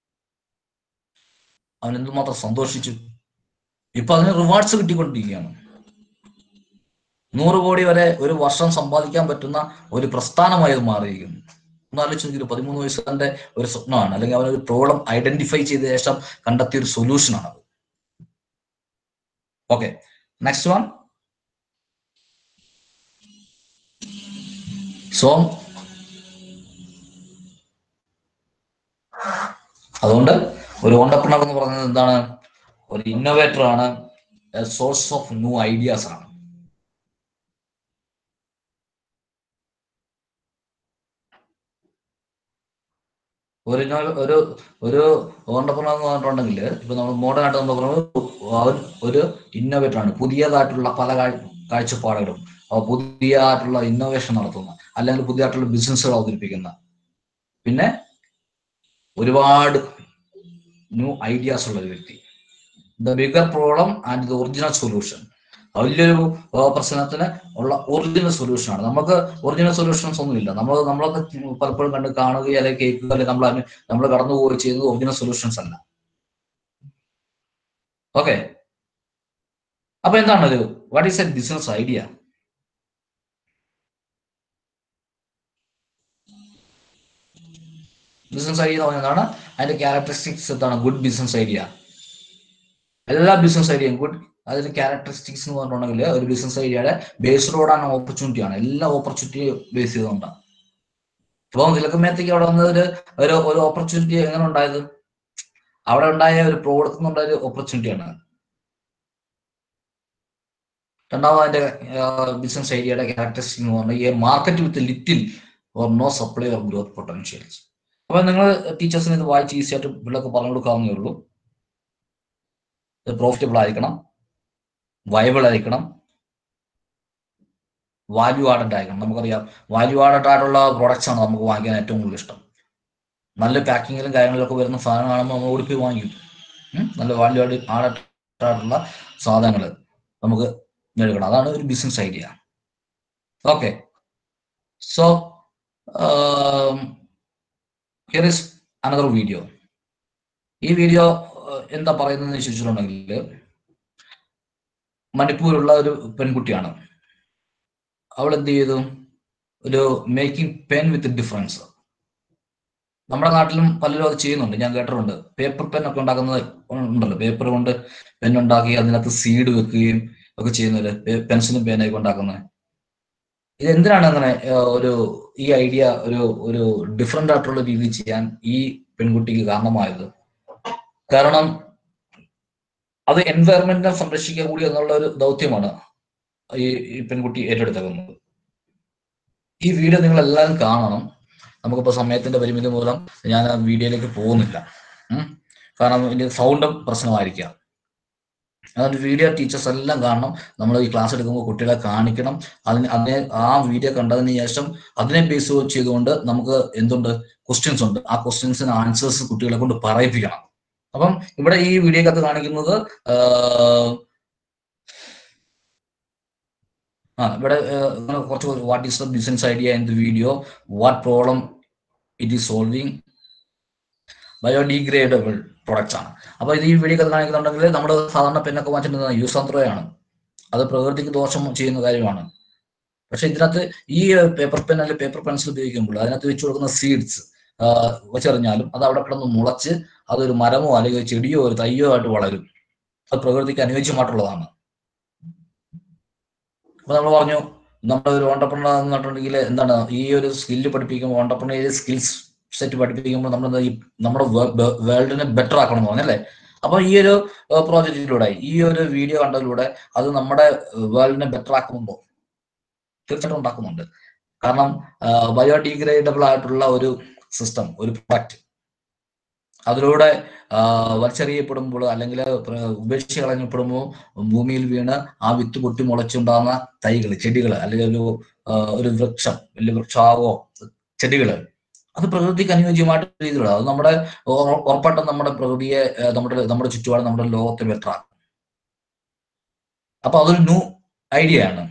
അവൻ എന്തുമാത്രം സന്തോഷിച്ചു ഇപ്പൊ അതിന് റിവാർഡ്സ് കിട്ടിക്കൊണ്ടിരിക്കുകയാണ് നൂറ് കോടി വരെ ഒരു വർഷം സമ്പാദിക്കാൻ പറ്റുന്ന ഒരു പ്രസ്ഥാനമായി അത് മാറിയിരിക്കുന്നു ഒന്ന് ആലോചിച്ച് നോക്കിയൊരു പതിമൂന്ന് വയസ്സുകാരന്റെ ഒരു സ്വപ്നമാണ് അല്ലെങ്കിൽ അവനൊരു പ്രോബ്ലം ഐഡന്റിഫൈ ചെയ്ത ശേഷം കണ്ടെത്തിയ ഒരു സൊല്യൂഷൻ ആണ് ഓക്കെ നെക്സ്റ്റ് വൺ സോ അതുകൊണ്ട് ഒരു ഓണ്ടർപ്രണർ എന്ന് പറയുന്നത് എന്താണ് ഒരു ഇന്നോവേറ്റർ ആണ് സോഴ്സ് ഓഫ് ന്യൂ ഐഡിയാസ് ആണ് ഒരു ഇന്നോ- ഒരു ഒരു ഓണ്ടർപ്രണർ എന്ന് പറഞ്ഞിട്ടുണ്ടെങ്കിൽ ഇപ്പൊ നമ്മൾ മോഡേൺ ആയിട്ട് നമ്മൾ പറയുന്നത് അവൻ ഒരു ഇന്നോവേറ്റർ ആണ് പുതിയതായിട്ടുള്ള പല കാഴ്- കാഴ്ചപ്പാടുകളും അഹ് പുതിയതായിട്ടുള്ള ഇന്നോവേഷൻ നടത്തുന്ന അല്ലെങ്കിൽ പുതിയതായിട്ടുള്ള ബിസിനസ്സുകൾ അവതരിപ്പിക്കുന്ന പിന്നെ ഒരുപാട് ന്യൂ ഐഡിയാസ് ഉള്ള ഒരു വ്യക്തി the bigger problem and the original solution വലിയൊരു ആ, പ്രശ്നത്തിന് ഉള്ള ഒറിജിനൽ സൊല്യൂഷൻ ആണ് നമുക്ക് ഒറിജിനൽ സൊല്യൂഷൻസ് ഒന്നുമില്ല നമ്മൾ നമ്മളൊക്കെ പലപ്പോഴും കണ്ട് കാണുകയോ അല്ലെങ്കിൽ കേൾക്കുക അല്ലെങ്കിൽ നമ്മൾ അനു- നമ്മൾ കടന്നു പോവുകയോ ചെയ്യുന്നത് ഒറിജിനൽ സൊല്യൂഷൻസ് അല്ല ഓക്കെ അപ്പൊ എന്താണ് ഒരു what is a business idea business idea എന്ന് പറഞ്ഞാൽ എന്താണ് അതിന്റെ ക്യാരക്ടറിസ്റ്റിക്സ് എന്താണ് ഗുഡ് ബിസിനസ് ഐഡിയ എല്ലാ ബിസിനസ് ഐഡിയയും ഗുഡ് അതിന്റെ ക്യാരക്ടറിസ്റ്റിക്സ് എന്ന് പറഞ്ഞിട്ടുണ്ടെങ്കിൽ ഒരു ബിസിനസ് ഐഡിയയുടെ ബേസ്ഡ് ഓൺ ഓപ്പർച്യൂണിറ്റി ആണ് എല്ലാ ഓപ്പർച്യൂണിറ്റി ബേസ് ചെയ്തുകൊണ്ടാണ് ഇപ്പൊ തിലക്കമേത്തേക്ക് അവിടെ വന്നത് ഒരു ഒരു ഒരു ഓപ്പർച്യൂണിറ്റി എങ്ങനെ ഉണ്ടായത് അവിടെ ഉണ്ടായ ഒരു പ്രോഡക്റ്റ് ഉണ്ടായ ഒരു ഓപ്പർച്യൂണിറ്റിയാണ് രണ്ടാമത് അതിന്റെ ബിസിനസ് ഐഡിയയുടെ ക്യാരക്ടറിസ്റ്റിക് എന്ന് പറഞ്ഞാൽ ഈ market with little or no supply or growth potentials അപ്പൊ നിങ്ങൾ ടീച്ചേഴ്സിന് ഇത് വായിച്ച് ഈസി ആയിട്ട് പിള്ളേർക്ക് പറഞ്ഞു കൊടുക്കാവുന്നേ ഉള്ളൂ ഇത് പ്രോഫിറ്റബിൾ ആയിരിക്കണം വയബിൾ ആയിരിക്കണം വാല്യൂ ആഡഡ് ആയിരിക്കണം നമുക്കറിയാം വാല്യൂ ആഡഡ് ആയിട്ടുള്ള പ്രോഡക്ട്സ് ആണ് നമുക്ക് വാങ്ങിക്കാൻ ഏറ്റവും കൂടുതൽ ഇഷ്ടം നല്ല പാക്കിങ്ങിലും കാര്യങ്ങളിലൊക്കെ വരുന്ന സാധനം കാണുമ്പോൾ നമ്മൾ ഓടിപ്പോയി വാങ്ങിക്കും ഉം? നല്ല വാല്യൂ ആഡ് ആഡഡ് ആയിട്ടുള്ള സാധനങ്ങൾ നമുക്ക് എടുക്കണം അതാണ് ഒരു business idea okay so here is another video ഈ വീഡിയോ എന്താ പറയുന്നതെന്ന് ചോദിച്ചിട്ടുണ്ടെങ്കിൽ മണിപ്പൂരുള്ള ഒരു പെൺകുട്ടിയാണ് അവൾ എന്ത് ചെയ്തു ഒരു മേക്കിംഗ് പെൻ വിത്ത് ഡിഫറൻസ് നമ്മുടെ നാട്ടിലും പലരും അത് ചെയ്യുന്നുണ്ട് ഞാൻ കേട്ടിട്ടുണ്ട് പേപ്പർ പെൻ ഒക്കെ ഉണ്ടാക്കുന്നത് ഉണ്ടല്ലോ പേപ്പർ കൊണ്ട് പെൻ ഉണ്ടാക്കി അതിനകത്ത് സീഡ് വെക്കുകയും ഒക്കെ ചെയ്യുന്നത് പെൻസിലും പേനയൊക്കെ ഉണ്ടാക്കുന്നത് ഇത് എന്തിനാണ് അങ്ങനെ ആ, ഒരു ഈ ഐഡിയ ഒരു ഒരു ഡിഫറെന്റ് ആയിട്ടുള്ള രീതിയിൽ ചെയ്യാൻ ഈ പെൺകുട്ടിക്ക് കാരണമായത് കാരണം അത് എൻവയറമെന്റിനെ സംരക്ഷിക്കുക കൂടി എന്നുള്ള ഒരു ദൗത്യമാണ് ഈ ഈ പെൺകുട്ടി ഏറ്റെടുത്തേക്കുന്നത് ഈ വീഡിയോ നിങ്ങൾ എല്ലാവരും കാണണം നമുക്കിപ്പോ സമയത്തിന്റെ പരിമിതി മൂലം ഞാൻ ആ വീഡിയോയിലേക്ക് പോകുന്നില്ല ഉം. കാരണം ഇതിന്റെ സൗണ്ടും പ്രശ്നമായിരിക്കാം അതുകൊണ്ട് വീഡിയോ ടീച്ചേഴ്സ് എല്ലാം കാണണം നമ്മൾ ഈ ക്ലാസ് എടുക്കുമ്പോൾ കുട്ടികളെ കാണിക്കണം അതിന് അതിനെ ആ വീഡിയോ കണ്ടതിന് ശേഷം അതിനെ ബേസ് ചെയ്തുകൊണ്ട് നമുക്ക് എന്തുണ്ട് ക്വസ്റ്റ്യൻസ് ഉണ്ട് ആ ക്വസ്റ്റ്യൻസിന് ആൻസേഴ്സ് കുട്ടികളെ കൊണ്ട് പറയിപ്പിക്കണം അപ്പം ഇവിടെ ഈ വീഡിയോക്കകത്ത് കാണിക്കുന്നത് ആഹ്, ആ ഇവിടെ ആഹ്, ഇങ്ങനെ കുറച്ച് what is the business idea in the video what problem it is solving biodegradable products ആണ് അപ്പൊ ഇത് ഈ വീഡിയോ കാണിക്കുന്നുണ്ടെങ്കിൽ നമ്മൾ സാധാരണ പെന്നൊക്കെ വാങ്ങിച്ചിട്ടുള്ള യൂസ് തന്ത്രമാണ് അത് പ്രകൃതിക്ക് ദോഷം ചെയ്യുന്ന കാര്യമാണ് പക്ഷെ ഇതിനകത്ത് ഈ പേപ്പർ പെൻ അല്ലെങ്കിൽ പേപ്പർ പെൻസിൽ ഉപയോഗിക്കുമ്പോൾ അതിനകത്ത് വെച്ച് കൊടുക്കുന്ന സീഡ്സ് വെച്ചെറിഞ്ഞാലും അത് അവിടെ കിടന്ന് മുളച്ച് അതൊരു മരമോ അല്ലെങ്കിൽ ഒരു ചെടിയോ ഒരു തയ്യോ ആയിട്ട് വളരും അത് പ്രകൃതിക്ക് അനുയോജ്യമായിട്ടുള്ളതാണ് അപ്പൊ നമ്മൾ പറഞ്ഞു നമ്മുടെ ഒരു ഓണ്ടർപ്രണർ എന്ന് പറഞ്ഞിട്ടുണ്ടെങ്കിൽ എന്താണ് ഈ ഒരു സ്കില്ല് പഠിപ്പിക്കുമ്പോൾ ഓണ്ടർപ്രണർ സ്കിൽസ് സെറ്റ് പഠിപ്പിക്കുമ്പോൾ നമ്മൾ ഈ നമ്മുടെ വേൾഡിനെ ബെറ്റർ ആക്കണം എന്ന് പറഞ്ഞല്ലേ അപ്പൊ ഈ ഒരു പ്രോജക്റ്റിലൂടെ ഈ ഒരു വീഡിയോ കണ്ടതിലൂടെ അത് നമ്മുടെ വേൾഡിനെ ബെറ്റർ ആക്കുന്നുണ്ടോ തീർച്ചയായിട്ടും ഉണ്ടാക്കുന്നുണ്ട് കാരണം ബയോഡിഗ്രേഡബിൾ ആയിട്ടുള്ള ഒരു സിസ്റ്റം ഒരു പ്രൊഡക്റ്റ് അതിലൂടെ വലിച്ചെറിയപ്പെടുമ്പോൾ അല്ലെങ്കിൽ ഉപേക്ഷിച്ച് കളഞ്ഞപ്പെടുമ്പോൾ ഭൂമിയിൽ വീണ് ആ വിത്ത് പൊട്ടി മുളച്ചുണ്ടാകുന്ന തൈകൾ ചെടികൾ അല്ലെങ്കിൽ ഒരു ആ, ഒരു വൃക്ഷം വലിയ വൃക്ഷാവോ ചെടികൾ അത് പ്രകൃതിക്ക് അനുയോജ്യമായിട്ട് രീതിയിലുള്ള അത് നമ്മുടെ ഉറ- ഉറപ്പായിട്ടും നമ്മുടെ പ്രകൃതിയെ ആ, നമ്മുടെ നമ്മുടെ ചുറ്റുപാട് നമ്മുടെ ലോകത്തെ ബെറ്റർ ആക്കും അപ്പൊ അതൊരു ന്യൂ ഐഡിയ ആണ്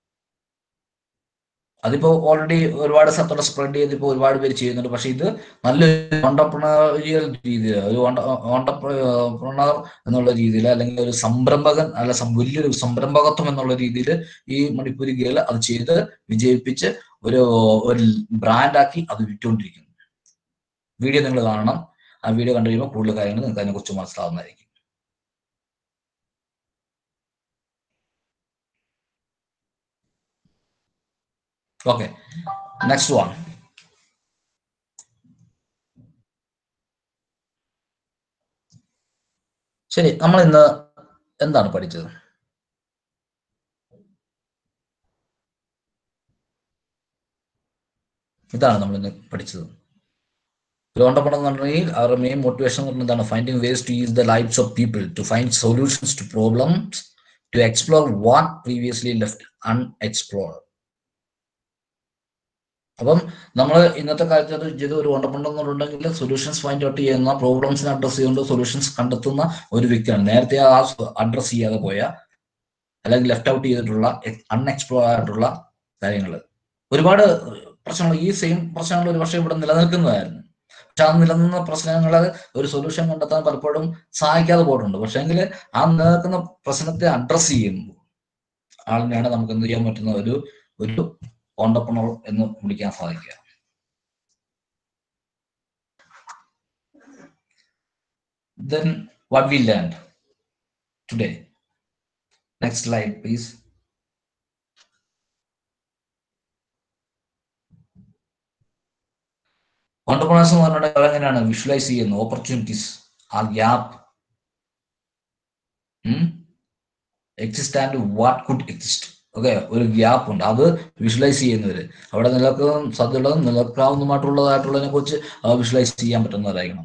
അതിപ്പോ ഓൾറെഡി ഒരുപാട് സ്ഥലത്തോടെ സ്പ്രെഡ് ചെയ്തിപ്പോ ഒരുപാട് പേര് ചെയ്യുന്നുണ്ട് പക്ഷെ ഇത് നല്ലൊരു ഓണ്ടർപ്രണറിയൽ രീതിയിൽ ഒരു ഓണ്ടർപ്രണർ എന്നുള്ള രീതിയിൽ അല്ലെങ്കിൽ ഒരു സംരംഭകൻ അല്ല സം- വലിയൊരു സംരംഭകത്വം എന്നുള്ള രീതിയിൽ ഈ മണിപ്പൂരി ഗേൾ അത് ചെയ്ത് വിജയിപ്പിച്ച് ഒരു ഒരു ബ്രാൻഡാക്കി അത് വിറ്റുകൊണ്ടിരിക്കുന്നു വീഡിയോ നിങ്ങൾ കാണണം ആ വീഡിയോ കണ്ടു കഴിയുമ്പോൾ കൂടുതൽ കാര്യങ്ങൾ നിങ്ങൾക്ക് അതിനെക്കുറിച്ച് മനസ്സിലാവുന്നതായിരിക്കും ഓക്കെ നെക്സ്റ്റ് വൺ ശരി നമ്മൾ ഇന്ന് എന്താണ് പഠിച്ചത് ഇതാണ് നമ്മൾ ഇന്ന് പഠിച്ചത് ഒരു ഓണ്ടർപ്രണർ എന്ന് പറഞ്ഞാൽ അവരുടെ മെയിൻ മോട്ടിവേഷൻ എന്ന് പറഞ്ഞാൽ എന്താണ് finding ways to use the lifes of people to find solutions to problems to explore what previously left unexplored അപ്പം നമ്മൾ ഇന്നത്തെ കാലത്ത് അത് ചെയ്ത് ഒരു ഓണ്ടർപ്രണർ എന്നുണ്ടെങ്കിൽ സൊല്യൂഷൻസ് ഫൈൻഡ് ഔട്ട് ചെയ്യുന്ന പ്രോബ്ലംസിനെ അഡ്രസ് ചെയ്തുകൊണ്ട് സൊല്യൂഷൻസ് കണ്ടെത്തുന്ന ഒരു വ്യക്തിയാണ് നേരത്തെ ആ അഡ്രസ് ചെയ്യാതെ പോയ അല്ലെങ്കിൽ ലെഫ്റ്റ് ഔട്ട് ചെയ്തിട്ടുള്ള അൺഎക്സ്പ്ലോർ ആയിട്ടുള്ള കാര്യങ്ങൾ ഒരുപാട് പ്രശ്നങ്ങൾ ഈ സെയിം പ്രശ്നങ്ങൾ ഒരു പക്ഷേ ഇവിടെ നിലനിൽക്കുന്നതായിരുന്നു പക്ഷെ ആ നിലനിന്ന പ്രശ്നങ്ങൾ ഒരു സൊല്യൂഷൻ കണ്ടെത്താൻ പലപ്പോഴും സഹായിക്കാതെ പോയിട്ടുണ്ട് പക്ഷെങ്കിൽ ആ നിലനിൽക്കുന്ന പ്രശ്നത്തെ അഡ്രസ് ചെയ്യുമ്പോൾ ആളിനെയാണ് നമുക്ക് എന്ത് ചെയ്യാൻ പറ്റുന്ന ഒരു ഒരു ഓണ്ടർപ്രണർ എന്ന് വിളിക്കാൻ സാധിക്കുക then what we learned today next slide please entrepreneurs എന്ന് പറഞ്ഞിട്ടുണ്ടെങ്കിൽ അവരെങ്ങനെയാണ് വിഷ്വലൈസ് ചെയ്യുന്നത് opportunities ah gap exist and what could exist okay ഒരു ഗ്യാപ്പ് ഉണ്ട് അത് വിഷ്വലൈസ് ചെയ്യുന്നവര് അവിടെ നിലനിൽക്കാൻ സാധ്യതയുള്ളതും നിലനിൽക്കാവുന്നതുമായിട്ടുള്ളതിനെ കുറിച്ച് വിഷ്വലൈസ് ചെയ്യാൻ പറ്റുന്നവരായിരിക്കണം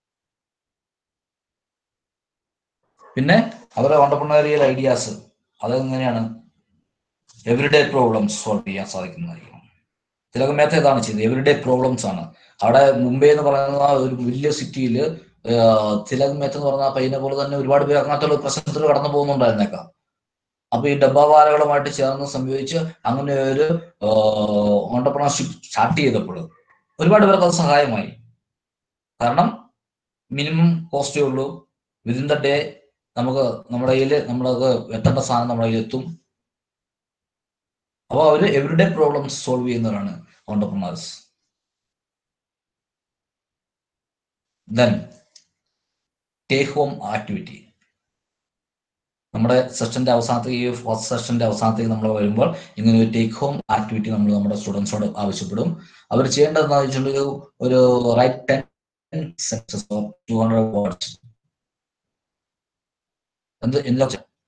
പിന്നെ അവരുടെ ഓണ്ടർപ്രണറിയൽ ഐഡിയാസ് അതെങ്ങനെയാണ് എവറിഡേ പ്രോബ്ലംസ് സോൾവ് ചെയ്യാൻ സാധിക്കുന്നതായിരിക്കണം തിലക മേത്ത ഇതാണ് ചെയ്തത് എവറിഡേ പ്രോബ്ലംസ് ആണ് അവിടെ മുംബൈ എന്ന് പറയുന്ന ആ ഒരു വലിയ സിറ്റിയിൽ തിലക് മേത്ത എന്ന് പറഞ്ഞ ആ പയ്യനെ പോലെ തന്നെ ഒരുപാട് പേര് അങ്ങനത്തെ ഒരു പ്രശ്നത്തിൽ കടന്നു പോകുന്നുണ്ടായിരുന്നേക്കാം അപ്പൊ ഈ ഡബ്ബാവാലകളുമായിട്ട് ചേർന്ന് സംഭവിച്ച് അങ്ങനെ ഒരു ഓണ്ടർപ്രണർഷിപ്പ് സ്റ്റാർട്ട് ചെയ്തപ്പോൾ ഒരുപാട് പേർക്ക് അത് സഹായമായി കാരണം മിനിമം കോസ്റ്റേ ഉള്ളൂ വിതിൻ ദ ഡേ നമുക്ക് നമ്മുടെ കയ്യിൽ നമ്മളത് എത്തേണ്ട സാധനം നമ്മുടെ കയ്യിൽ എത്തും അപ്പോൾ അവര് എവറിഡേ പ്രോബ്ലംസ് സോൾവ് ചെയ്യുന്നവരാണ് entrepreneurs then take home activity നമ്മുടെ സെഷന്റെ അവസാനത്തേക്ക് ഈ ഫസ്റ്റ് സെഷന്റെ അവസാനത്തേക്ക് നമ്മൾ വരുമ്പോൾ ഇങ്ങനെ ഒരു ടേക്ക് ഹോം ആക്ടിവിറ്റി നമ്മൾ നമ്മുടെ സ്റ്റുഡൻസിനോട് ആവശ്യപ്പെടും അവർ ചെയ്യേണ്ടത് എന്താ വെച്ചിട്ടുണ്ടെങ്കിൽ ഒരു write ten sentences or two hundred words എന്ത് എന്താ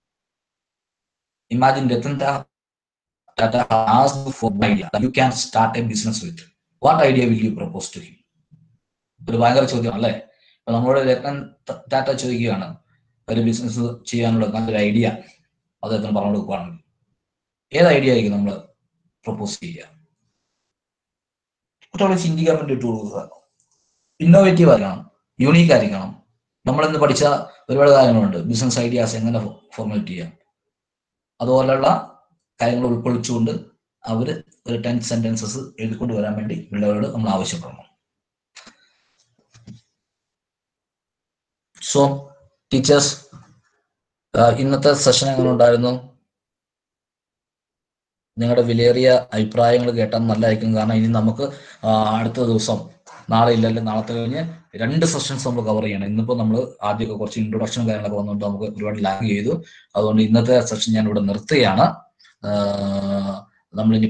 imagine Ratan that asked you for an idea that you can start a business with. What idea will you propose to him? ഒരു ഭയങ്കര ചോദ്യമാണ് അല്ലേ അപ്പൊ നമ്മളോട് രത്നൻ ടാറ്റ ചോദിക്കുകയാണ് ഒരു ബിസിനസ് ചെയ്യാനുള്ള നല്ലൊരു ഐഡിയ അദ്ദേഹത്തിന് പറഞ്ഞു കൊടുക്കുകയാണെങ്കിൽ ഏത് ഐഡിയ ആയിരിക്കും നമ്മൾ പ്രപ്പോസ് ചെയ്യുക കുട്ടികളെ ചിന്തിക്കാൻ വേണ്ടി ഇട്ട് കൊടുക്കുക ഇന്നോവേറ്റീവ് ആയിരിക്കണം യൂണീക്ക് ആയിരിക്കണം നമ്മളിന്ന് പഠിച്ച ഒരുപാട് കാര്യങ്ങളുണ്ട് ബിസിനസ് ഐഡിയാസ് എങ്ങനെ ഫോർമുലേറ്റ് ചെയ്യാം അതുപോലെയുള്ള കാര്യങ്ങൾ ഉൾക്കൊള്ളിച്ചുകൊണ്ട് അവർ ഒരു ടെൻ സെന്റൻസസ് എഴുതിക്കൊണ്ട് വരാൻ വേണ്ടി പിള്ളേരോട് നമ്മൾ ആവശ്യപ്പെടണം സോ ടീച്ചേഴ്സ് ഇന്നത്തെ സെഷൻ എങ്ങനെ ഉണ്ടായിരുന്നു നിങ്ങളുടെ വിലയേറിയ അഭിപ്രായങ്ങൾ കേട്ടാൽ നല്ലതായിരിക്കും കാരണം ഇനി നമുക്ക് ആ, അടുത്ത ദിവസം നാളെ ഇല്ലല്ലോ നാളത്തെ കഴിഞ്ഞ് രണ്ട് സെഷൻസ് നമ്മൾ കവർ ചെയ്യണം ഇന്നിപ്പോൾ നമ്മൾ ആദ്യമൊക്കെ കുറച്ച് ഇൻട്രൊഡക്ഷൻ കാര്യങ്ങളൊക്കെ വന്നുകൊണ്ട് നമുക്ക് ഒരുപാട് ലാഗ് ചെയ്തു അതുകൊണ്ട് ഇന്നത്തെ സെഷൻ ഞാൻ ഇവിടെ നിർത്തുകയാണ് നമ്മളിനി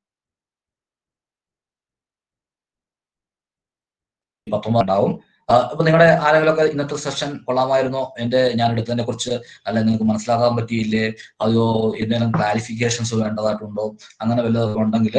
പത്തൊമ്പത് ഉണ്ടാവും ആ, അപ്പൊ നിങ്ങളുടെ ആരെങ്കിലുമൊക്കെ ഇന്നത്തെ സെഷൻ കൊള്ളാമായിരുന്നോ എന്റെ ഞാൻ എടുത്തതിനെ കുറിച്ച് അല്ല നിങ്ങൾക്ക് മനസ്സിലാക്കാൻ പറ്റിയില്ലേ അതോ എന്തെങ്കിലും ക്ലാരിഫിക്കേഷൻസ് വേണ്ടതായിട്ടുണ്ടോ അങ്ങനെ വല്ലതൊക്കെ ഉണ്ടെങ്കിൽ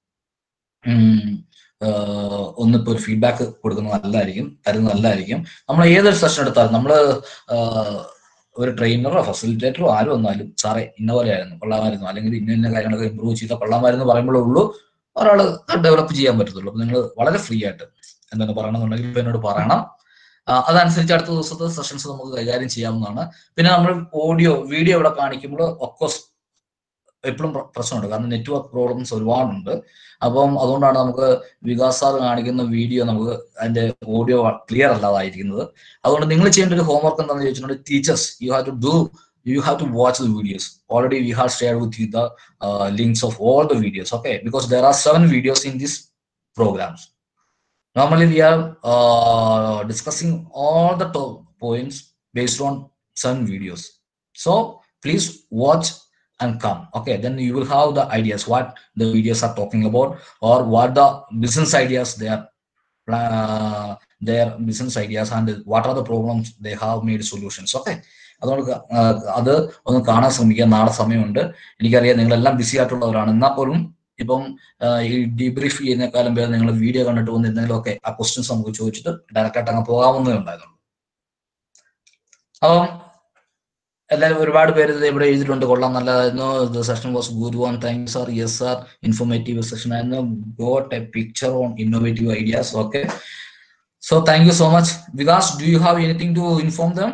ഒന്നിപ്പോ ഒരു ഫീഡ്ബാക്ക് കൊടുക്കുന്നത് നല്ലതായിരിക്കും തരുന്നത് നല്ലതായിരിക്കും നമ്മൾ ഏതൊരു സെഷൻ എടുത്താലും നമ്മൾ ഒരു ട്രെയിനറോ ഫെസിലിറ്റേറ്ററോ ആരും വന്നാലും സാറേ ഇന്ന പോലെ ആയിരുന്നു കൊള്ളാമായിരുന്നു അല്ലെങ്കിൽ ഇന്ന ഇന്ന കാര്യങ്ങളൊക്കെ ഇമ്പ്രൂവ് ചെയ്താൽ കൊള്ളാമായിരുന്നു പറയുമ്പോഴേ ഉള്ളൂ ഒരാൾ ഡെവലപ്പ് ചെയ്യാൻ പറ്റത്തുള്ളൂ അപ്പൊ നിങ്ങൾ വളരെ ഫ്രീ ആയിട്ട് എന്താണ് പറയണമെന്നുണ്ടെങ്കിൽ ഇപ്പൊ എന്നോട് പറയണം ആ, അതനുസരിച്ച് അടുത്ത ദിവസത്തെ സെഷൻസ് നമുക്ക് കൈകാര്യം ചെയ്യാവുന്നതാണ് പിന്നെ നമ്മൾ ഓഡിയോ വീഡിയോ ഇവിടെ കാണിക്കുമ്പോൾ ഒക്കോസ് എപ്പോഴും പ്രശ്നമുണ്ട് കാരണം നെറ്റ്വർക്ക് പ്രോബ്ലംസ് ഒരുപാടുണ്ട് അപ്പം അതുകൊണ്ടാണ് നമുക്ക് വികാസ് സാർ കാണിക്കുന്ന വീഡിയോ നമുക്ക് അതിന്റെ ഓഡിയോ ക്ലിയർ അല്ലാതായിരിക്കുന്നത് അതുകൊണ്ട് നിങ്ങൾ ചെയ്യേണ്ട ഒരു ഹോംവർക്ക് എന്താണെന്ന് ചോദിച്ചിട്ടുണ്ടെങ്കിൽ teachers you have to do you have to watch the videos. Already we have shared with you the uh, links of all the videos, okay? Because there are seven videos in these programs. Normally we are uh, discussing all the top points based on seven videos. So please watch and come, okay? Then you will have the ideas what the videos are talking about or what the business ideas they are uh, their business ideas and what are the problems they have made solutions, okay? അതുകൊണ്ട് ക- ആ, അത് ഒന്ന് കാണാൻ ശ്രമിക്കുക നാളെ സമയമുണ്ട് എനിക്കറിയാം നിങ്ങളെല്ലാം ബിസി ആയിട്ടുള്ളവരാണ് എന്നാൽ പോലും ഇപ്പം ആ, ഈ ഡീബ്രീഫ് ചെയ്യുന്നേക്കാളും പേര് നിങ്ങൾ വീഡിയോ കണ്ടിട്ട് വന്ന് എന്തെങ്കിലുമൊക്കെ ആ ക്വസ്റ്റ്യൻസ് നമുക്ക് ചോദിച്ചിട്ട് ഡയറക്റ്റ് ആയിട്ട് അങ്ങ് പോകാവുന്നതേ ഉണ്ടായിരുന്നുള്ളൂ അപ്പം എല്ലാവരും ഒരുപാട് പേര് ഇത് ഇവിടെ എഴുതിയിട്ടുണ്ട് കൊള്ളാം നല്ലതായിരുന്നു session was good one thank sir yes sir informative session ആയിരുന്നു got a picture on innovative ideas okay so thank you so much Vikas do you have anything to inform them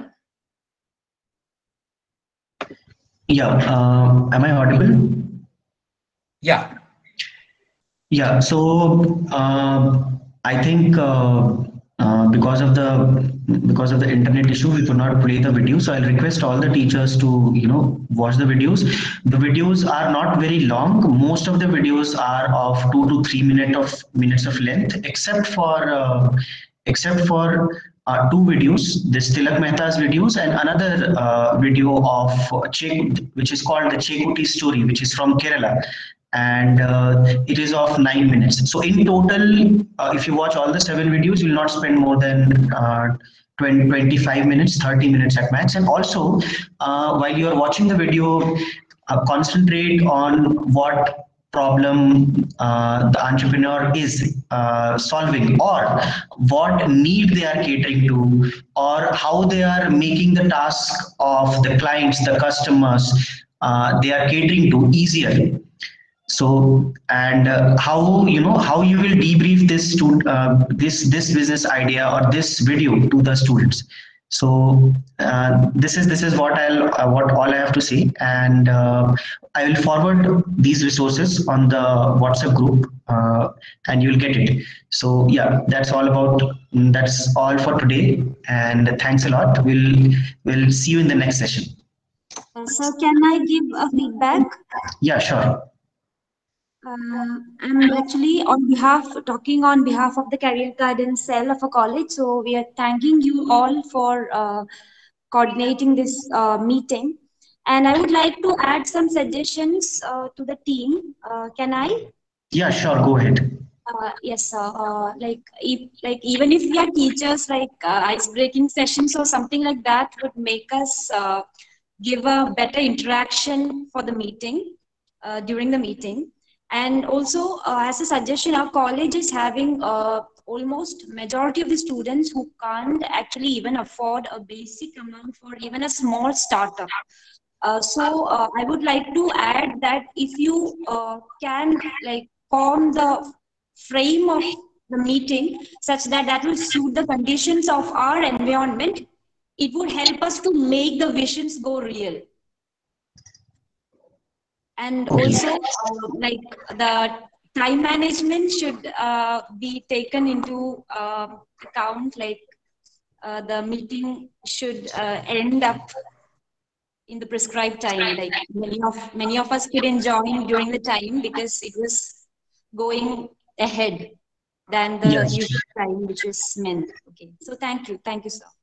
Yeah, uh, am I audible? Yeah. Yeah, so um, I think uh, uh, because of the because of the internet issue, we could not play the video. So I'll request all the teachers to you know watch the videos. The videos are not very long. Most of the videos are of two to three minute of minutes of length, except for uh, except for uh, two videos, this Tilak Mehta's videos and another uh, video of uh, Che, which is called the Chekuti story, which is from Kerala. And uh, it is of nine minutes. So in total, uh, if you watch all the seven videos, you will not spend more than uh, 20, 25 minutes, 30 minutes at max. And also, uh, while you are watching the video, uh, concentrate on what problem uh, the entrepreneur is uh, solving or what need they are catering to or how they are making the task of the clients the customers uh, they are catering to easier so and uh, how you know how you will debrief this to uh, this this business idea or this video to the students so uh, this is this is what i'll uh, what all i have to say and uh, i will forward these resources on the whatsapp group uh, and you'll get it so yeah that's all about that's all for today and thanks a lot we'll we'll see you in the next session Uh, so can I give a feedback? yeah sure Uh, I'm actually on behalf, talking on behalf of the career guidance cell of a college. So we are thanking you all for uh, coordinating this uh, meeting. And I would like to add some suggestions uh, to the team. Uh, can I? yeah sure go ahead Uh, yes, sir. Uh, like, if, like even if we are teachers, like uh, ice-breaking sessions or something like that would make us uh, give a better interaction for the meeting uh, during the meeting. And also, uh, as a suggestion, our college is having uh, almost majority of the students who can't actually even afford a basic amount for even a small startup. Uh, so uh, I would like to add that if you uh, can like form the frame of the meeting such that that will suit the conditions of our environment, it would help us to make the visions go real. And also, uh, like the time management should uh, be taken into uh, account, like uh, the meeting should uh, end up in the prescribed time. Like many of many of us could enjoy during the time because it was going ahead than the Yes. usual time which is meant. Okay. So thank you. Thank you, sir.